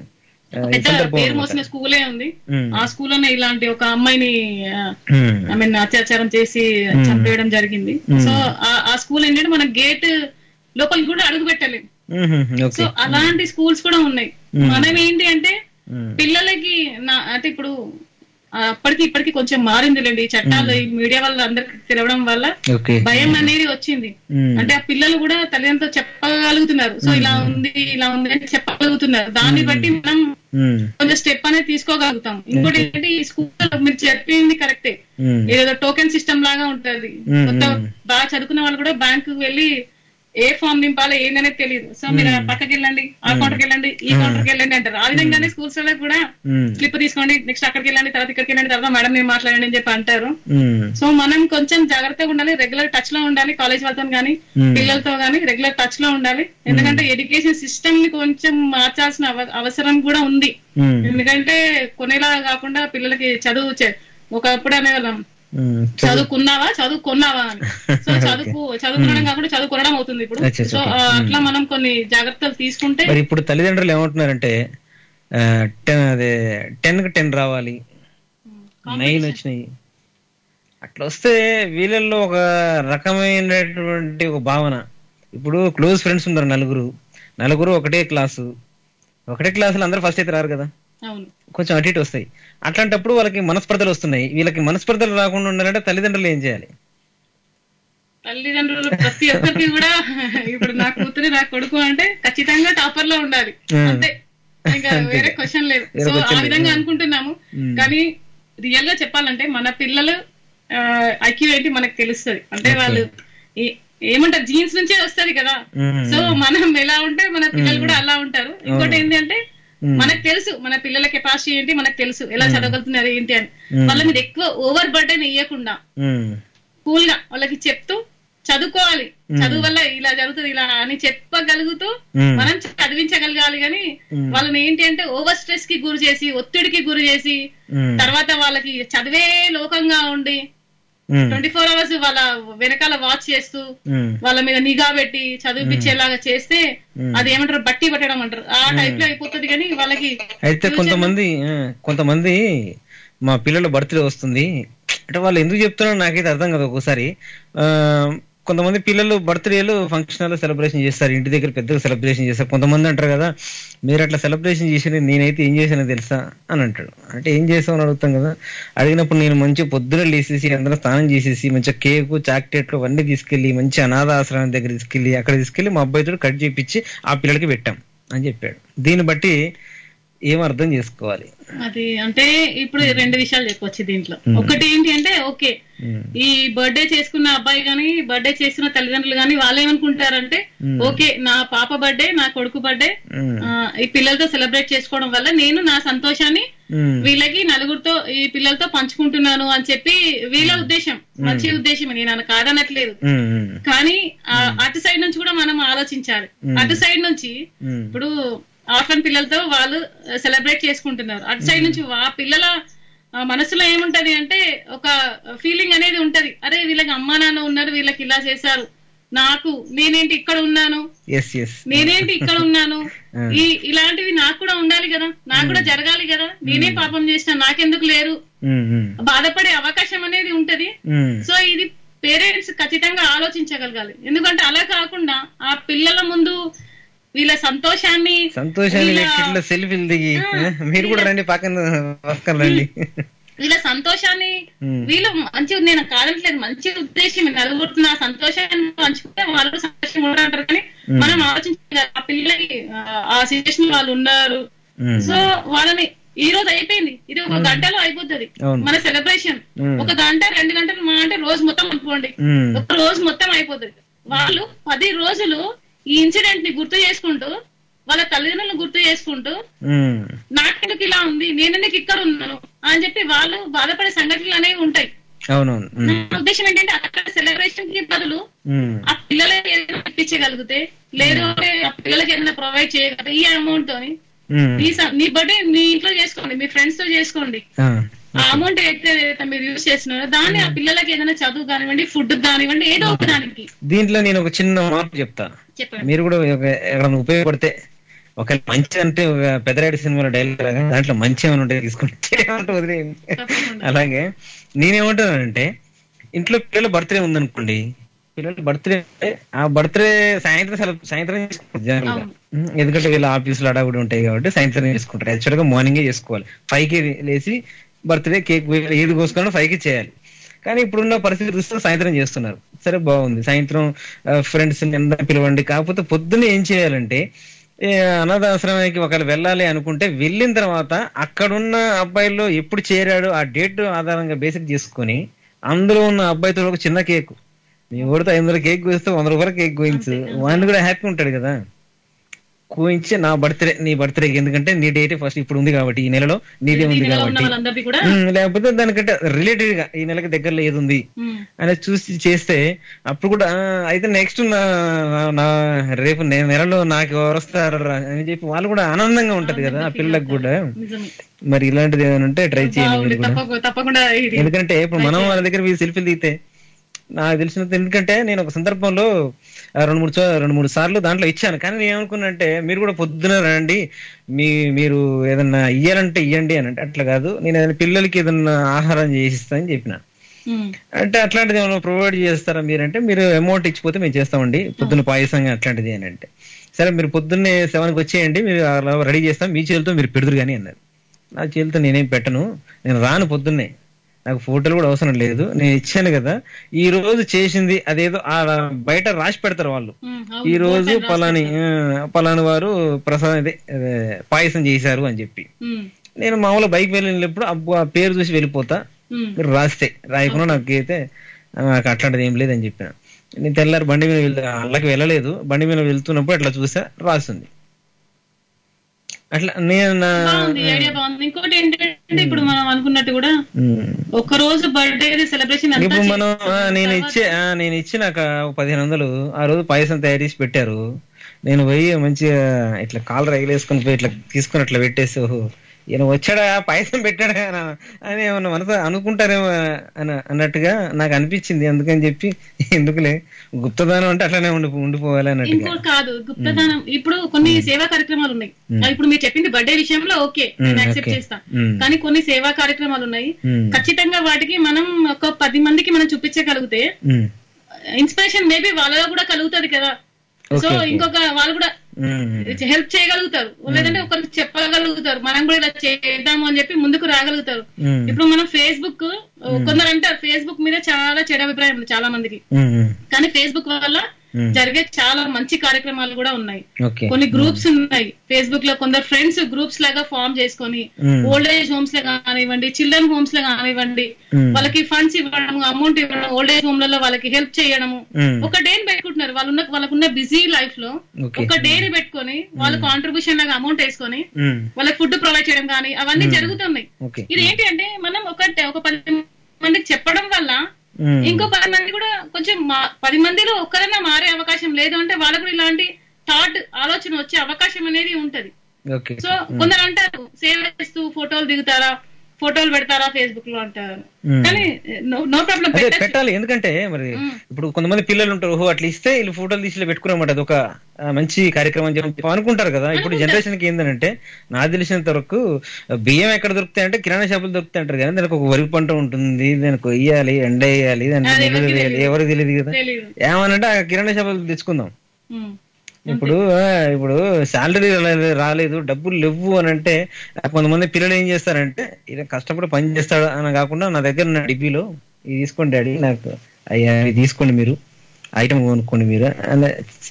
C: ఆ, ఈ
F: పెద్ద
C: సందర్భం
F: పేరు
C: అన్నమాట.
F: మోసిన స్కూలే ఉంది
C: ఉమ్.
F: ఆ స్కూల్లోనే ఇలాంటి ఒక అమ్మాయిని
C: ఉమ్.
F: ఐ మీన్ అత్యాచారం చేసి చంపేయడం జరిగింది సో ఆ- ఆ స్కూల్ ఏంటంటే మన గేట్ లోపలికి కూడా అడుగు పెట్టలేము
C: ఉమ్,
F: సో
C: ఓకే
F: అలాంటి స్కూల్స్ కూడా ఉన్నాయి మనం ఏంటి అంటే
C: ఉమ్.
F: పిల్లలకి నా అంటే ఇప్పుడు ఆ, అప్పటికి ఇప్పటికి కొంచెం మారిందిలేండి ఈ చట్టాలు ఈ మీడియా వల్ల అందరికి తెలవడం వల్ల
C: ఓకే
F: భయం అనేది వచ్చింది
C: ఉమ్.
F: అంటే ఆ పిల్లలు కూడా తల్లిదండ్రులతో చెప్పగలుగుతున్నారు సో ఇలా ఉంది ఇలా ఉంది అని చెప్పగలుగుతున్నారు దాన్ని బట్టి మనం
C: ఉమ్.
F: కొంచెం స్టెప్ అనేది తీసుకోగలుగుతాం ఇంకోటి ఏంటంటే ఈ స్కూల్ మీరు చెప్పింది కరెక్టే
C: ఉమ్.
F: ఏదో టోకెన్ సిస్టమ్ లాగా ఉంటది
C: మ్మ్,
F: కొత్త
C: మ్మ్.
F: బాగా చదువుకున్న వాళ్ళు కూడా బ్యాంక్ వెళ్ళి ఏ ఫామ్ నింపాలో ఏందనేది తెలియదు సో మీరు ఆ పక్కకి వెళ్ళండి ఆ కౌంటర్కి వెళ్ళండి ఈ కౌంటర్కి వెళ్ళండి అంటారు ఆ విధంగానే స్కూల్స్ లో కూడా
C: ఉమ్.
F: స్లిప్ తీసుకోండి నెక్స్ట్ అక్కడికి వెళ్ళండి తర్వాత ఇక్కడికి వెళ్ళండి తర్వాత మేడం నేను మాట్లాడండి అని చెప్పి అంటారు
C: ఉమ్.
F: సో మనం కొంచెం జాగ్రత్తగా ఉండాలి రెగ్యులర్ టచ్ లో ఉండాలి కాలేజ్ వాళ్ళతో కానీ
C: Hmm.
F: పిల్లలతో కానీ రెగ్యులర్ టచ్ లో ఉండాలి ఎందుకంటే ఎడ్యుకేషన్ సిస్టమ్ ని కొంచెం మార్చాల్సిన అవ- అవసరం కూడా ఉంది
C: ఉమ్.
F: ఎందుకంటే కొనేలా కాకుండా పిల్లలకి చదువు చే- ఒకప్పుడు అనేవాళ్ళం
C: ఉమ్, చదువు
F: చదువుకున్నావా చదువుకున్నావా అని సో చదువు చదువుకునడం కాకుండా చదువుకోవడం అవుతుంది ఇప్పుడు
C: అచ్చా,
F: సో
C: ఓకే.
F: ఆ, అట్లా మనం కొన్ని జాగ్రత్తలు తీసుకుంటే
C: మరి ఇప్పుడు తల్లిదండ్రులు ఏమంటున్నారంటే టెన్ అదే టెన్ కి టెన్ రావాలి నైన్ వచ్చినాయి అట్లా వస్తే వీళ్ళల్లో ఒక రకమైనటువంటి ఒక భావన ఇప్పుడు క్లోజ్ ఫ్రెండ్స్ ఉన్నారు నలుగురు నలుగురు ఒకటే క్లాసు ఒకటే క్లాసులో అందరూ ఫస్ట్ అయితే రారు కదా
F: అవును
C: కొంచెం అటు ఇటు వస్తాయి అట్లాంటప్పుడు వాళ్ళకి మనస్పర్ధలు వస్తున్నాయి వీళ్ళకి మనస్పర్ధలు రాకుండా ఉండాలంటే తల్లిదండ్రులు ఏం చేయాలి
F: తల్లిదండ్రులు ప్రతి ఒక్కరికి కూడా ఇప్పుడు నా కూతురు నా కొడుకు అంటే ఖచ్చితంగా టాపర్ లో ఉండాలి
C: Hmm.
F: అంతే ఇంకా
C: అంతే.
F: వేరే క్వశ్చన్ లేదు
C: వేరే
F: సో
C: question
F: ఆ
C: లేదు.
F: విధంగా అనుకుంటున్నాము
C: Hmm.
F: కానీ రియల్ గా చెప్పాలంటే మన పిల్లలు ఐక్యూ ఏంటి మనకు తెలుస్తుంది అంటే
C: Okay.
F: వాళ్ళు ఏ- ఏమంటారు జీన్స్ నుంచే వస్తది కదా
C: Hmm.
F: సో మనం ఎలా ఉంటే మన పిల్లలు కూడా అలా ఉంటారు ఇంకోటి ఏంటి అంటే
C: Hmm.
F: మనకు తెలుసు మన పిల్లల కెపాసిటీ ఏంటి మనకు తెలుసు ఎలా చదవగలుగుతున్నారు ఏంటి అని
C: Hmm.
F: వాళ్ళ మీద ఎక్కువ ఓవర్ బర్డెన్ ఇవ్వకుండా
C: ఉమ్,
F: కూల్ గా వాళ్ళకి చెప్తూ చదువుకోవాలి చదువు వల్ల ఇలా జరుగుతుంది ఇలా అని చెప్పగలుగుతూ
C: Hmm.
F: మనం చదివించగలగాలి కానీ
C: Hmm.
F: వాళ్ళని ఏంటి అంటే ఓవర్ స్ట్రెస్ కి గురి చేసి ఒత్తిడికి గురి చేసి
C: ఉమ్,
F: తర్వాత వాళ్ళకి చదివే లోకంగా ఉండి
C: ఉమ్,
F: ట్వంటీ ఫోర్ అవర్స్ వాళ్ళ వెనకాల వాచ్ చేస్తూ
C: ఉమ్,
F: వాళ్ళ మీద నిఘా పెట్టి చదివిపించేలాగా చేస్తే
C: Hmm.
F: అది ఏమంటారు బట్టి పట్టడం అంటారు ఆ టైప్ లో అయిపోతుంది కానీ వాళ్ళకి
C: అయితే కొంతమంది ఆ, కొంతమంది మా పిల్లల బర్త్డే వస్తుంది అంటే వాళ్ళు ఎందుకు చెప్తున్నారో నాకైతే అర్థం కాదు ఒక్కోసారి ఆ, కొంతమంది పిల్లలు బర్త్డేలు ఫంక్షన్ సెలబ్రేషన్ చేస్తారు ఇంటి దగ్గర పెద్దగా సెలబ్రేషన్ చేస్తారు కొంతమంది అంటారు కదా మీరు అట్లా సెలబ్రేషన్ చేసిన నేనైతే ఏం చేశానో తెలుసా అని అంటాడు అంటే ఏం చేసావు అని అడుగుతాం కదా అడిగినప్పుడు నేను మంచి పొద్దున లేసేసి అందరూ స్నానం చేసేసి మంచిగా కేకు చాక్లెట్లు అవన్నీ తీసుకెళ్లి మంచి అనాథ ఆశ్రమం దగ్గర తీసుకెళ్లి అక్కడ తీసుకెళ్లి మా అబ్బాయితో కట్ చేపించి ఆ పిల్లలకి పెట్టాం అని చెప్పాడు దీన్ని బట్టి ఏం అర్థం చేసుకోవాలి
F: అది అంటే ఇప్పుడు రెండు విషయాలు చెప్పొచ్చు దీంట్లో ఒకటి ఏంటి అంటే ఓకే
C: ఉమ్,
F: ఈ బర్త్డే చేసుకున్న అబ్బాయి గాని బర్త్డే చేస్తున్న తల్లిదండ్రులు గాని వాళ్ళు ఏమనుకుంటారంటే ఓకే నా పాప బర్త్డే నా కొడుకు బర్త్డే
C: ఉమ్,
F: ఈ పిల్లలతో సెలబ్రేట్ చేసుకోవడం వల్ల నేను నా సంతోషాన్ని
C: ఉమ్,
F: వీళ్ళకి నలుగురితో ఈ పిల్లలతో పంచుకుంటున్నాను అని చెప్పి వీళ్ళ ఉద్దేశం మంచి ఉద్దేశం నేను అన్న కాదనట్లేదు
C: ఉమ్, ఉమ్,
F: కానీ ఆ అటు సైడ్ నుంచి కూడా మనం ఆలోచించాలి అటు సైడ్ నుంచి
C: ఉమ్,
F: ఇప్పుడు ఆర్ఫన్ పిల్లలతో వాళ్ళు సెలబ్రేట్ చేసుకుంటున్నారు అటు సైడ్ నుంచి ఆ పిల్లల ఆ, మనసులో ఏముంటది అంటే ఒక ఫీలింగ్ అనేది ఉంటది అరే వీళ్ళకి అమ్మా నాన్న ఉన్నారు వీళ్ళకి ఇలా చేశారు నాకు నేనేంటి ఇక్కడ ఉన్నాను
C: ఎస్ ఎస్
F: నేనేంటి ఇక్కడ ఉన్నాను ఈ ఇలాంటివి నాకు కూడా ఉండాలి కదా నాకు కూడా జరగాలి కదా నేనే పాపం చేసిన నాకెందుకు లేరు
C: ఉమ్, ఉమ్,
F: బాధపడే అవకాశం అనేది ఉంటది
C: ఉమ్,
F: సో ఇది పేరెంట్స్ ఖచ్చితంగా ఆలోచించగలగాలి ఎందుకంటే అలా కాకుండా ఆ పిల్లల ముందు వీళ్ళ సంతోషాన్ని
C: సంతోషాన్ని
F: వీళ్ళ-
C: వ్యక్తిలో సెల్ఫీలు దిగి ఆ, మీరు కూడా రండి పక్కన పక్కన రండి
F: వీళ్ళ సంతోషాన్ని
C: ఉమ్.
F: వీళ్ళు మంచి నేను కాదట్లేదు మంచి ఉద్దేశం నలుగురు నా సంతోషాన్ని పంచుకుంటే వాళ్ళు సంతోషంగా ఉంటారు కానీ మనం ఆలోచించాలి ఆ పిల్లలకి ఆ, ఆ సిచ్యువేషన్ వాళ్ళు ఉన్నారు
C: ఉమ్,
F: సో వాళ్ళని ఈ రోజు అయిపోయింది ఇది ఒక గంటలో అయిపోతుంది
C: అవును.
F: మన సెలబ్రేషన్
C: ఉమ్.
F: ఒక గంట రెండు గంటలు మా అంటే రోజు మొత్తం అనుకోండి
C: ఉమ్,
F: ఒక రోజు మొత్తం అయిపోతుంది వాళ్ళు పది రోజులు ఈ ఇన్సిడెంట్ ని గుర్తు చేసుకుంటూ వాళ్ళ తల్లిదండ్రులను గుర్తు చేసుకుంటూ
C: ఉమ్,
F: నాకెందుకు ఇలా ఉంది నేనెందుకు ఇక్కడ ఉన్నాను అని చెప్పి వాళ్ళు బాధపడే సంఘటనలు అనేవి ఉంటాయి
C: అవునవును ఉమ్,
F: నా ఉద్దేశం ఏంటంటే అక్కడ సెలబ్రేషన్ కి బదులు
C: ఉమ్,
F: ఆ పిల్లలకి ఏదైనా ఇప్పించగలిగితే లేదు అంటే ఆ పిల్లలకి ఏదైనా ప్రొవైడ్ చేయగలిగితే ఈ అమౌంట్ తోని
C: ఉమ్,
F: ఈ స- నీ బర్త్డే మీ ఇంట్లో చేసుకోండి మీ ఫ్రెండ్స్ తో చేసుకోండి
C: ఆ,
F: ఆ అమౌంట్ అయితే ఏదైతే మీరు యూజ్ చేస్తున్నారో దాన్ని ఆ పిల్లలకి ఏదైనా చదువు కానివ్వండి ఫుడ్ కానివ్వండి ఏదో ఒక దానికి
C: దీంట్లో నేను ఒక చిన్న మార్పు చెప్తా
F: చెప్పండి
C: మీరు కూడా ఒక- ఎక్కడైనా ఉపయోగపడితే ఒక మంచి అంటే ఒక పెద్దరాడి సినిమాలో డైలాగ్ లాగా దాంట్లో మంచి ఏమైనా ఉంటే తీసుకుంటే చెడు ఏమంటే వదిలేయండి
F: తప్పకుండా.
C: అలాగే నేనేమంటానంటే ఇంట్లో పిల్లల బర్త్డే ఉందనుకోండి పిల్లల బర్త్డే ఆ బర్త్డే సాయంత్రం సెలబ్- సాయంత్రం చేసుకుంటారు జనరల్ గా ఉం, ఎందుకంటే వీళ్ళ ఆఫీసులు అడావిడి ఉంటాయి కాబట్టి సాయంత్రం చేసుకుంటారు యాక్చువల్ గా మార్నింగే చేసుకోవాలి ఫైవ్ కి లేచి బర్త్డే కేక్ ఏది కోసుకోవాలో ఫైవ్ కి చేయాలి కానీ ఇప్పుడున్న పరిస్థితి చూస్తే సాయంత్రం చేస్తున్నారు సరే బాగుంది సాయంత్రం ఫ్రెండ్స్ అందరిని పిలవండి కాకపోతే పొద్దున్న ఏం చేయాలంటే ఏ, అనాథాశ్రమానికి ఒకవేళ వెళ్ళాలి అనుకుంటే వెళ్ళిన తర్వాత అక్కడున్న అబ్బాయిల్లో ఎప్పుడు చేరాడు ఆ డేట్ ఆధారంగా బేసిక్ చేసుకొని అందులో ఉన్న అబ్బాయితో ఒక చిన్న కేక్ మీ ఊరితో ఐదు వందల కేక్ కోస్తే వంద రూపాయల కేక్ కోయించు వాడిని కూడా హ్యాపీ ఉంటాడు కదా కోయించి నా బర్త్డే నీ బర్త్డే ఎందుకంటే నీ డేట్ ఫస్ట్ ఇప్పుడు ఉంది కాబట్టి ఈ నెలలో నీదే
F: ఈ
C: ఉంది
F: నెలలో ఉన్న
C: కాబట్టి
F: వాళ్ళందరికీ కూడా
C: ఉమ్, లేకపోతే దానికంటే రిలేటెడ్ గా ఈ నెలకి దగ్గరలో ఏది ఉంది
F: ఉమ్,
C: అనేది చూసి చేస్తే అప్పుడు కూడా ఆ, అయితే నెక్స్ట్ నా నా రేపు నే- నెలలో నాకు ఎవరు వస్తారు అని చెప్పి వాళ్ళు కూడా ఆనందంగా ఉంటది కదా ఆ పిల్లలకు కూడా
F: నిజమే
C: మరి ఇలాంటిది ఏమైనా ఉంటే ట్రై చేయండి
F: బాగుంది.
C: మీరు కూడా
F: తప్పకు- తప్పకుండా ఇది
C: ఎందుకంటే ఇప్పుడు మనం వాళ్ళ దగ్గర వీళ్ళు సెల్ఫీలు దిగితే నాకు తెలిసినంత ఎందుకంటే నేను ఒక సందర్భంలో ఆ, రెండు మూడు చో- రెండు మూడు సార్లు దాంట్లో ఇచ్చాను కానీ నేను ఏమనుకున్నానంటే మీరు కూడా పొద్దున రండి మీ మీరు ఏదన్నా ఇయ్యాలంటే ఇయ్యండి అని అంటే అట్లా కాదు నేను ఏదైనా పిల్లలకి ఏదన్నా ఆహారం చేసిస్తానని చెప్పిన
F: ఉమ్,
C: అంటే అట్లాంటిది ఏమైనా ప్రొవైడ్ చేస్తారా మీరంటే మీరు అమౌంట్ ఇచ్చిపోతే మేము చేస్తామండి పొద్దున్న పాయసం అట్లాంటిది అని అంటే సరే మీరు పొద్దున్నే సెవెన్కి వచ్చేయండి మీరు అలా రెడీ చేస్తాం మీ చేతితో మీరు పెడుదురు కానీ అన్నారు నా చేతితో నేనేం పెట్టను నేను రాను పొద్దున్నే నాకు ఫోటోలు కూడా అవసరం లేదు నేను ఇచ్చాను కదా ఈ రోజు చేసింది అదేదో ఆ బయట రాసి పెడతారు వాళ్ళు
F: ఉమ్, అవును.
C: ఈ రోజు
F: బోర్డు రాసి
C: పలాని ఆ, పలాని వారు ప్రసాదం అదే అదే, పాయసం చేశారు అని చెప్పి
F: ఉమ్,
C: నేను మామూలుగా బైక్ వెళ్ళినప్పుడు అబ్బో ఆ పేరు చూసి వెళ్ళిపోతా
F: ఉమ్,
C: మీరు రాస్తే రాయకుండా నాకు అయితే నాకు అట్లాంటిది ఏం లేదని చెప్పిన నేను తెల్లారి బండి మీద వెళ్తా అల్లకి వెళ్ళలేదు బండి మీద వెళ్తున్నప్పుడు అట్లా చూసా రాస్తుంది అట్లా నేను నా
F: బాగుంది ఐడియా బాగుంది ఇంకోటి ఏంటంటే ఇప్పుడు మనం అనుకున్నట్టు కూడా
C: ఉమ్.
F: ఒక రోజు బర్త్డే సెలబ్రేషన్ అంతా
C: ఇప్పుడు మనం ఆ,
F: చేసిన
C: నేను
F: తర్వాత-
C: ఇచ్చే ఆ, నేను ఇచ్చినాక ఒక పదిహేను వందలు ఆ రోజు పాయసం తయారు చేసి పెట్టారు నేను పోయి మంచిగా ఇట్లా కాలు రైలేసుకొని పోయి ఇట్లా తీసుకొని అట్లా పెట్టేసి ఓహో ఈయన వచ్చాడా పాయసం పెట్టాడా అని- అని ఏమన్నా మనసు అనుకుంటారేమో అని అన్నట్టుగా నాకు అనిపించింది అందుకని చెప్పి ఎందుకులే గుప్తదానం అంటే అట్లానే ఉండి ఉండిపోవాలి అన్నట్టుగా
F: ఇంకోటి కాదు గుప్తదానం ఇప్పుడు కొన్ని సేవా కార్యక్రమాలు ఉన్నాయి అది ఇప్పుడు మీరు చెప్పింది బర్త్డే విషయంలో ఓకే నేను
C: మ్మ్,
F: యాక్సెప్ట్
C: ఓకే.
F: చేస్తా
C: మ్మ్.
F: కానీ కొన్ని సేవా కార్యక్రమాలు ఉన్నాయి
C: మ్మ్.
F: ఖచ్చితంగా వాటికి మనం ఒక పది మందికి మనం చూపించగలిగితే
C: ఉమ్,
F: ఇన్స్పిరేషన్ మేబీ వాళ్ళలో కూడా కలుగుతది కదా సో
C: ఓకే, ఓకే.
F: ఇంకొక వాళ్ళు కూడా
C: ఉమ్,
F: హెల్ప్ చేయగలుగుతారు లేదంటే ఒకరికి చెప్పగలుగుతారు మనం కూడా ఇలా చేద్దాము అని చెప్పి ముందుకు రాగలుగుతారు
C: ఉమ్,
F: ఇప్పుడు మనం ఫేస్బుక్ కొందరు అంటారు ఫేస్బుక్ మీద చాలా చెడు అభిప్రాయం ఉంది చాలా మందికి
C: ఉమ్, ఉమ్,
F: కానీ ఫేస్బుక్ వల్ల
C: ఉమ్,
F: జరిగే చాలా మంచి కార్యక్రమాలు కూడా ఉన్నాయి
C: ఓకే
F: కొన్ని గ్రూప్స్ ఉన్నాయి ఫేస్బుక్ లో కొందరు ఫ్రెండ్స్ గ్రూప్స్ లాగా ఫామ్ చేసుకొని
C: ఉమ్,
F: ఓల్డ్ ఏజ్ హోమ్స్ లో కానివ్వండి చిల్డ్రన్ హోమ్స్ లో కానివ్వండి
C: ఉమ్,
F: వాళ్ళకి ఫండ్స్ ఇవ్వడం అమౌంట్ ఇవ్వడం ఓల్డ్ ఏజ్ హోమ్ లలో వాళ్ళకి హెల్ప్ చేయడము
C: ఉమ్,
F: ఒక డేని పెట్టుకుంటున్నారు వాళ్ళున్న వాళ్ళకున్న బిజీ లైఫ్ లో
C: ఓకే
F: ఒక డేని పెట్టుకొని వాళ్ళ కాంట్రిబ్యూషన్ లాగా అమౌంట్ వేసుకొని
C: ఉమ్,
F: వాళ్ళకి ఫుడ్ ప్రొవైడ్ చేయడం కానీ అవన్నీ జరుగుతున్నాయి
C: ఓకే
F: ఇది ఏంటి అంటే మనం ఒక ఒక పది మందికి చెప్పడం వల్ల
C: ఉమ్,
F: ఇంకో పది మంది కూడా కొంచెం మా- పది మందిలో ఒక్కరైనా మారే అవకాశం లేదు అంటే వాళ్ళకు కూడా ఇలాంటి థాట్ ఆలోచన వచ్చే అవకాశం అనేది ఉంటది
C: ఓకే
F: సో కొందరు అంటారు సేవ్ చేస్తూ ఫోటోలు దిగుతారా ఫోటోలు పెడతారా ఫేస్బుక్ లో అంటారు
C: ఉమ్.
F: కానీ నో ప్రాబ్లం
C: అదే పెట్టాలి ఎందుకంటే మరి ఇప్పుడు కొంతమంది పిల్లలు ఉంటారు ఓహో అట్లా ఇస్తే వీళ్ళు ఫోటోలు తీసి పెట్టుకున్నమాట అది ఒక ఆ, మంచి కార్యక్రమం అని చెప్పి అనుకుంటారు కదా ఇప్పుడు జనరేషన్ కి ఏంటంటే నాకు తెలిసినంత వరకు బియ్యం ఎక్కడ దొరుకుతాయి అంటే కిరాణా షాపులు దొరుకుతాయి అంటారు కానీ దానికి ఒక వరి పంట ఉంటుంది దానికి వేయాలి ఎండ వేయాలి దానికి
F: అది
C: నిల్వ
F: ఎవరికి
C: వేయాలి
F: తెలియదు.
C: ఎవరికి తెలియదు కదా
F: తెలియదు
C: ఏమనంటే ఆ కిరాణా షాపులు తెచ్చుకుందాం
F: ఉమ్.
C: ఇప్పుడు ఆ, ఇప్పుడు శాలరీ రాలేదు డబ్బులు లేవు అని అంటే ఆ, కొంతమంది పిల్లలు ఏం చేస్తారంటే ఇలా కష్టపడి పని చేస్తాడు అని కాకుండా నా దగ్గర నా డిపీలో ఇది తీసుకోండి డాడీ నాకు అయ్యా ఇది తీసుకోండి మీరు ఐటమ్ కొనుక్కోండి మీరు అని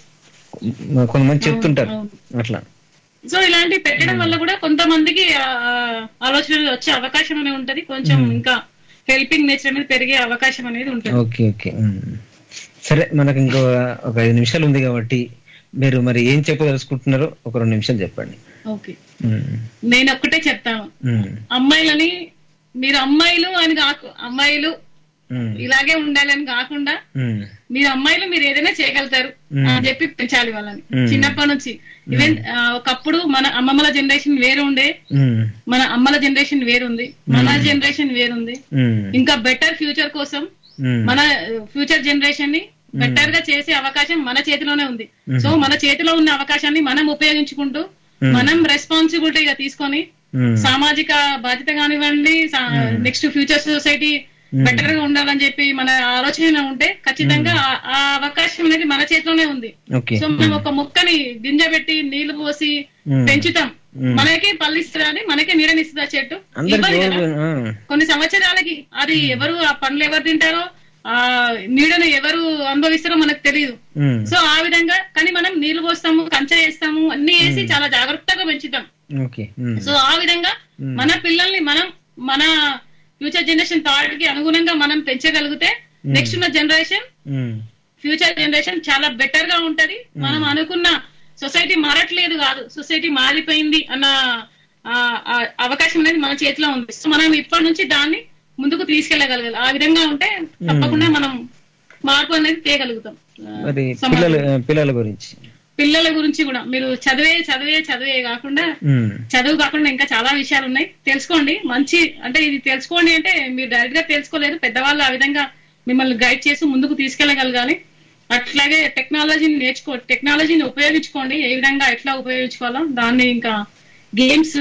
C: కొంతమంది చెప్తుంటారు అట్లా
F: సో ఇలాంటి పెట్టడం వల్ల కూడా కొంతమందికి ఆ, ఆలోచనలు వచ్చే అవకాశం అనేది ఉంటది కొంచెం ఇంకా హెల్పింగ్ నేచర్ అనేది పెరిగే అవకాశం అనేది ఉంటుంది
C: ఓకే ఓకే ఉమ్. సరే మనకు ఇంకో ఒక ఐదు నిమిషాలు ఉంది కాబట్టి మీరు మరి ఏం చెప్పదలుచుకుంటున్నారో ఒక రెండు నిమిషాలు చెప్పండి
F: ఓకే
C: ఉమ్,
F: నేను ఒక్కటే చెప్తాను
C: ఉమ్,
F: అమ్మాయిలని మీరు అమ్మాయిలు అని కాకు అమ్మాయిలు
C: ఉమ్,
F: ఇలాగే ఉండాలని కాకుండా
C: ఉమ్,
F: మీరు అమ్మాయిలు మీరు ఏదైనా చేయగలుగుతారు
C: మ్మ్.
F: అని చెప్పి పెంచాలి వాళ్ళని
C: మ్మ్.
F: చిన్నప్పటి నుంచి ఈవెన్ ఒకప్పుడు మన అమ్మమ్మల జనరేషన్ వేరు ఉండే
C: ఉమ్,
F: మన అమ్మల జనరేషన్ వేరుంది మన జనరేషన్ వేరుంది
C: ఉమ్,
F: ఇంకా బెటర్ ఫ్యూచర్ కోసం
C: ఉమ్,
F: మన ఫ్యూచర్ జనరేషన్ ని బెటర్ గా చేసే అవకాశం మన చేతిలోనే ఉంది
C: మ్మ్.
F: సో మన చేతిలో ఉన్న అవకాశాన్ని మనం ఉపయోగించుకుంటూ
C: మ్మ్.
F: మనం రెస్పాన్సిబిలిటీగా తీసుకొని
C: ఉమ్,
F: సామాజిక బాధ్యత కానివ్వండి నెక్స్ట్ ఫ్యూచర్ సొసైటీ బెటర్ గా ఉండాలని చెప్పి మన ఆలోచన ఉంటే ఖచ్చితంగా ఆ- ఆ అవకాశం అనేది మన చేతిలోనే ఉంది
C: ఓకే
F: సో మనం ఒక మొక్కని గింజ పెట్టి నీళ్లు పోసి
C: మ్మ్.
F: పెంచుతాం
C: మ్మ్.
F: మనకే పళ్ళిస్తుందా అని మనకే నీడనిస్తుందా చెట్టు
C: అందరికి
F: ఇవ్వదు కదా.
C: ఎవరు- ఆ,
F: కొన్ని సంవత్సరాలకి అది ఎవరు ఆ పండ్లు ఎవరు తింటారో ఆ నీడను ఎవరు అనుభవిస్తారో మనకు తెలియదు
C: ఉమ్,
F: సో ఆ విధంగా కానీ మనం నీళ్లు పోస్తాము కంచె వేస్తాము అన్ని వేసి చాలా జాగ్రత్తగా పెంచుతాం
C: ఓకే ఉమ్,
F: సో ఆ విధంగా మన పిల్లల్ని మనం మన ఫ్యూచర్ జనరేషన్ థాట్ కి అనుగుణంగా మనం పెంచగలిగితే నెక్స్ట్ ఉన్న జనరేషన్
C: ఉమ్,
F: ఫ్యూచర్ జనరేషన్ చాలా బెటర్ గా ఉంటది మనం అనుకున్న సొసైటీ మారట్లేదు కాదు సొసైటీ మారిపోయింది అన్న ఆ, ఆ అవకాశం అనేది మన చేతిలో ఉంది సో మనం ఇప్పటి నుంచి దాన్ని ముందుకు తీసుకెళ్ళగలగాలి ఆ విధంగా ఉంటే తప్పకుండా మనం మార్పు అనేది తేయగలుగుతాం ఆ,
C: మరి
F: సమాజంలో.
C: పిల్లల పిల్లల గురించి
F: పిల్లల గురించి కూడా మీరు చదివే చదివే చదివే కాకుండా
C: ఉమ్,
F: చదువు కాకుండా ఇంకా చాలా విషయాలు ఉన్నాయి తెలుసుకోండి మంచి అంటే ఇది తెలుసుకోండి అంటే మీరు డైరెక్ట్ గా తెలుసుకోలేదు పెద్దవాళ్ళు ఆ విధంగా మిమ్మల్ని గైడ్ చేసి ముందుకు తీసుకెళ్ళగలగాలి అట్లాగే టెక్నాలజీని నేర్చుకో టెక్నాలజీని ఉపయోగించుకోండి ఏ విధంగా ఎట్లా ఉపయోగించుకోవాలో దాన్ని ఇంకా గేమ్స్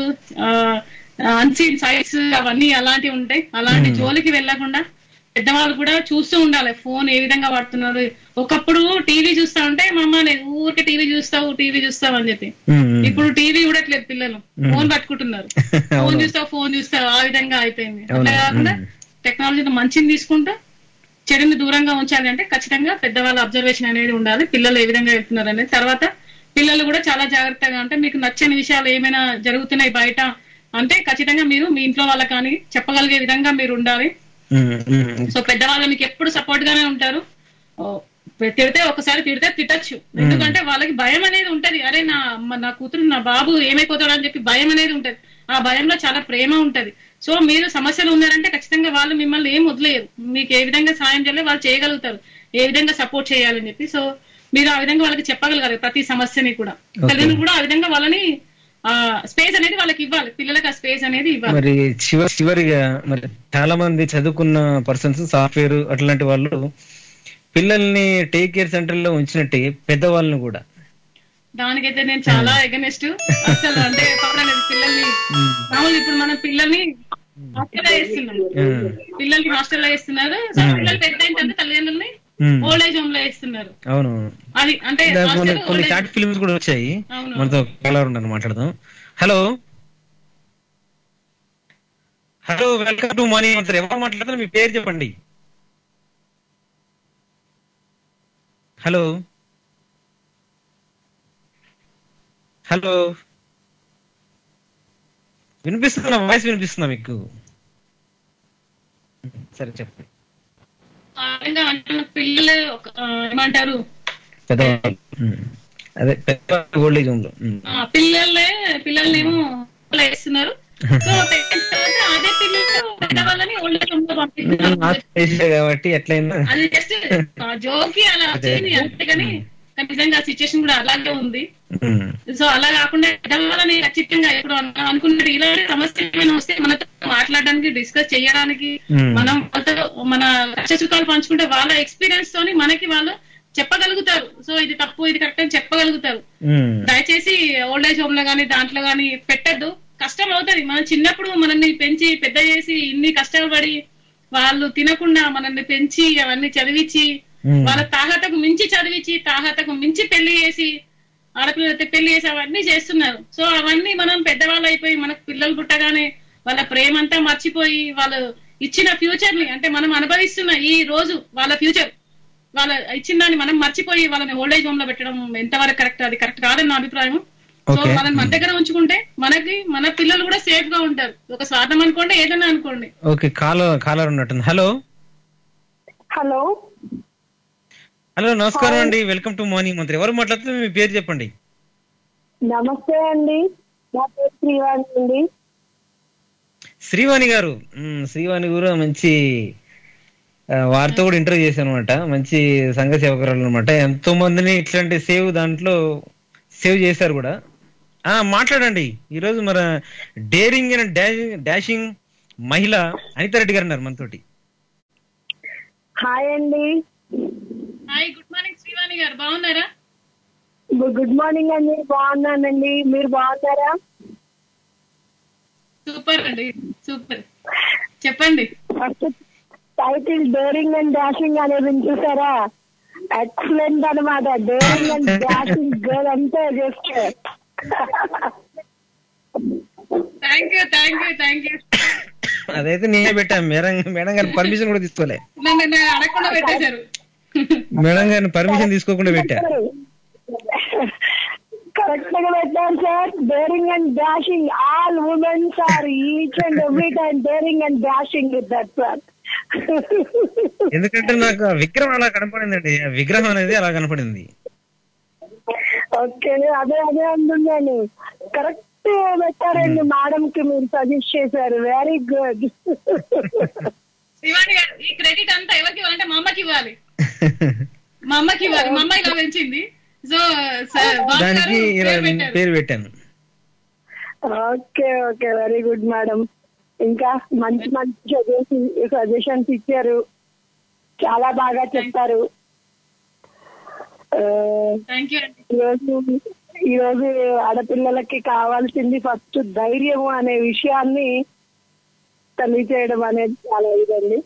F: అన్సీన్ సైట్స్ అవన్నీ అలాంటివి ఉంటాయి అలాంటి జోలికి వెళ్ళకుండా పెద్దవాళ్ళు కూడా చూస్తూ ఉండాలి ఫోన్ ఏ విధంగా వాడుతున్నారు ఒకప్పుడు టీవీ చూస్తా ఉంటే మా అమ్మ నేను ఊరికే టీవీ చూస్తావు టీవీ చూస్తావు అని చెప్పి
C: ఉమ్, ఉమ్.
F: ఇప్పుడు టీవీ చూడట్లేదు పిల్లలు ఫోన్ పట్టుకుంటున్నారు ఫోన్ చూస్తావు ఫోన్ చూస్తావు ఆ విధంగా అయిపోయింది
C: అవును.
F: అట్లా కాకుండా
C: మ్మ్.
F: టెక్నాలజీని మంచిని తీసుకుంటూ చెడుని దూరంగా ఉంచాలి అంటే ఖచ్చితంగా పెద్దవాళ్ళ అబ్జర్వేషన్ అనేది ఉండాలి పిల్లలు ఏ విధంగా వెళ్తున్నారు అనేది తర్వాత పిల్లలు కూడా చాలా జాగ్రత్తగా అంటే మీకు నచ్చని విషయాలు ఏమైనా జరుగుతున్నాయి బయట అంటే ఖచ్చితంగా మీరు మీ ఇంట్లో వాళ్ళకి కానీ చెప్పగలిగే విధంగా మీరు ఉండాలి
C: ఉమ్, ఉమ్,
F: సో పెద్దవాళ్ళు మీకు ఎప్పుడు సపోర్ట్ గానే ఉంటారు ఓ, తిడితే ఒకసారి తిడితే తిట్టచ్చు ఎందుకంటే వాళ్ళకి భయం అనేది ఉంటది అరే నా అమ్మ, నా కూతురు నా బాబు ఏమైపోతాడు అని చెప్పి భయం అనేది ఉంటది ఆ భయంలో చాలా ప్రేమ ఉంటది సో మీరు సమస్యలు ఉన్నారంటే ఖచ్చితంగా వాళ్ళు మిమ్మల్ని ఏం వదిలేయరు మీకు ఏ విధంగా సాయం చేయాలి వాళ్ళు చేయగలుగుతారు ఏ విధంగా సపోర్ట్ చేయాలని చెప్పి సో మీరు ఆ విధంగా వాళ్ళకి చెప్పగలగాలి ప్రతి సమస్యని కూడా తల్లిదండ్రులు కూడా ఆ విధంగా వాళ్ళని ఆ స్పేస్ అనేది వాళ్ళకి ఇవ్వాలి పిల్లలకి ఆ స్పేస్ అనేది ఇవ్వాలి
C: మరి చివరి చివరిగా మరి చాలా మంది చదువుకున్న పర్సన్స్ సాఫ్ట్వేర్ అట్లాంటి వాళ్ళు పిల్లల్ని టేక్ కేర్ సెంటర్ లో ఉంచినట్టే పెద్దవాళ్ళని కూడా
F: దానికైతే నేను చాలా ఎగనెస్ట్ అసలు అంటే పక్కన పిల్లల్ని మామూలు ఇప్పుడు మనం పిల్లల్ని హాస్టల్లో వేస్తున్నాం
C: ఉమ్,
F: పిల్లల్ని హాస్టల్లో వేస్తున్నారు సో పిల్లలు పెద్ద అయిన తర్వాత తల్లిదండ్రుల్ని
C: ఉమ్,
F: ఓల్డ్ ఏజ్ హోమ్ లో వేస్తున్నారు
C: అవును
F: అది అంటే
C: ఇలా కొన్ని
F: hostel,
C: కొన్ని
F: old age-
C: షార్ట్ ఫిల్మ్స్ కూడా వచ్చాయి
F: అవును.
C: మనతో కలర్ ఉన్నారు మాట్లాడదాం hello hello welcome to money Mantri ఎవరు మాట్లాడుతున్నారు మీ పేరు చెప్పండి హలో హలో వినిపిస్తుందా వాయిస్ వినిపిస్తుందా మీకు సరే చెప్పండి
F: ఆ విధంగా అంటున్న పిల్లలు ఒక- ఆ, ఏమంటారు
C: పెద్దవాళ్ళు ఉమ్. అదే పెద్ద ఓల్డ్ ఏజ్ హోమ్ లో ఉమ్.
F: ఆ, పిల్లలే పిల్లల్నేమో hostel లో వేస్తున్నారు సో పెద్ద తర్వాత అదే పిల్లలు పెద్దవాళ్ళని ఓల్డ్ ఏజ్ హోమ్ లో పంపిస్తున్నారు
C: నాకు తెలిసే కాబట్టి ఎట్లయినా
F: అది జస్ట్ జోకి అలా వచ్చింది అంతేగాని కానీ నిజంగా సిచ్యుయేషన్ కూడా అలాగే ఉంది
C: ఉమ్.
F: సో అలా కాకుండా పెద్దవాళ్ళని ఖచ్చితంగా ఇప్పుడు అన్న- అనుకున్నట్టు ఇలాంటి సమస్య ఏమైనా వస్తే మనతో మాట్లాడడానికి డిస్కస్ చేయడానికి
C: Hmm.
F: మనం వాళ్ళతో మన కష్ట సుఖాలు పంచుకుంటే వాళ్ళ ఎక్స్పీరియన్స్ తోని మనకి వాళ్ళు చెప్పగలుగుతారు సో ఇది తప్పు ఇది కరెక్ట్ అని చెప్పగలుగుతారు
C: ఉమ్.
F: దయచేసి ఓల్డ్ ఏజ్ హోమ్ లో గానీ దాంట్లో గానీ పెట్టద్దు కష్టం అవుతది మనం చిన్నప్పుడు మనల్ని పెంచి పెద్ద చేసి ఇన్ని కష్టపడి వాళ్ళు తినకుండా మనల్ని పెంచి అవన్నీ చదివించి
C: Hmm.
F: వాళ్ళ తాహతకు మించి చదివించి తాహతకు మించి పెళ్లి చేసి ఆడపిల్లలైతే పెళ్లి చేసి అవన్నీ చేస్తున్నారు సో అవన్నీ మనం పెద్దవాళ్ళు అయిపోయి మనకు పిల్లలు పుట్టగానే వాళ్ళ ప్రేమ అంతా మర్చిపోయి వాళ్ళు ఇచ్చిన ఫ్యూచర్ ని అంటే మనం అనుభవిస్తున్న ఈ రోజు వాళ్ళ ఫ్యూచర్ వాళ్ళ ఇచ్చిన దాన్ని మనం మర్చిపోయి వాళ్ళని ఓల్డ్ ఏజ్ హోమ్ లో పెట్టడం ఎంతవరకు కరెక్ట్ అది కరెక్ట్ కాదని నా అభిప్రాయం సో
C: Okay.
F: వాళ్ళని మన దగ్గర ఉంచుకుంటే మనకి మన పిల్లలు కూడా సేఫ్ గా ఉంటారు ఒక స్వార్థం అనుకోండి ఏదైనా అనుకోండి
C: ఓకే కాలర్ కాలర్ ఉన్నట్టుంది హలో
E: హలో
C: హలో నమస్కారం అండి వెల్కమ్ టు మార్నింగ్ మంత్రి ఎవరు మాట్లాడుతున్నారు మీ పేరు చెప్పండి
E: నమస్తే అండి నా పేరు శ్రీవాణి అండి
C: శ్రీవాణి గారు మ్, శ్రీవాణి గారు మంచి ఆ, వారితో కూడా ఇంటర్వ్యూ చేశాను అనమాట మంచి సంఘ సేవకురాలు అనమాట ఎంతో మందిని ఇట్లాంటి సేవ్ దాంట్లో సేవ్ చేశారు కూడా ఆ మాట్లాడండి ఈరోజు మన డేరింగ్ అండ్ డాషింగ్ డాషింగ్ మహిళ అనితా రెడ్డి గారు ఉన్నారు మనతోటి
E: హాయ్ అండి
F: హాయ్ గుడ్ మార్నింగ్ శ్రీవాణి గారు బాగున్నారా
E: గుడ్ మార్నింగ్ అండి బాగున్నానండి మీరు బాగున్నారా
F: సూపర్ అండి సూపర్ చెప్పండి
E: first title daring and dashing అనేది చూసారా ఎక్సలెంట్ అనమాట డేరింగ్ అండ్ డాషింగ్ గర్ల్ అంతే just
F: thank you thank you thank you
C: అదైతే నేనే పెట్టాను మేడం మేడం గారి పర్మిషన్ కూడా తీసుకోలే
F: నన్ను నేను అడగకుండా పెట్టేశారు
C: మేడం గారిని పర్మిషన్ తీసుకోకుండా పెట్టా
E: కరెక్ట్ గా పెట్టారు sir daring and dashing all womens are each and every time daring and dashing with that sir
C: ఎందుకంటే నాకు ఆ విగ్రహం అలా కనపడిందండి ఆ విగ్రహం అనేది అలా కనపడింది
I: ఓకే అదే అదే అంటున్నాను కరెక్ట్ పెట్టారండి మేడం కి మీరు సజెస్ట్ చేశారు వెరీ గుడ్
F: శివాని గారు ఈ క్రెడిట్ అంతా ఎవరికి ఇవ్వాలంటే మా అమ్మకి ఇవ్వాలి మా అమ్మకి ఇవ్వాలి మా అమ్మ ఇలా పెంచింది సో సార్ బాబు గారు
C: దానికి ఇలా
F: పేరు పెట్టారు.
C: పేరు పెట్టాను
I: okay okay very good madam ఇంకా మంచి మంచి సజెషన్ సజెషన్స్ ఇచ్చారు చాలా బాగా చెప్పారు ఆ,
F: థ్యాంక్ యూ అండి
I: ఈరోజు ఈరోజు ఆడపిల్లలకి కావాల్సింది ఫస్ట్ ధైర్యం అనే విషయాన్ని తెలియచేయడం అనేది చాలా ఇదండి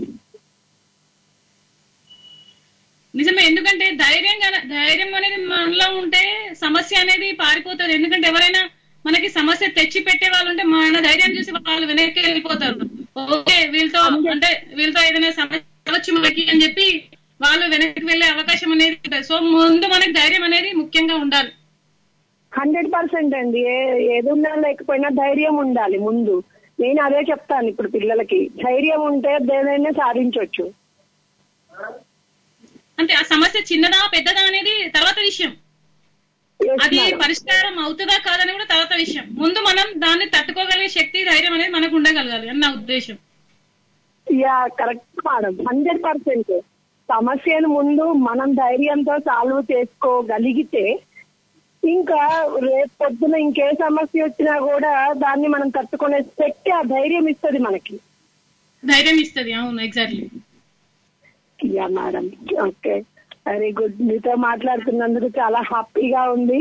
F: నిజమే ఎందుకంటే ధైర్యం గన- ధైర్యం అనేది మనలో ఉంటే సమస్య అనేది పారిపోతుంది ఎందుకంటే ఎవరైనా మనకి సమస్య తెచ్చి పెట్టే వాళ్ళు ఉంటే మన ధైర్యం చూసి వాళ్ళు వెనక్కి వెళ్ళిపోతారు ఓకే వీళ్ళతో అంటే వీళ్ళతో ఏదైనా సమస్య రావచ్చు మనకి అని చెప్పి వాళ్ళు వెనక్కి వెళ్ళే అవకాశం అనేది ఉంటుంది సో ముందు మనకి ధైర్యం అనేది ముఖ్యంగా ఉండాలి
I: హండ్రెడ్ పర్సెంట్ అండి ఏ ఏదున్నా లేకపోయినా ధైర్యం ఉండాలి ముందు నేను అదే చెప్తాను ఇప్పుడు పిల్లలకి ధైర్యం ఉంటే దేనైనా సాధించవచ్చు
F: అంటే ఆ సమస్య చిన్నదా పెద్దదా అనేది తర్వాత విషయం అది పరిష్కారం అవుతుందా కాదని కూడా తర్వాత విషయం ముందు మనం దాన్ని తట్టుకోగలిగే శక్తి ధైర్యం అనేది మనకు ఉండగలగాలి అని నా ఉద్దేశం
I: yeah correct madam hundred percent సమస్యను ముందు మనం ధైర్యంతో సాల్వ్ చేసుకోగలిగితే ఇంకా రేపు పొద్దున ఇంకే సమస్య వచ్చినా కూడా దాన్ని మనం తట్టుకునే శక్తి ఆ ధైర్యం ఇస్తుంది మనకి
F: ధైర్యం ఇస్తుంది అవును exactly
I: yeah madam okay very good మీతో మాట్లాడుతున్నందుకు చాలా హ్యాపీగా ఉంది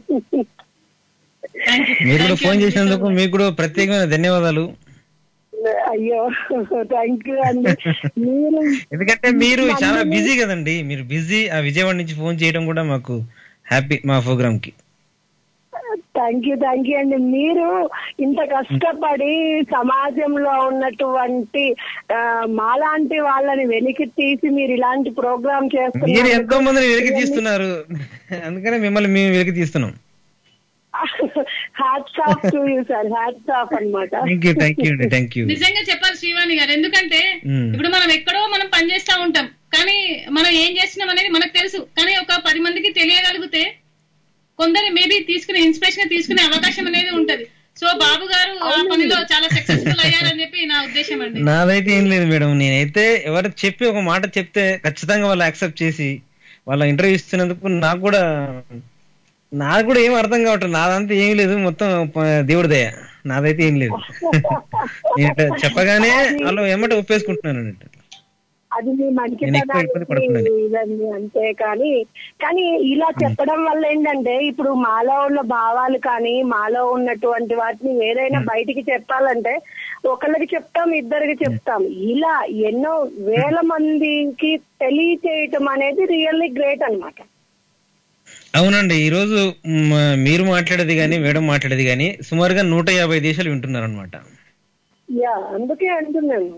C: మీరు కూడా ఫోన్ చేసినందుకు మీకు కూడా ప్రత్యేకమైన ధన్యవాదాలు
I: అయ్యో థ్యాంక్ యూ అండి మీరు
C: ఎందుకంటే మీరు చాలా బిజీ కదండి మీరు బిజీ ఆ విజయవాడ నుంచి ఫోన్ చేయడం కూడా మాకు హ్యాపీ మా ప్రోగ్రామ్ కి
I: థ్యాంక్ యూ థ్యాంక్ యూ అండి మీరు ఇంత కష్టపడి సమాజంలో ఉన్నటువంటి ఆ, మాలాంటి వాళ్ళని వెలికి తీసి మీరు ఇలాంటి ప్రోగ్రామ్
C: మీరు
I: చేస్తున్నారు
C: ఎంతో మందిని వెలికి తీస్తున్నారు అందుకనే మిమ్మల్ని మేము వెలికి తీస్తున్నాం
I: hats off to you sir hats off అన్నమాట
C: థ్యాంక్ యూ థ్యాంక్ యూ అండి థ్యాంక్ యూ
F: నిజంగా చెప్పాలి శ్రీవాణి గారు ఎందుకంటే
C: మ్మ్.
F: ఇప్పుడు మనం ఎక్కడో మనం పని చేస్తా ఉంటాం కానీ మనం ఏం చేస్తున్నాం అనేది మనకు తెలుసు కానీ ఒక పది మందికి తెలియగలిగితే కొందరు మేబీ తీసుకునే ఇన్స్పిరేషన్ తీసుకునే అవకాశం అనేది ఉంటది సో బాబు గారు ఆ పనిలో చాలా సక్సెస్ఫుల్ అయ్యారని చెప్పి నా ఉద్దేశం అండి
C: నాదైతే ఏం లేదు మేడం నేనైతే ఎవరికి చెప్పి ఒక మాట చెప్తే ఖచ్చితంగా వాళ్ళు యాక్సెప్ట్ చేసి వాళ్ళ ఇంటర్వ్యూ ఇస్తున్నందుకు నాకు కూడా నాకు కూడా ఏం అర్థం కావట్లేదు నాదంతా ఏం లేదు మొత్తం ప- దేవుడి దయ నాదైతే ఏం లేదు నేను ఇట్లా చెప్పగానే వాళ్ళు ఎమ్మట ఒప్పేసుకుంటున్నాను అన్నట్టు.
I: అది మీ
C: నేను ఎక్కువ ఇబ్బంది
I: మంచితనానికి
C: పడుతున్నాను.
I: ఇదండి అంతే కానీ కానీ ఇలా చెప్పడం వల్ల ఏంటంటే ఇప్పుడు మాలో ఉన్న భావాలు కానీ మాలో ఉన్నటువంటి వాటిని ఏదైనా బయటికి చెప్పాలంటే ఒకళ్ళకి చెప్తాం ఇద్దరికి చెప్తాం ఇలా ఎన్నో వేల మందికి తెలియచేయటం అనేది రియల్లీ గ్రేట్ అన్నమాట
C: అవునండి ఈ రోజు మ్, మీరు మాట్లాడేది కానీ మేడం మాట్లాడేది కానీ సుమారుగా నూట యాభై దేశాలు వింటున్నారు అనమాట
I: యా అందుకే అంటున్నాను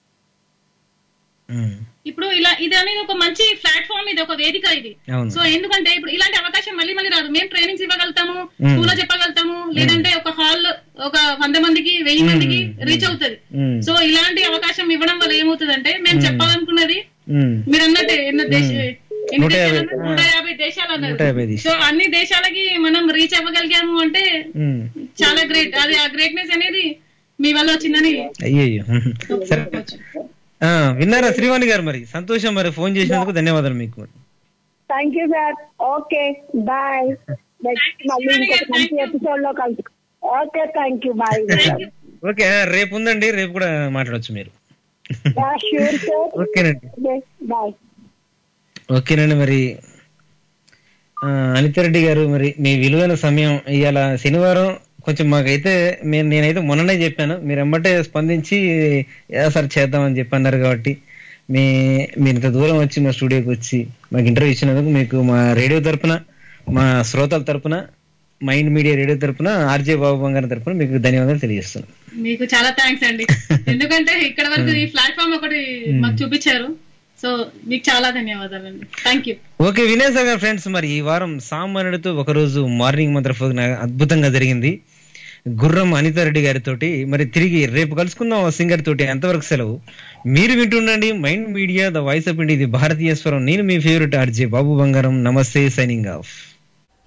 F: ఇప్పుడు ఇలా ఇది అనేది ఒక మంచి ప్లాట్ఫామ్ ఇది ఒక వేదిక ఇది
C: అవును.
F: సో ఎందుకంటే ఇప్పుడు ఇలాంటి అవకాశం మళ్ళీ మళ్ళీ రాదు మేము ట్రైనింగ్స్ ఇవ్వగలుగుతాము
C: మ్మ్.
F: స్కూల్లో చెప్పగలుగుతాము లేదంటే ఒక హాల్ ఒక వంద మందికి వెయ్యి మందికి రీచ్ అవుతుంది
C: మ్మ్.
F: సో ఇలాంటి అవకాశం ఇవ్వడం వల్ల ఏమవుతుందంటే మేము చెప్పాలనుకున్నది
C: మ్.
F: మీరు అన్నట్టు ఎన్నో దేశ ఎన్ని
C: నూట
F: దేశాలు
C: యాభై.
F: అన్నారు? నూట యాభై దేశాలు అన్నారు
C: నూట యాభై దేశాలు.
F: సో అన్ని దేశాలకి మనం రీచ్ అవ్వగలిగాము అంటే
C: మ్.
F: చాలా గ్రేట్ అది ఆ గ్రేట్నెస్ అనేది మీ వల్ల వచ్చిందని
C: అయ్యయ్యో సరే ఆ, విన్నారా శ్రీవాణి గారు మరి సంతోషం మరి ఫోన్ చేసినందుకు ధన్యవాదాలు మీకు
I: thank you sir okay bye next మళ్ళీ ఇంకొక మంచి ఎపిసోడ్ లో కలుసు okay thank you bye
C: okay ఆ, రేపు ఉందండి రేపు కూడా మాట్లాడొచ్చు మీరు
I: షూర్ సార్
C: ఓకేనండి
I: బాయ్
C: ఓకేనండి మరి ఆ, అనితారెడ్డి గారు మరి మీ విలువైన సమయం ఇవాళ శనివారం కొంచెం మాకైతే నేను నేనైతే మొన్ననే చెప్పాను మీరు ఎమ్మటే స్పందించి "యా సార్ చేద్దామని చెప్పి అన్నారు కాబట్టి మీ మీరు ఇంత దూరం వచ్చి మా స్టూడియోకి వచ్చి మాకు ఇంటర్వ్యూ ఇచ్చినందుకు మీకు మా రేడియో తరపున మా శ్రోతల తరపున మైండ్ మీడియా రేడియో తరపున ఆర్జే బాబు బంగారం తరపున మీకు ధన్యవాదాలు తెలియజేస్తున్నాను
F: మీకు చాలా థ్యాంక్స్ అండి ఎందుకంటే ఇక్కడ వరకు ఈ ప్లాట్ఫామ్ ఒకటి మాకు చూపించారు సో మీకు చాలా ధన్యవాదాలండి thank you
C: okay Vinay Sagar friends మరి ఈ వారం సామాన్యుడితో ఒకరోజు మార్నింగ్ మంత్ర ఫోగ్ అద్భుతంగా జరిగింది గుర్రం అనితారెడ్డి గారితోటి మరి తిరిగి రేపు కలుసుకుందాం సింగర్ తోటి అంతవరకు సెలవు మీరు వింటుండండి mind media the voice of India ఇది భారతీయ స్వరం నేను మీ ఫేవరెట్ ఆర్జే బాబు బంగారం నమస్తే సైనింగ్ ఆఫ్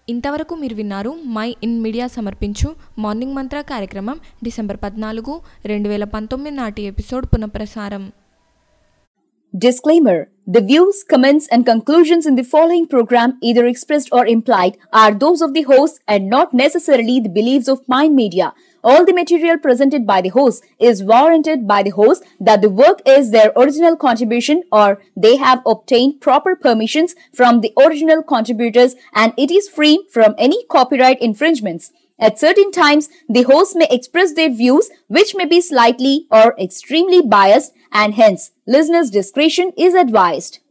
B: ఇంతవరకు మీరు విన్నారు మై ఇన్ మీడియా సమర్పించు మార్నింగ్ మంత్ర కార్యక్రమం డిసెంబర్ పద్నాలుగు రెండు వేల పంతొమ్మిది నాటి ఎపిసోడ్ పునఃప్రసారం
J: Disclaimer The views, comments, and conclusions in the following program, either expressed or implied, are those of the host and not necessarily the beliefs of Mind Media. All the material presented by the host is warranted by the host that the work is their original contribution or they have obtained proper permissions from the original contributors and it is free from any copyright infringements. At certain times, the host may express their views which may be slightly or extremely biased and hence listeners' discretion is advised.